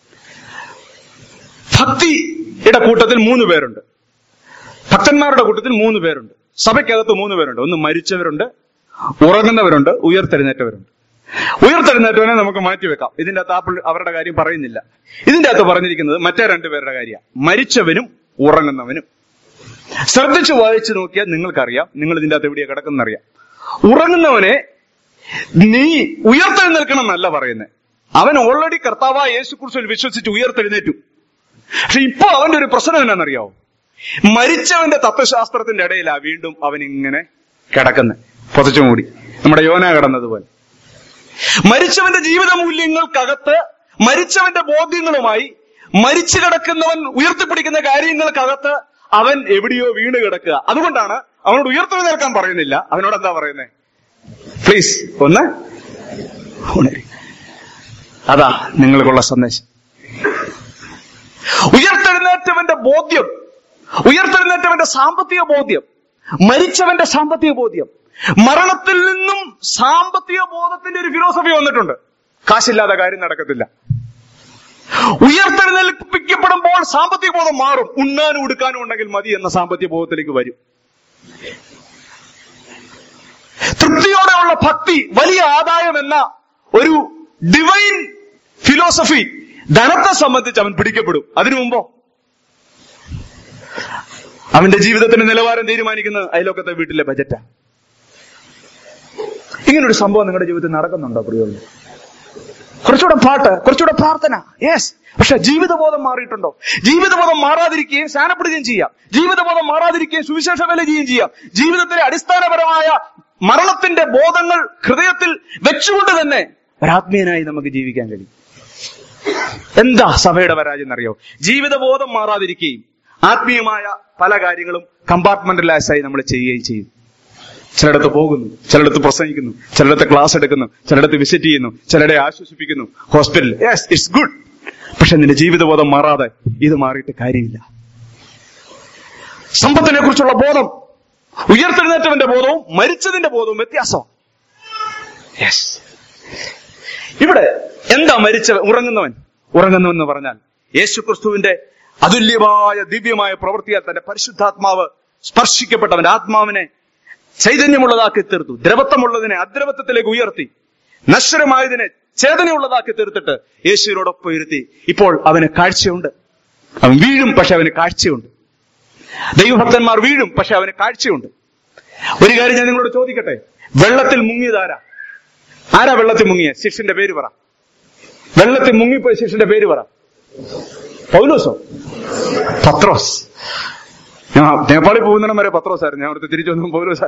ഭക്തിയുടെ കൂട്ടത്തിൽ മൂന്ന് പേരുണ്ട് ഭക്തന്മാരുടെ കൂട്ടത്തിൽ മൂന്ന് പേരുണ്ട് സഭയ്ക്കകത്ത് മൂന്ന് പേരുണ്ട് ഒന്ന് മരിച്ചവരുണ്ട് ഉറങ്ങുന്നവരുണ്ട് ഉയർത്തെഴുന്നേറ്റവരുണ്ട് ഉയർത്തെഴുന്നേറ്റവനെ നമുക്ക് മാറ്റിവെക്കാം ഇതിന്റെ അകത്ത് ആപ്പിൾ അവരുടെ കാര്യം പറയുന്നില്ല ഇതിന്റെ അകത്ത് പറഞ്ഞിരിക്കുന്നത് മറ്റേ രണ്ടുപേരുടെ കാര്യമാണ് മരിച്ചവനും ഉറങ്ങുന്നവനും ശ്രദ്ധിച്ചു വായിച്ചു നോക്കിയാൽ നിങ്ങൾക്കറിയാം നിങ്ങൾ ഇതിന്റെ അകത്ത് എവിടെയാ കിടക്കുന്നറിയാം ഉറങ്ങുന്നവനെ നീ ഉയർത്തെഴുന്നേൽക്കണം എന്നല്ല പറയുന്നത് അവൻ ഓൾറെഡി കർത്താവായ യേശു കുറിച്ച് വിശ്വസിച്ച് ഉയർത്തെഴുന്നേറ്റു പക്ഷെ ഇപ്പൊ അവന്റെ ഒരു പ്രശ്നം എന്നാണെന്നറിയാവോ മരിച്ചവന്റെ തത്വശാസ്ത്രത്തിന്റെ ഇടയിലാ വീണ്ടും അവൻ ഇങ്ങനെ കിടക്കുന്നത് പൊതച്ചു മൂടി നമ്മുടെ യോന കിടന്നതുപോലെ മരിച്ചവന്റെ ജീവിത മൂല്യങ്ങൾക്കകത്ത് മരിച്ചവന്റെ ബോധ്യങ്ങളുമായി മരിച്ചു കിടക്കുന്നവൻ ഉയർത്തിപ്പിടിക്കുന്ന കാര്യങ്ങൾക്കകത്ത് അവൻ എവിടെയോ വീണ് കിടക്കുക അതുകൊണ്ടാണ് അവനോട് ഉയർത്തെഴുന്നേൽക്കാൻ പറയുന്നില്ല അവനോട് എന്താ പറയുന്നത് പ്ലീസ് ഒന്ന് ഉണരി അതാ നിങ്ങൾക്കുള്ള സന്ദേശം ഉയർത്തെഴുന്നേറ്റവന്റെ ബോധ്യം ഉയർത്തെഴുന്നേറ്റവന്റെ സാമ്പത്തിക ബോധ്യം മരിച്ചവന്റെ സാമ്പത്തിക ബോധ്യം മരണത്തിൽ നിന്നും സാമ്പത്തിക ബോധത്തിന്റെ ഒരു ഫിലോസഫി വന്നിട്ടുണ്ട് കാശില്ലാതെ കാര്യം നടക്കത്തില്ല ഉയർത്തെഴുന്നേൽപ്പിക്കപ്പെടുമ്പോൾ സാമ്പത്തിക ബോധം മാറും ഉണ്ണാനും ഉടുക്കാനും ഉണ്ടെങ്കിൽ മതി എന്ന സാമ്പത്തിക ബോധത്തിലേക്ക് വരും തൃപ്തിയോടെയുള്ള ഭക്തി വലിയ ആദായം എന്ന ഒരു ഡിവൈൻ ഫിലോസഫി ധനത്തെ സംബന്ധിച്ച് അവൻ പിടിക്കപ്പെടും അതിനു മുമ്പോ അവന്റെ ജീവിതത്തിന്റെ നിലവാരം തീരുമാനിക്കുന്നത് അയലോക്കത്തെ വീട്ടിലെ ബജറ്റാ ഇങ്ങനൊരു സംഭവം നിങ്ങളുടെ ജീവിതത്തിൽ നടക്കുന്നുണ്ടോ പ്രിയോളി കുറച്ചുകൂടെ പാട്ട് കുറച്ചുകൂടെ പ്രാർത്ഥന യെസ് പക്ഷെ ജീവിതബോധം മാറിയിട്ടുണ്ടോ ജീവിതബോധം മാറാതിരിക്കുകയും സ്നാനപ്പെടുകയും ചെയ്യാം ജീവിതബോധം മാറാതിരിക്കുകയും സുവിശേഷ വേല ചെയ്യുകയും ചെയ്യാം ജീവിതത്തിലെ അടിസ്ഥാനപരമായ മരണത്തിന്റെ ബോധങ്ങൾ ഹൃദയത്തിൽ വെച്ചുകൊണ്ട് തന്നെ ഒരാത്മീയനായി നമുക്ക് ജീവിക്കാൻ കഴിയും എന്താ സഭയുടെ പരാജയം എന്നറിയോ ജീവിതബോധം മാറാതിരിക്കുകയും ആത്മീയമായ പല കാര്യങ്ങളും കമ്പാർട്ട്മെന്റലൈസ് ആയി നമ്മൾ ചെയ്യുകയും ചെയ്യും ചിലയിടത്ത് പോകുന്നു ചിലയിടത്ത് പ്രസംഗിക്കുന്നു ചിലയിടത്ത് ക്ലാസ് എടുക്കുന്നു ചിലയിടത്ത് വിസിറ്റ് ചെയ്യുന്നു ചിലരെ ആശ്വസിപ്പിക്കുന്നു ഹോസ്പിറ്റൽ യെസ് ഇറ്റ്സ് ഗുഡ് പക്ഷെ നിന്റെ ജീവിതബോധം മാറാതെ ഇത് മാറിയിട്ട് കാര്യമില്ല സമ്പത്തിനെ കുറിച്ചുള്ള ബോധം ഉയർത്തെഴുന്നേറ്റവന്റെ ബോധവും മരിച്ചതിന്റെ ബോധവും വ്യത്യാസം യെസ് ഇവിടെ എന്താ മരിച്ച ഉറങ്ങുന്നവൻ ഉറങ്ങുന്നവൻ എന്ന് പറഞ്ഞാൽ യേശു ക്രിസ്തുവിന്റെ അതുല്യമായ ദിവ്യമായ പ്രവൃത്തിയാൽ തന്റെ പരിശുദ്ധാത്മാവ് സ്പർശിക്കപ്പെട്ടവന്റെ ആത്മാവിനെ ചൈതന്യമുള്ളതാക്കി തീർത്തു ദ്രവത്വമുള്ളതിനെ അദ്രവത്വത്തിലേക്ക് ഉയർത്തി നശ്വരമായതിനെ ചേതനയുള്ളതാക്കി തീർത്തിട്ട് യേശുവിനോടൊപ്പം ഇരുത്തി ഇപ്പോൾ അവന് കാഴ്ചയുണ്ട് അവൻ വീഴും പക്ഷെ അവന് കാഴ്ചയുണ്ട് ദൈവഭക്തന്മാർ വീഴും പക്ഷെ അവന് കാഴ്ചയുണ്ട് ഒരു കാര്യം ഞാൻ നിങ്ങളോട് ചോദിക്കട്ടെ വെള്ളത്തിൽ മുങ്ങിയതാരാ ആരാ വെള്ളത്തിൽ മുങ്ങിയ ശിഷ്യന്റെ പേര് പറ വെള്ളത്തിൽ മുങ്ങിപ്പോയ ശിഷ്യന്റെ പേര് പറ പൗലോസോ പത്രോസ് ഞാൻ നേപ്പാളിൽ പോകുന്നിടം വരെ പത്രോസ് ആയിരുന്നു ഞാൻ അവിടുത്തെ തിരിച്ചു വന്നു പൗലോസ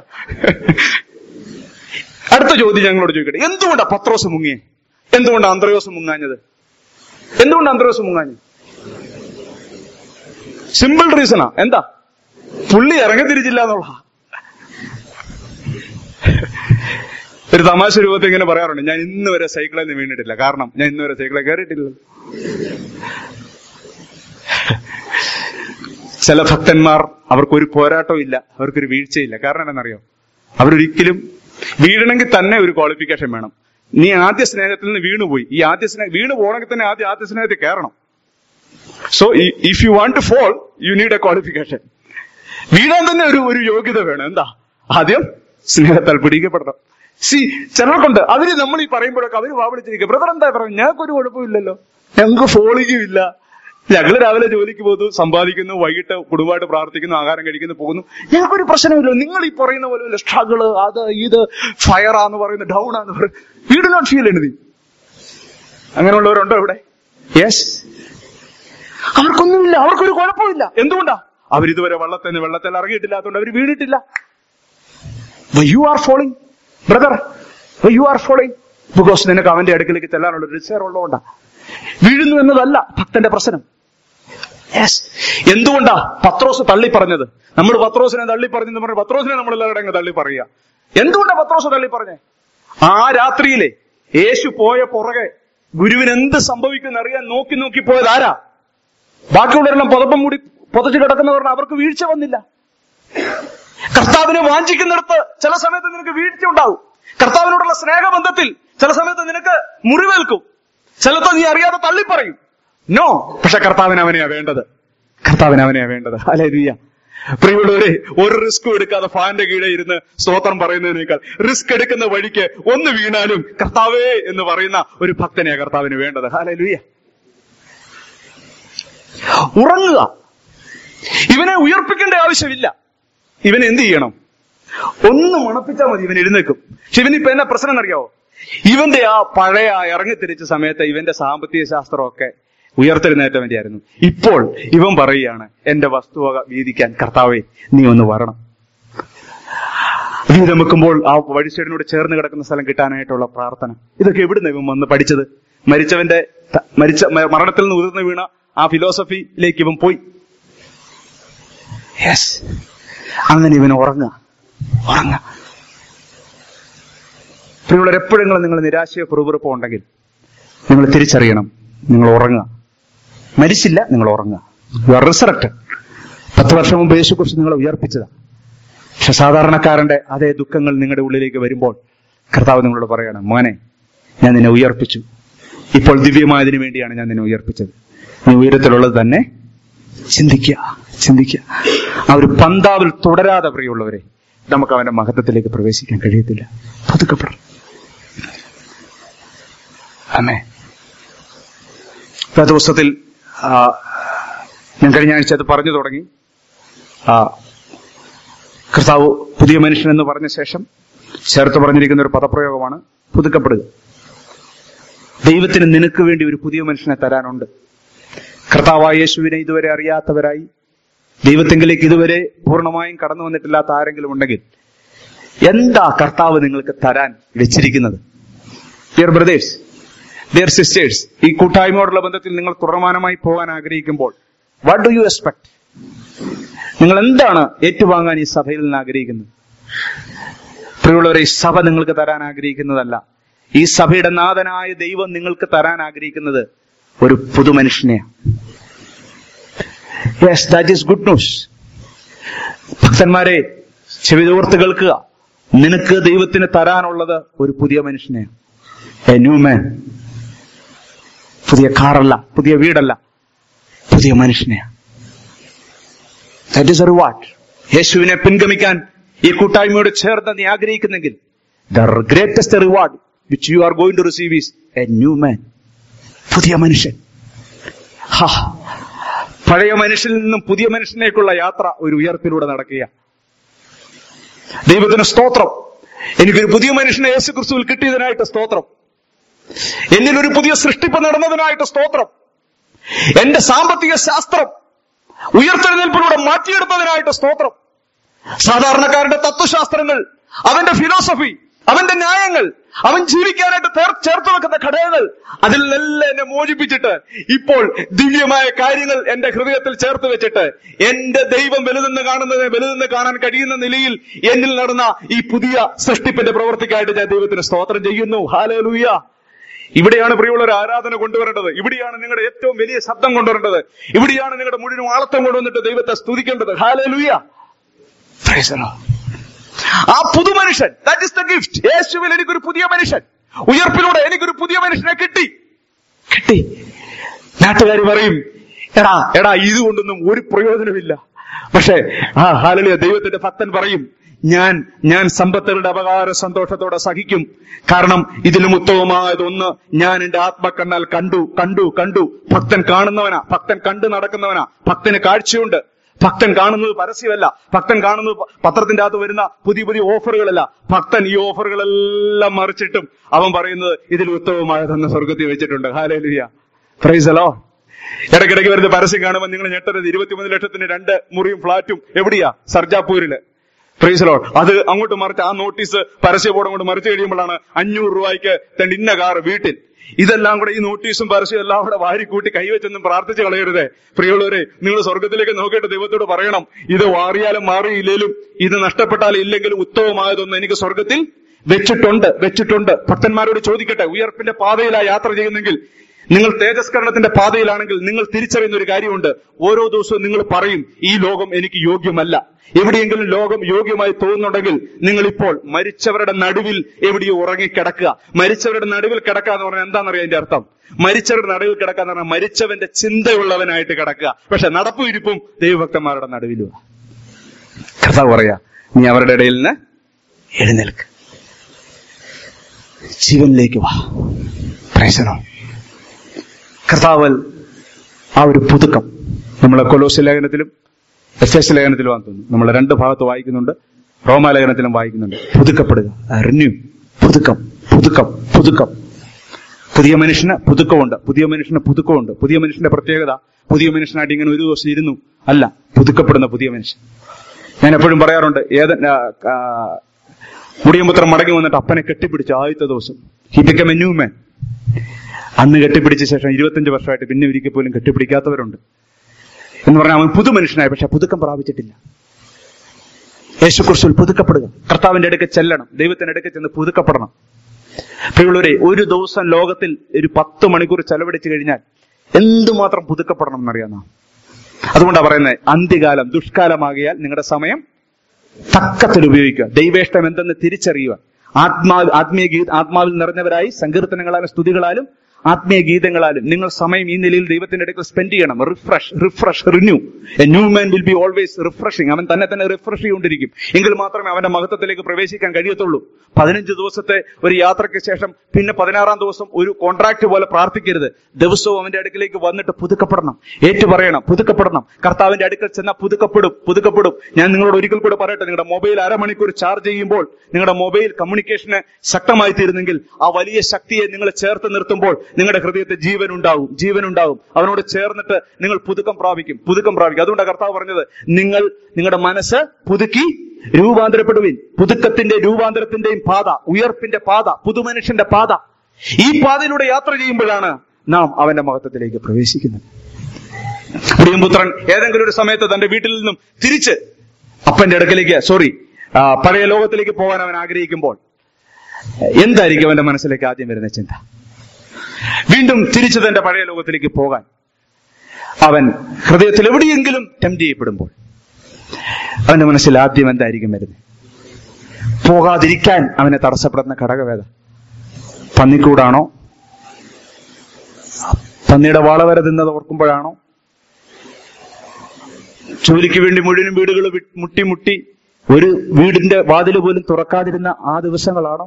അടുത്ത ചോദ്യം ഞങ്ങളോട് ചോദിക്കട്ടെ എന്തുകൊണ്ടാ പത്രോസ് മുങ്ങിയേ എന്തുകൊണ്ടാ അന്ത്രയോസ് മുങ്ങാഞ്ഞത് എന്തുകൊണ്ടാ അന്ത്രയോസ് മുങ്ങാഞ്ഞത് സിമ്പിൾ റീസണാ എന്താ പുള്ളി ഇറങ്ങി തിരിച്ചില്ല എന്നുള്ള ഒരു തമാശ രൂപത്തിൽ ഇങ്ങനെ പറയാറുണ്ട് ഞാൻ ഇന്ന് വരെ സൈക്കിളിൽ നിന്ന് വീണിട്ടില്ല കാരണം ഞാൻ ഇന്ന് വരെ സൈക്കിളിൽ കയറിയിട്ടില്ല ചില ഭക്തന്മാർ അവർക്കൊരു പോരാട്ടവും ഇല്ല അവർക്കൊരു വീഴ്ചയില്ല കാരണം എന്താണെന്നറിയോ അവരൊരിക്കലും വീഴണമെങ്കിൽ തന്നെ ഒരു ക്വാളിഫിക്കേഷൻ വേണം നീ ആദ്യ സ്നേഹത്തിൽ നിന്ന് വീണുപോയി ഈ ആദ്യ സ്നേഹം വീണു പോകണമെങ്കിൽ തന്നെ ആദ്യം ആദ്യ സ്നേഹത്തിൽ കയറണം so if you want to fall you need a qualification വീഴാൻ തന്നെ ഒരു ഒരു യോഗ്യത വേണം എന്താ ആദ്യം സ്നേഹത്താൽ പിടിക്കപ്പെടണം സി ചിലർക്കുണ്ട് അവര് നമ്മൾ ഈ പറയുമ്പോഴൊക്കെ അവര് വാവിളിച്ചിരിക്കുക ബ്രദർ എന്താ പറയുന്നത് ഞങ്ങൾക്കൊരു കുഴപ്പമില്ലല്ലോ ഞങ്ങൾക്ക് ഫോളിങ്ങും ഇല്ല ഞങ്ങൾ രാവിലെ ജോലിക്ക് പോകുന്നു സമ്പാദിക്കുന്നു വൈകിട്ട് കുടുംബമായിട്ട് പ്രാർത്ഥിക്കുന്നു ആഹാരം കഴിക്കുന്നു പോകുന്നു ഞങ്ങൾക്കൊരു പ്രശ്നമില്ല നിങ്ങൾ ഈ പറയുന്ന പോലെ സ്ട്രഗിള് അത് ഇത് ഫയറാന്ന് പറയുന്നത് ഡൗൺ ആന്ന് പറയുന്നത് we do not feel anything അങ്ങനെയുള്ളവരുണ്ടോ ഇവിടെ യെസ് അവർക്കൊന്നുമില്ല അവർക്കൊരു കുഴപ്പമില്ല എന്തുകൊണ്ടാ അവരിതുവരെ വള്ളത്തിൽ വെള്ളത്തിൽ ഇറങ്ങിയിട്ടില്ലാത്തതുകൊണ്ട് അവർ വീണിട്ടില്ല you are following brother you are following because നിനക്ക് അവന്റെ അടുക്കിലേക്ക് ചെല്ലാനുള്ള ഒരു ഡിസയർ ഉള്ളതുകൊണ്ടാ വീഴുന്നു എന്നതല്ല ഭക്തന്റെ പ്രശ്നം യെസ് എന്തുകൊണ്ടാ പത്രോസ് തള്ളി പറഞ്ഞത് നമ്മൾ പത്രോസിനെ തള്ളി പറഞ്ഞെന്ന് പറഞ്ഞു പത്രോസിനെ നമ്മൾ എല്ലാവരുടെ അങ്ങ് തള്ളി പറയുക എന്തുകൊണ്ടാ പത്രോസ് തള്ളി പറഞ്ഞേ ആ രാത്രിയിലെ യേശു പോയ പുറകെ ഗുരുവിന് എന്ത് സംഭവിക്കും അറിയാൻ നോക്കി നോക്കി പോയത് ആരാ ബാക്കിയുള്ളവരെല്ലാം പുതപ്പം മൂടി പുതച്ചു കിടക്കുന്നവരുടെ അവർക്ക് വീഴ്ച വന്നില്ല കർത്താവിനെ വാഞ്ചിക്കുന്നിടത്ത് ചില സമയത്ത് നിനക്ക് വീഴ്ച ഉണ്ടാവും കർത്താവിനോടുള്ള സ്നേഹബന്ധത്തിൽ ചില സമയത്ത് നിനക്ക് മുറിവേൽക്കും ചിലത്ത് നീ അറിയാതെ തള്ളിപ്പറയും നോ പക്ഷെ കർത്താവിന് അവനെയാ വേണ്ടത് കർത്താവിന് അവനെയാ വേണ്ടത് അല്ലെ നീയ പ്രിയമുള്ളവരെ ഒരു റിസ്കും എടുക്കാതെ ഫാന്റെ കീഴെ ഇരുന്ന് സ്തോത്രം പറയുന്നതിനേക്കാൾ റിസ്ക് എടുക്കുന്ന വഴിക്ക് ഒന്ന് വീണാലും കർത്താവേ എന്ന് പറയുന്ന ഒരു ഭക്തനെയാ കർത്താവിന് വേണ്ടത് ഹാലെ ലൂയ ഉറങ്ങുക ഇവനെ ഉയർപ്പിക്കേണ്ട ആവശ്യമില്ല ഇവൻ എന്ത് ചെയ്യണം ഒന്ന് മണപ്പിച്ചാൽ മതി ഇവൻ എഴുന്നേക്കും പക്ഷെ ഇവനിപ്പോ എന്നാ പ്രശ്നം എന്നറിയാവോ ഇവന്റെ ആ പഴയ ആ ഇറങ്ങിത്തിരിച്ച സമയത്ത് ഇവന്റെ സാമ്പത്തിക ശാസ്ത്രമൊക്കെ ഉയർത്തെഴുന്നേറ്റവന്റെ ആയിരുന്നു ഇപ്പോൾ ഇവൻ പറയുകയാണ് എന്റെ വസ്തുവക വീതിക്കാൻ കർത്താവെ നീ ഒന്ന് വരണം വീതം വെക്കുമ്പോൾ ആ വഴിച്ചേടിനോട് ചേർന്ന് കിടക്കുന്ന സ്ഥലം കിട്ടാനായിട്ടുള്ള പ്രാർത്ഥന ഇതൊക്കെ എവിടുന്ന് ഇവൻ വന്ന് പഠിച്ചത് മരിച്ചവന്റെ ത- മരിച്ച മ- മരണത്തിൽ നിന്ന് ഉതിർന്നു വീണ ആ ഫിലോസഫിയിലേക്ക് ഇവൻ പോയി യെസ് അങ്ങനെ ഇവൻ ഉറങ്ങുക ഉറങ്ങുക പ്രിയമുള്ളവർ എപ്പോഴെങ്കിലും നിങ്ങൾ നിരാശയോ കുറുകുറുപ്പോ ഉണ്ടെങ്കിൽ നിങ്ങൾ തിരിച്ചറിയണം നിങ്ങൾ ഉറങ്ങുക മരിച്ചില്ല നിങ്ങൾ ഉറങ്ങുക യു ആർ റിസറക്റ്റഡ് പത്ത് വർഷം മുമ്പ് യേശുക്കുറിച്ച് നിങ്ങളെ ഉയർപ്പിച്ചതാണ് പക്ഷെ സാധാരണക്കാരന്റെ അതേ ദുഃഖങ്ങൾ നിങ്ങളുടെ ഉള്ളിലേക്ക് വരുമ്പോൾ കർത്താവ് നിങ്ങളോട് പറയണം മോനെ ഞാൻ നിന്നെ ഉയർപ്പിച്ചു ഇപ്പോൾ ദിവ്യമായതിനു വേണ്ടിയാണ് ഞാൻ നിന്നെ ഉയർപ്പിച്ചത് നീ ഉയരത്തിലുള്ളത് തന്നെ ചിന്തിക്കുക ചിന്തിക്കുക ആ ഒരു പന്താവിൽ തുടരാതെ പ്രിയമുള്ളവരെ നമുക്ക് അവന്റെ മഹത്വത്തിലേക്ക് പ്രവേശിക്കാൻ കഴിയത്തില്ല പുതുക്കപ്പെടണം അമ്മേ വേദപുസ്തകത്തിൽ ആ, ഞാൻ കഴിഞ്ഞ ആഴ്ച അത് പറഞ്ഞു തുടങ്ങി ആ, കർത്താവ് പുതിയ മനുഷ്യൻ എന്ന് പറഞ്ഞ ശേഷം ചേർത്ത് പറഞ്ഞിരിക്കുന്ന ഒരു പദപ്രയോഗമാണ് പുതുക്കപ്പെടുക ദൈവത്തിന് നിനക്ക് വേണ്ടി ഒരു പുതിയ മനുഷ്യനെ തരാനുണ്ട് കർത്താവായ യേശുവിനെ ഇതുവരെ അറിയാത്തവരായി ദൈവത്തെങ്കിലേക്ക് ഇതുവരെ പൂർണ്ണമായും കടന്നു വന്നിട്ടില്ലാത്ത ആരെങ്കിലും ഉണ്ടെങ്കിൽ എന്താ കർത്താവ് നിങ്ങൾക്ക് തരാൻ വെച്ചിരിക്കുന്നത് ഡിയർ ബ്രദേഴ്സ് ഡിയർ സിസ്റ്റേഴ്സ് ഈ കൂട്ടായ്മയോടുള്ള ബന്ധത്തിൽ നിങ്ങൾ തുറമാനമായി പോകാൻ ആഗ്രഹിക്കുമ്പോൾ വാട്ട് ഡു യു എക്സ്പെക്ട് നിങ്ങൾ എന്താണ് ഏറ്റുവാങ്ങാൻ ഈ സഭയിൽ നിന്ന് ആഗ്രഹിക്കുന്നത് പ്രിയമുള്ളവരെ ഈ സഭ നിങ്ങൾക്ക് തരാൻ ആഗ്രഹിക്കുന്നതല്ല ഈ സഭയുടെ നാഥനായ ദൈവം നിങ്ങൾക്ക് തരാൻ ആഗ്രഹിക്കുന്നത് ഒരു പുതുമനുഷ്യനെയാണ് yes that is good news ഭക്തന്മാരെ ചെവിതോർത്ത് കേൾക്കുക നിനക്ക് ദൈവത്തിന് തരാനുള്ളത് ഒരു പുതിയ മനുഷ്യനെയാണ് എ ന്യൂ മാൻ പുതിയ കാറല്ല പുതിയ വീടല്ല പുതിയ മനുഷ്യനെയാണ് ദാറ്റ് ഈസ് എ റിവാർഡ് യേശുവിനെ പിൻഗമിക്കാൻ ഈ കൂട്ടായ്മയോട് ചേർന്ന് നീ ആഗ്രഹിക്കുന്നെങ്കിൽ the greatest reward which you are going to receive is a new man പുതിയ മനുഷ്യൻ ഹാ പഴയ മനുഷ്യനിൽ നിന്നും പുതിയ മനുഷ്യനേക്കുള്ള യാത്ര ഒരു ഉയർപ്പിലൂടെ നടക്കുക ദൈവത്തിന് സ്തോത്രം എനിക്കൊരു പുതിയ മനുഷ്യനെ യേശു ക്രിസ്തുവിൽ കിട്ടിയതിനായിട്ട് സ്തോത്രം എന്നിൽ ഒരു പുതിയ സൃഷ്ടിപ്പ് നടന്നതിനായിട്ട് സ്തോത്രം എന്റെ സാമ്പത്തിക ശാസ്ത്രം ഉയർത്തെഴുന്നേൽപ്പിലൂടെ മാറ്റിയെടുത്തതിനായിട്ട് സ്തോത്രം സാധാരണക്കാരന്റെ തത്വശാസ്ത്രങ്ങൾ അവന്റെ ഫിലോസഫി അവന്റെ ന്യായങ്ങൾ അവൻ ജീവിക്കാനായിട്ട് തേർ- ചേർത്ത് വെക്കുന്ന ഘടകങ്ങൾ അതിൽ നിന്നെല്ലാം എന്നെ മോചിപ്പിച്ചിട്ട് ഇപ്പോൾ ദിവ്യമായ കാര്യങ്ങൾ എന്റെ ഹൃദയത്തിൽ ചേർത്ത് വെച്ചിട്ട് എന്റെ ദൈവം വലുതെന്ന് കാണുന്നതിനെ വലുതെന്ന് കാണാൻ കഴിയുന്ന നിലയിൽ എന്നിൽ നടന്ന ഈ പുതിയ സൃഷ്ടിപ്പിന്റെ പ്രവർത്തിക്കായിട്ട് ഞാൻ ദൈവത്തിന് സ്തോത്രം ചെയ്യുന്നു ഹാലൂയ ഇവിടെയാണ് പ്രിയമുള്ള ഒരു ആരാധന കൊണ്ടുവരേണ്ടത് ഇവിടെയാണ് നിങ്ങളുടെ ഏറ്റവും വലിയ ശബ്ദം കൊണ്ടുവരേണ്ടത് ഇവിടെയാണ് നിങ്ങളുടെ മുഴുവൻ ആളത്വം കൊണ്ടുവന്നിട്ട് ദൈവത്തെ സ്തുതിക്കേണ്ടത് ഹാലൂയ ആ പുതുമനുഷ്യൻ ദാറ്റ് ഇസ് ദ ഗിഫ്റ്റ് യേശുവിൽ എനിക്കൊരു പുതിയ മനുഷ്യൻ ഉയർപ്പിലൂടെ എനിക്കൊരു പുതിയ മനുഷ്യനെ കിട്ടി കിട്ടി നാട്ടുകാർ പറയും എടാ എടാ ഇതുകൊണ്ടൊന്നും ഒരു പ്രയോജനമില്ല പക്ഷേ ആ ഹാലലിയ ദൈവത്തിന്റെ ഭക്തൻ പറയും ഞാൻ ഞാൻ സമ്പത്തുകളുടെ അപകാര സന്തോഷത്തോടെ സഹിക്കും കാരണം ഇതിലും ഉത്തമമായതൊന്ന് ഞാൻ എന്റെ ആത്മക്കണ്ണാൽ കണ്ടു കണ്ടു കണ്ടു ഭക്തൻ കാണുന്നവനാ ഭക്തൻ കണ്ടു നടക്കുന്നവനാ ഭക്തന് കാഴ്ചയുണ്ട് ഭക്തൻ കാണുന്നത് പരസ്യമല്ല ഭക്തൻ കാണുന്നത് പ- പത്രത്തിന്റെ അകത്ത് വരുന്ന പുതിയ പുതിയ ഓഫറുകളല്ല ഭക്തൻ ഈ ഓഫറുകളെല്ലാം മറിച്ചിട്ടും അവൻ പറയുന്നത് ഇതിൽ ഉത്തമമായതെന്ന് സ്വർഗത്തിൽ വെച്ചിട്ടുണ്ട് ഹാലേലുയ പ്രൈസലോ ഇടയ്ക്കിടയ്ക്ക് വരുന്ന പരസ്യം കാണുമ്പോൾ നിങ്ങൾ ഞെട്ടരുത് ഇരുപത്തിമൂന്ന് ലക്ഷത്തിന് രണ്ട് മുറിയും ഫ്ളാറ്റും എവിടെയാ സർജാപൂരില് പ്രൈസലോ അത് അങ്ങോട്ട് മറിച്ച് ആ നോട്ടീസ് പരസ്യ ബോർഡ് അങ്ങോട്ട് മറിച്ച് കഴിയുമ്പോഴാണ് അഞ്ഞൂറ് രൂപയ്ക്ക് തന്റെ ഇന്ന കാർ വീട്ടിൽ ഇതെല്ലാം കൂടെ ഈ നോട്ടീസും പരസ്യവും എല്ലാം കൂടെ വാരിക്കൂട്ടി കൈവച്ചൊന്നും പ്രാർത്ഥിച്ച് കളയരുതേ പ്രിയമുള്ളവരെ നിങ്ങൾ സ്വർഗത്തിലേക്ക് നോക്കിയിട്ട് ദൈവത്തോട് പറയണം ഇത് മാറിയാലും മാറിയില്ലേലും ഇത് നഷ്ടപ്പെട്ടാലും ഇല്ലെങ്കിലും ഉത്തമമായതൊന്നും എനിക്ക് സ്വർഗത്തിൽ വെച്ചിട്ടുണ്ട് വെച്ചിട്ടുണ്ട് ഭക്തന്മാരോട് ചോദിക്കട്ടെ ഉയർപ്പിന്റെ പാതയിലാ യാത്ര ചെയ്യുന്നെങ്കിൽ നിങ്ങൾ തേജസ്കരണത്തിന്റെ പാതയിലാണെങ്കിൽ നിങ്ങൾ തിരിച്ചറിയുന്ന ഒരു കാര്യമുണ്ട് ഓരോ ദിവസവും നിങ്ങൾ പറയും ഈ ലോകം എനിക്ക് യോഗ്യമല്ല എവിടെയെങ്കിലും ലോകം യോഗ്യമായി തോന്നുന്നുണ്ടെങ്കിൽ നിങ്ങൾ ഇപ്പോൾ മരിച്ചവരുടെ നടുവിൽ എവിടെയോ ഉറങ്ങിക്കിടക്കുക മരിച്ചവരുടെ നടുവിൽ കിടക്കുക എന്ന് പറഞ്ഞാൽ എന്താണെന്നറിയാം അതിന്റെ അർത്ഥം മരിച്ചവരുടെ നടുവിൽ കിടക്കുക എന്ന് പറഞ്ഞാൽ മരിച്ചവന്റെ ചിന്തയുള്ളവനായിട്ട് കിടക്കുക പക്ഷെ നടപ്പും ഇരിപ്പും ദൈവഭക്തന്മാരുടെ നടുവിലുമാണ് കർത്താവ് പറയാ നീ അവരുടെ ഇടയിൽ നിന്ന് എഴുന്നേൽക്ക് ജീവനിലേക്ക് വാ പ്രേസനോ കർത്താവൽ ആ ഒരു പുതുക്കം നമ്മളെ കൊലോസ് ലേഖനത്തിലും എഫ് എസ് ലേഖനത്തിലുമാണെന്ന് തോന്നുന്നു നമ്മൾ രണ്ട് ഭാഗത്ത് വായിക്കുന്നുണ്ട് റോമാലേഖനത്തിലും വായിക്കുന്നുണ്ട് പുതുക്കപ്പെടുക റിന്യൂ പുതുക്കം പുതുക്കം പുതുക്കം പുതിയ മനുഷ്യന് പുതുക്കമുണ്ട് പുതിയ മനുഷ്യന് പുതുക്കമുണ്ട് പുതിയ മനുഷ്യന്റെ പ്രത്യേകത പുതിയ മനുഷ്യനായിട്ട് ഇങ്ങനെ ഒരു ദിവസം ഇരുന്നു അല്ല പുതുക്കപ്പെടുന്ന പുതിയ മനുഷ്യൻ ഞാൻ എപ്പോഴും പറയാറുണ്ട് ഏത ആ, ആ, മുടിയമ്പുത്രം മടങ്ങി വന്നിട്ട് അപ്പനെ കെട്ടിപ്പിടിച്ച ആദ്യത്തെ ദിവസം he become a new man അന്ന് കെട്ടിപ്പിടിച്ച ശേഷം ഇരുപത്തഞ്ച് വർഷമായിട്ട് പിന്നെ ഒരിക്കൽ പോലും കെട്ടിപ്പിടിക്കാത്തവരുണ്ട് എന്ന് പറഞ്ഞാൽ അവൻ പുതു മനുഷ്യനായി പക്ഷെ പുതുക്കം പ്രാപിച്ചിട്ടില്ല യേശു കുറിച്ചിൽ പുതുക്കപ്പെടുക കർത്താവിന്റെ അടുക്ക് ചെല്ലണം ദൈവത്തിന്റെ അടുക്ക് ചെന്ന് പുതുക്കപ്പെടണം പ്രിയമുള്ളവരെ ഒരു ദിവസം ലോകത്തിൽ ഒരു പത്ത് മണിക്കൂർ ചെലവഴിച്ചു കഴിഞ്ഞാൽ എന്തുമാത്രം പുതുക്കപ്പെടണം എന്നറിയാമോ അതുകൊണ്ടാണ് പറയുന്നത് അന്ത്യകാലം ദുഷ്കാലമാകിയാൽ നിങ്ങളുടെ സമയം തക്കത്തിൽ ഉപയോഗിക്കുക ദൈവേഷ്ടം എന്തെന്ന് തിരിച്ചറിയുക ആത്മാ ആത്മീയ ഗീത ആത്മാവിൽ നിറഞ്ഞവരായി സങ്കീർത്തനങ്ങളാലും സ്തുതികളാലും ആത്മീയ ഗീതങ്ങളാലും നിങ്ങൾ സമയം ഈ നിലയിൽ ദൈവത്തിന്റെ അടുക്കൽ സ്പെൻഡ് ചെയ്യണം refresh refresh renew a new man will be always refreshing അവൻ തന്നെ തന്നെ റിഫ്രഷ് ചെയ്തുകൊണ്ടിരിക്കും എങ്കിൽ മാത്രമേ അവന്റെ മഹത്വത്തിലേക്ക് പ്രവേശിക്കാൻ കഴിയത്തുള്ളൂ പതിനഞ്ച് ദിവസത്തെ ഒരു യാത്രയ്ക്ക് ശേഷം പിന്നെ പതിനാറാം ദിവസം ഒരു കോൺട്രാക്ട് പോലെ പ്രാർത്ഥിക്കരുത് ദിവസവും അവന്റെ അടുക്കിലേക്ക് വന്നിട്ട് പുതുക്കപ്പെടണം ഏറ്റു പറയണം പുതുക്കപ്പെടണം കർത്താവിന്റെ അടുക്കൽ ചെന്നാൽ പുതുക്കപ്പെടും പുതുക്കപ്പെടും ഞാൻ നിങ്ങളോട് ഒരിക്കൽ കൂടെ പറയട്ടെ നിങ്ങളുടെ മൊബൈൽ അരമണിക്കൂർ ചാർജ് ചെയ്യുമ്പോൾ നിങ്ങളുടെ മൊബൈൽ കമ്മ്യൂണിക്കേഷന് ശക്തമായി തീരുന്നെങ്കിൽ ആ വലിയ ശക്തിയെ നിങ്ങൾ ചേർത്ത് നിർത്തുമ്പോൾ നിങ്ങളുടെ ഹൃദയത്തിൽ ജീവൻ ഉണ്ടാവും ജീവൻ ഉണ്ടാവും അവനോട് ചേർന്നിട്ട് നിങ്ങൾ പുതുക്കം പ്രാപിക്കും പുതുക്കം പ്രാപിക്കും അതുകൊണ്ടാണ് കർത്താവ് പറഞ്ഞത് നിങ്ങൾ നിങ്ങളുടെ മനസ്സ് പുതുക്കി രൂപാന്തരപ്പെടുവിൻ പുതുക്കത്തിന്റെ രൂപാന്തരത്തിന്റെയും പാത ഉയർപ്പിന്റെ പാത പുതുമനുഷ്യന്റെ പാത ഈ പാതയിലൂടെ യാത്ര ചെയ്യുമ്പോഴാണ് നാം അവന്റെ മഹത്വത്തിലേക്ക് പ്രവേശിക്കുന്നത് പ്രിയപുത്രൻ ഏതെങ്കിലും ഒരു സമയത്ത് തന്റെ വീട്ടിൽ നിന്നും തിരിച്ച് അപ്പന്റെ അടുക്കലേക്ക് സോറി പഴയ ലോകത്തിലേക്ക് പോകാൻ അവൻ ആഗ്രഹിക്കുമ്പോൾ എന്തായിരിക്കും അവന്റെ മനസ്സിലേക്ക് ആദ്യം വരുന്ന ചിന്ത വീണ്ടും തിരിച്ചു തന്റെ പഴയ ലോകത്തിലേക്ക് പോകാൻ അവൻ ഹൃദയത്തിൽ എവിടെയെങ്കിലും ടെംപ്റ്റ് ചെയ്യപ്പെടുമ്പോൾ അവന്റെ മനസ്സിൽ ആദ്യം എന്തായിരിക്കും വരുന്നത് പോകാതിരിക്കാൻ അവനെ തടസ്സപ്പെടുന്ന ഘടകവേദ പന്നിക്കൂടാണോ പന്നിയുടെ വാളവര തിന്നത് ഓർക്കുമ്പോഴാണോ ജോലിക്ക് വേണ്ടി മുഴുവനും വീടുകൾ മുട്ടി മുട്ടി ഒരു വീടിന്റെ വാതിൽ പോലും തുറക്കാതിരുന്ന ആ ദിവസങ്ങളാണോ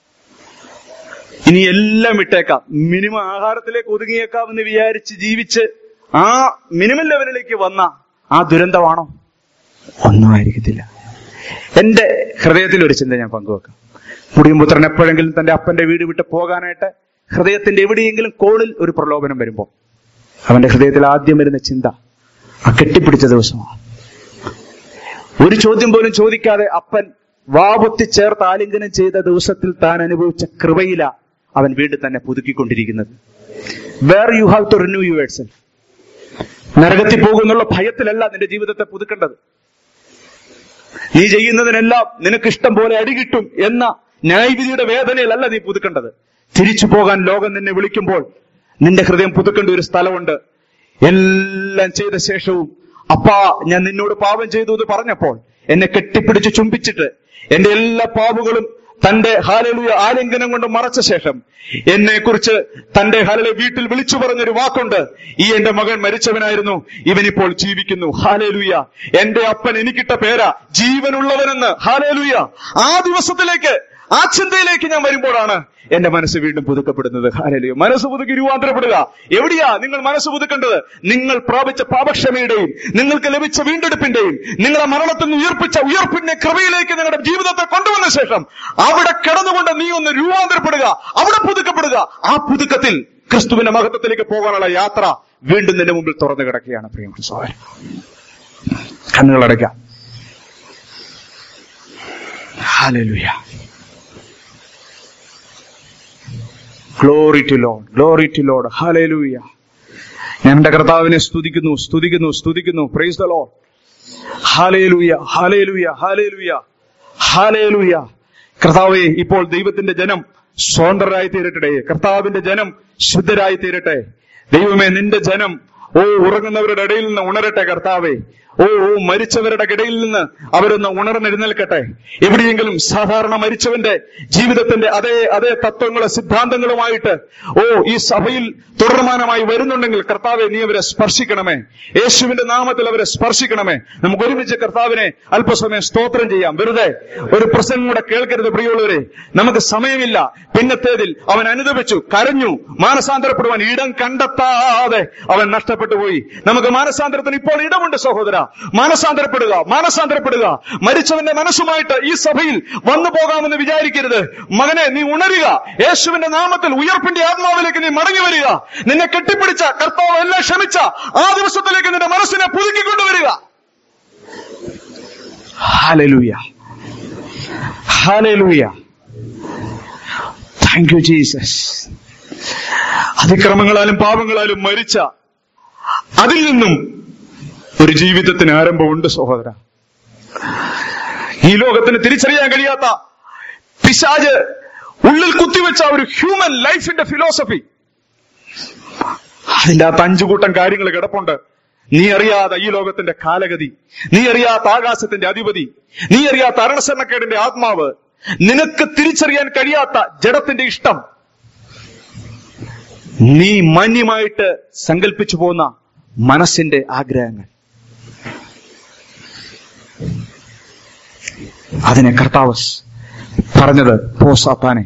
ഇനി എല്ലാം വിട്ടേക്കാം മിനിമം ആഹാരത്തിലേക്ക് ഒതുങ്ങിയേക്കാം എന്ന് വിചാരിച്ച് ജീവിച്ച് ആ മിനിമം ലെവലിലേക്ക് വന്ന ആ ദുരന്തമാണോ ഒന്നും ആയിരിക്കത്തില്ല എന്റെ ഹൃദയത്തിൽ ഒരു ചിന്ത ഞാൻ പങ്കുവെക്കാം മുടിയമ്പുത്രൻ എപ്പോഴെങ്കിലും തന്റെ അപ്പന്റെ വീട് വിട്ട് പോകാനായിട്ട് ഹൃദയത്തിന്റെ എവിടെയെങ്കിലും കോണിൽ ഒരു പ്രലോഭനം വരുമ്പോൾ അവന്റെ ഹൃദയത്തിൽ ആദ്യം വരുന്ന ചിന്ത ആ കെട്ടിപ്പിടിച്ച ദിവസമാണ് ഒരു ചോദ്യം പോലും ചോദിക്കാതെ അപ്പൻ വാപൊത്തി ചേർത്ത് ആലിംഗനം ചെയ്ത ദിവസത്തിൽ താൻ അനുഭവിച്ച കൃപയില അവൻ വീണ്ടും തന്നെ പുതുക്കിക്കൊണ്ടിരിക്കുന്നത് where you have to renew yourself നരകത്തിൽ പോകുന്നുള്ള ഭയത്തിലല്ല നിന്റെ ജീവിതത്തെ പുതുക്കേണ്ടത് നീ ചെയ്യുന്നതിനെല്ലാം നിനക്ക് ഇഷ്ടം പോലെ അടികിട്ടും എന്ന ന്യായവിധിയുടെ വേദനയിലല്ല നീ പുതുക്കേണ്ടത് തിരിച്ചു പോകാൻ ലോകം നിന്നെ വിളിക്കുമ്പോൾ നിന്റെ ഹൃദയം പുതുക്കേണ്ട ഒരു സ്ഥലമുണ്ട് എല്ലാം ചെയ്ത ശേഷവും അപ്പാ ഞാൻ നിന്നോട് പാപം ചെയ്തു എന്ന് പറഞ്ഞപ്പോൾ എന്നെ കെട്ടിപ്പിടിച്ച് ചുംബിച്ചിട്ട് എന്റെ എല്ലാ പാപങ്ങളും തന്റെ ഹാലലുയ ആലിംഗനം കൊണ്ട് മറച്ച ശേഷം എന്നെ കുറിച്ച് തന്റെ ഹാലലെ വീട്ടിൽ വിളിച്ചു പറഞ്ഞൊരു വാക്കുണ്ട് ഈ എന്റെ മകൻ മരിച്ചവനായിരുന്നു ഇവനിപ്പോൾ ജീവിക്കുന്നു ഹാലേലുയ എന്റെ അപ്പൻ എനിക്കിട്ട പേരാ ജീവനുള്ളവനെന്ന് ഹാലേലുയ ആ ദിവസത്തിലേക്ക് ആ ചിന്തയിലേക്ക് ഞാൻ വരുമ്പോഴാണ് എന്റെ മനസ്സ് വീണ്ടും പുതുക്കപ്പെടുന്നത് ഹാലലിയോ മനസ്സ് പുതുക്കി രൂപാന്തരപ്പെടുക എവിടെയാ നിങ്ങൾ മനസ്സ് പുതുക്കേണ്ടത് നിങ്ങൾ പ്രാപിച്ച പാപക്ഷമയുടെയും നിങ്ങൾക്ക് ലഭിച്ച വീണ്ടെടുപ്പിന്റെയും നിങ്ങളെ മരണത്തിൽ നിന്ന് ഉയർപ്പിച്ച ഉയർപ്പിന്റെ കൃപയിലേക്ക് നിങ്ങളുടെ ജീവിതത്തെ കൊണ്ടുവന്ന ശേഷം അവിടെ കിടന്നുകൊണ്ട് നീ ഒന്ന് രൂപാന്തരപ്പെടുക അവിടെ പുതുക്കപ്പെടുക ആ പുതുക്കത്തിൽ ക്രിസ്തുവിന്റെ മഹത്വത്തിലേക്ക് പോകാനുള്ള യാത്ര വീണ്ടും നിന്റെ മുമ്പിൽ തുറന്നു കിടക്കുകയാണ് പ്രിയമുള്ള സഹോദരൻ കണ്ണുകളടയ്ക്കാം hallelujah glory to Lord glory to Lord hallelujah ഞാൻ എന്റെ കർത്താവിനെ സ്തുതിക്കുന്നു സ്തുതിക്കുന്നു സ്തുതിക്കുന്നു praise the Lord hallelujah hallelujah hallelujah hallelujah കർത്താവെ ഇപ്പോൾ ദൈവത്തിന്റെ ജനം സ്വതന്ത്രരായി തീരട്ടെ കർത്താവിന്റെ ജനം ശുദ്ധരായി തീരട്ടെ ദൈവമേ നിന്റെ ജനം ഓ ഉറങ്ങുന്നവരുടെ ഇടയിൽ നിന്ന് ഉണരട്ടെ കർത്താവേ ഓ ഓ മരിച്ചവരുടെ ഇടയിൽ നിന്ന് അവരൊന്ന് ഉണർന്നെഴുന്നേൽക്കട്ടെ എവിടെയെങ്കിലും സാധാരണ മരിച്ചവന്റെ ജീവിതത്തിന്റെ അതേ അതേ തത്വങ്ങളും സിദ്ധാന്തങ്ങളുമായിട്ട് ഓ ഈ സഭയിൽ തുടർമാനമായി വരുന്നുണ്ടെങ്കിൽ കർത്താവെ നീ അവരെ സ്പർശിക്കണമേ യേശുവിന്റെ നാമത്തിൽ അവരെ സ്പർശിക്കണമേ നമുക്ക് ഒരുമിച്ച് കർത്താവിനെ അല്പസമയം സ്തോത്രം ചെയ്യാം വെറുതെ ഒരു പ്രസംഗം കൂടെ കേൾക്കരുത് പ്രിയമുള്ളവരെ നമുക്ക് സമയമില്ല പിന്നത്തേതിൽ അവൻ അനുദപിച്ചു കരഞ്ഞു മാനസാന്തരപ്പെടുവാൻ ഇടം കണ്ടെത്താതെ അവൻ നഷ്ടപ്പെട്ടു പോയി നമുക്ക് മാനസാന്തരത്തിന് ഇപ്പോൾ ഇടമുണ്ട് സഹോദര മാനസാന്തരപ്പെടുക മാനസാന്തരപ്പെടുക മരിച്ചവന്റെ മനസ്സുമായിട്ട് ഈ സഭയിൽ വന്നു പോകാമെന്ന് വിചാരിക്കരുത് മകനെ നീ ഉണരുക യേശുവിന്റെ നാമത്തിൽ ഉയർപ്പിന്റെ ആത്മാവിലേക്ക് നീ മടങ്ങി വരിക നിന്നെ കെട്ടിപ്പിടിച്ച കർത്താവ് എല്ലാം ക്ഷമിച്ച ആ ദിവസത്തിലേക്ക് നിന്റെ മനസ്സിനെ പുതുക്കിക്കൊണ്ടുവരിക hallelujah hallelujah thank you Jesus അതിക്രമങ്ങളാലും പാപങ്ങളാലും മരിച്ച അതിൽ നിന്നും ഒരു ജീവിതത്തിന് ആരംഭമുണ്ട് സഹോദര ഈ ലോകത്തിന് തിരിച്ചറിയാൻ കഴിയാത്ത പിശാജ് ഉള്ളിൽ കുത്തിവെച്ച ഒരു ഹ്യൂമൻ ലൈഫിന്റെ ഫിലോസഫി അതിന്റെ അകത്ത് അഞ്ചു കൂട്ടം കാര്യങ്ങൾ കിടപ്പുണ്ട് നീ അറിയാത്ത ഈ ലോകത്തിന്റെ കാലഗതി നീ അറിയാത്ത ആകാശത്തിന്റെ അധിപതി നീ അറിയാത്ത അരണസരണക്കേടിന്റെ ആത്മാവ് നിനക്ക് തിരിച്ചറിയാൻ കഴിയാത്ത ജഡത്തിന്റെ ഇഷ്ടം നീ മാന്യമായിട്ട് സങ്കല്പിച്ചു പോന്ന മനസ്സിന്റെ ആഗ്രഹങ്ങൾ അതിനെ കർത്താവ് പറഞ്ഞത് പോ സാത്താനെ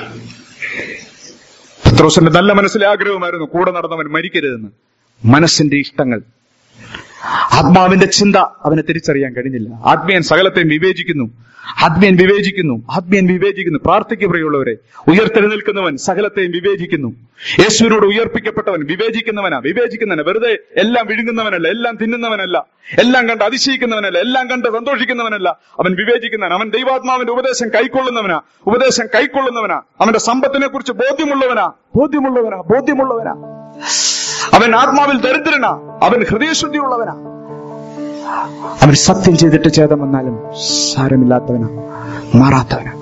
പത്രോസിന്റെ നല്ല മനസ്സിലെ ആഗ്രഹമായിരുന്നു കൂടെ നടന്നവൻ മരിക്കരുതെന്ന് മനസ്സിന്റെ ഇഷ്ടങ്ങൾ ആത്മാവിന്റെ ചിന്ത അവനെ തിരിച്ചറിയാൻ കഴിഞ്ഞില്ല ആത്മീയൻ സകലത്തെയും വിവേചിക്കുന്നു ആത്മീയൻ വിവേചിക്കുന്നു ആത്മീയൻ വിവേചിക്കുന്നു പ്രാർത്ഥിക്ക് പ്രിയമുള്ളവരെ ഉയർത്തെഴുന്നേൽക്കുന്നവൻ സകലത്തെയും വിവേചിക്കുന്നു യേശുവിനോട് ഉയർപ്പിക്കപ്പെട്ടവൻ വിവേചിക്കുന്നവനാ വിവേചിക്കുന്നവനാ വെറുതെ എല്ലാം വിഴുങ്ങുന്നവനല്ല എല്ലാം തിന്നുന്നവനല്ല എല്ലാം കണ്ട് അതിശയിക്കുന്നവനല്ല എല്ലാം കണ്ട് സന്തോഷിക്കുന്നവനല്ല അവൻ വിവേചിക്കുന്നവൻ അവൻ ദൈവാത്മാവിന്റെ ഉപദേശം കൈക്കൊള്ളുന്നവനാ ഉപദേശം കൈക്കൊള്ളുന്നവനാ അവന്റെ സമ്പത്തിനെ കുറിച്ച് ബോധ്യമുള്ളവനാ ബോധ്യമുള്ളവനാ ബോധ്യമുള്ളവനാ അവൻ ആത്മാവിൽ ദരിദ്രനാ അവൻ ഹൃദയശുദ്ധിയുള്ളവനാ അവൻ സത്യം ചെയ്തിട്ട് ഛേദം വന്നാലും സാരമില്ലാത്തവനാ മാറാത്തവനാ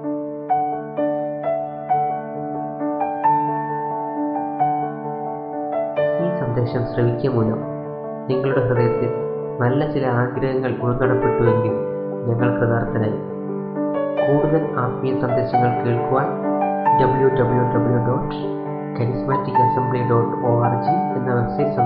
ഈ സന്ദേശം ശ്രവിക്കുക മൂലം നിങ്ങളുടെ ഹൃദയത്തിൽ നല്ല ചില ആഗ്രഹങ്ങൾ ഉൾനടപ്പെട്ടുവെങ്കിൽ ഞങ്ങൾ കൃതാർത്ഥനായി കൂടുതൽ ആത്മീയ സന്ദേശങ്ങൾ കേൾക്കുവാൻ W W W dot charismatic assembly dot O R G എന്ന വെബ്സൈറ്റ്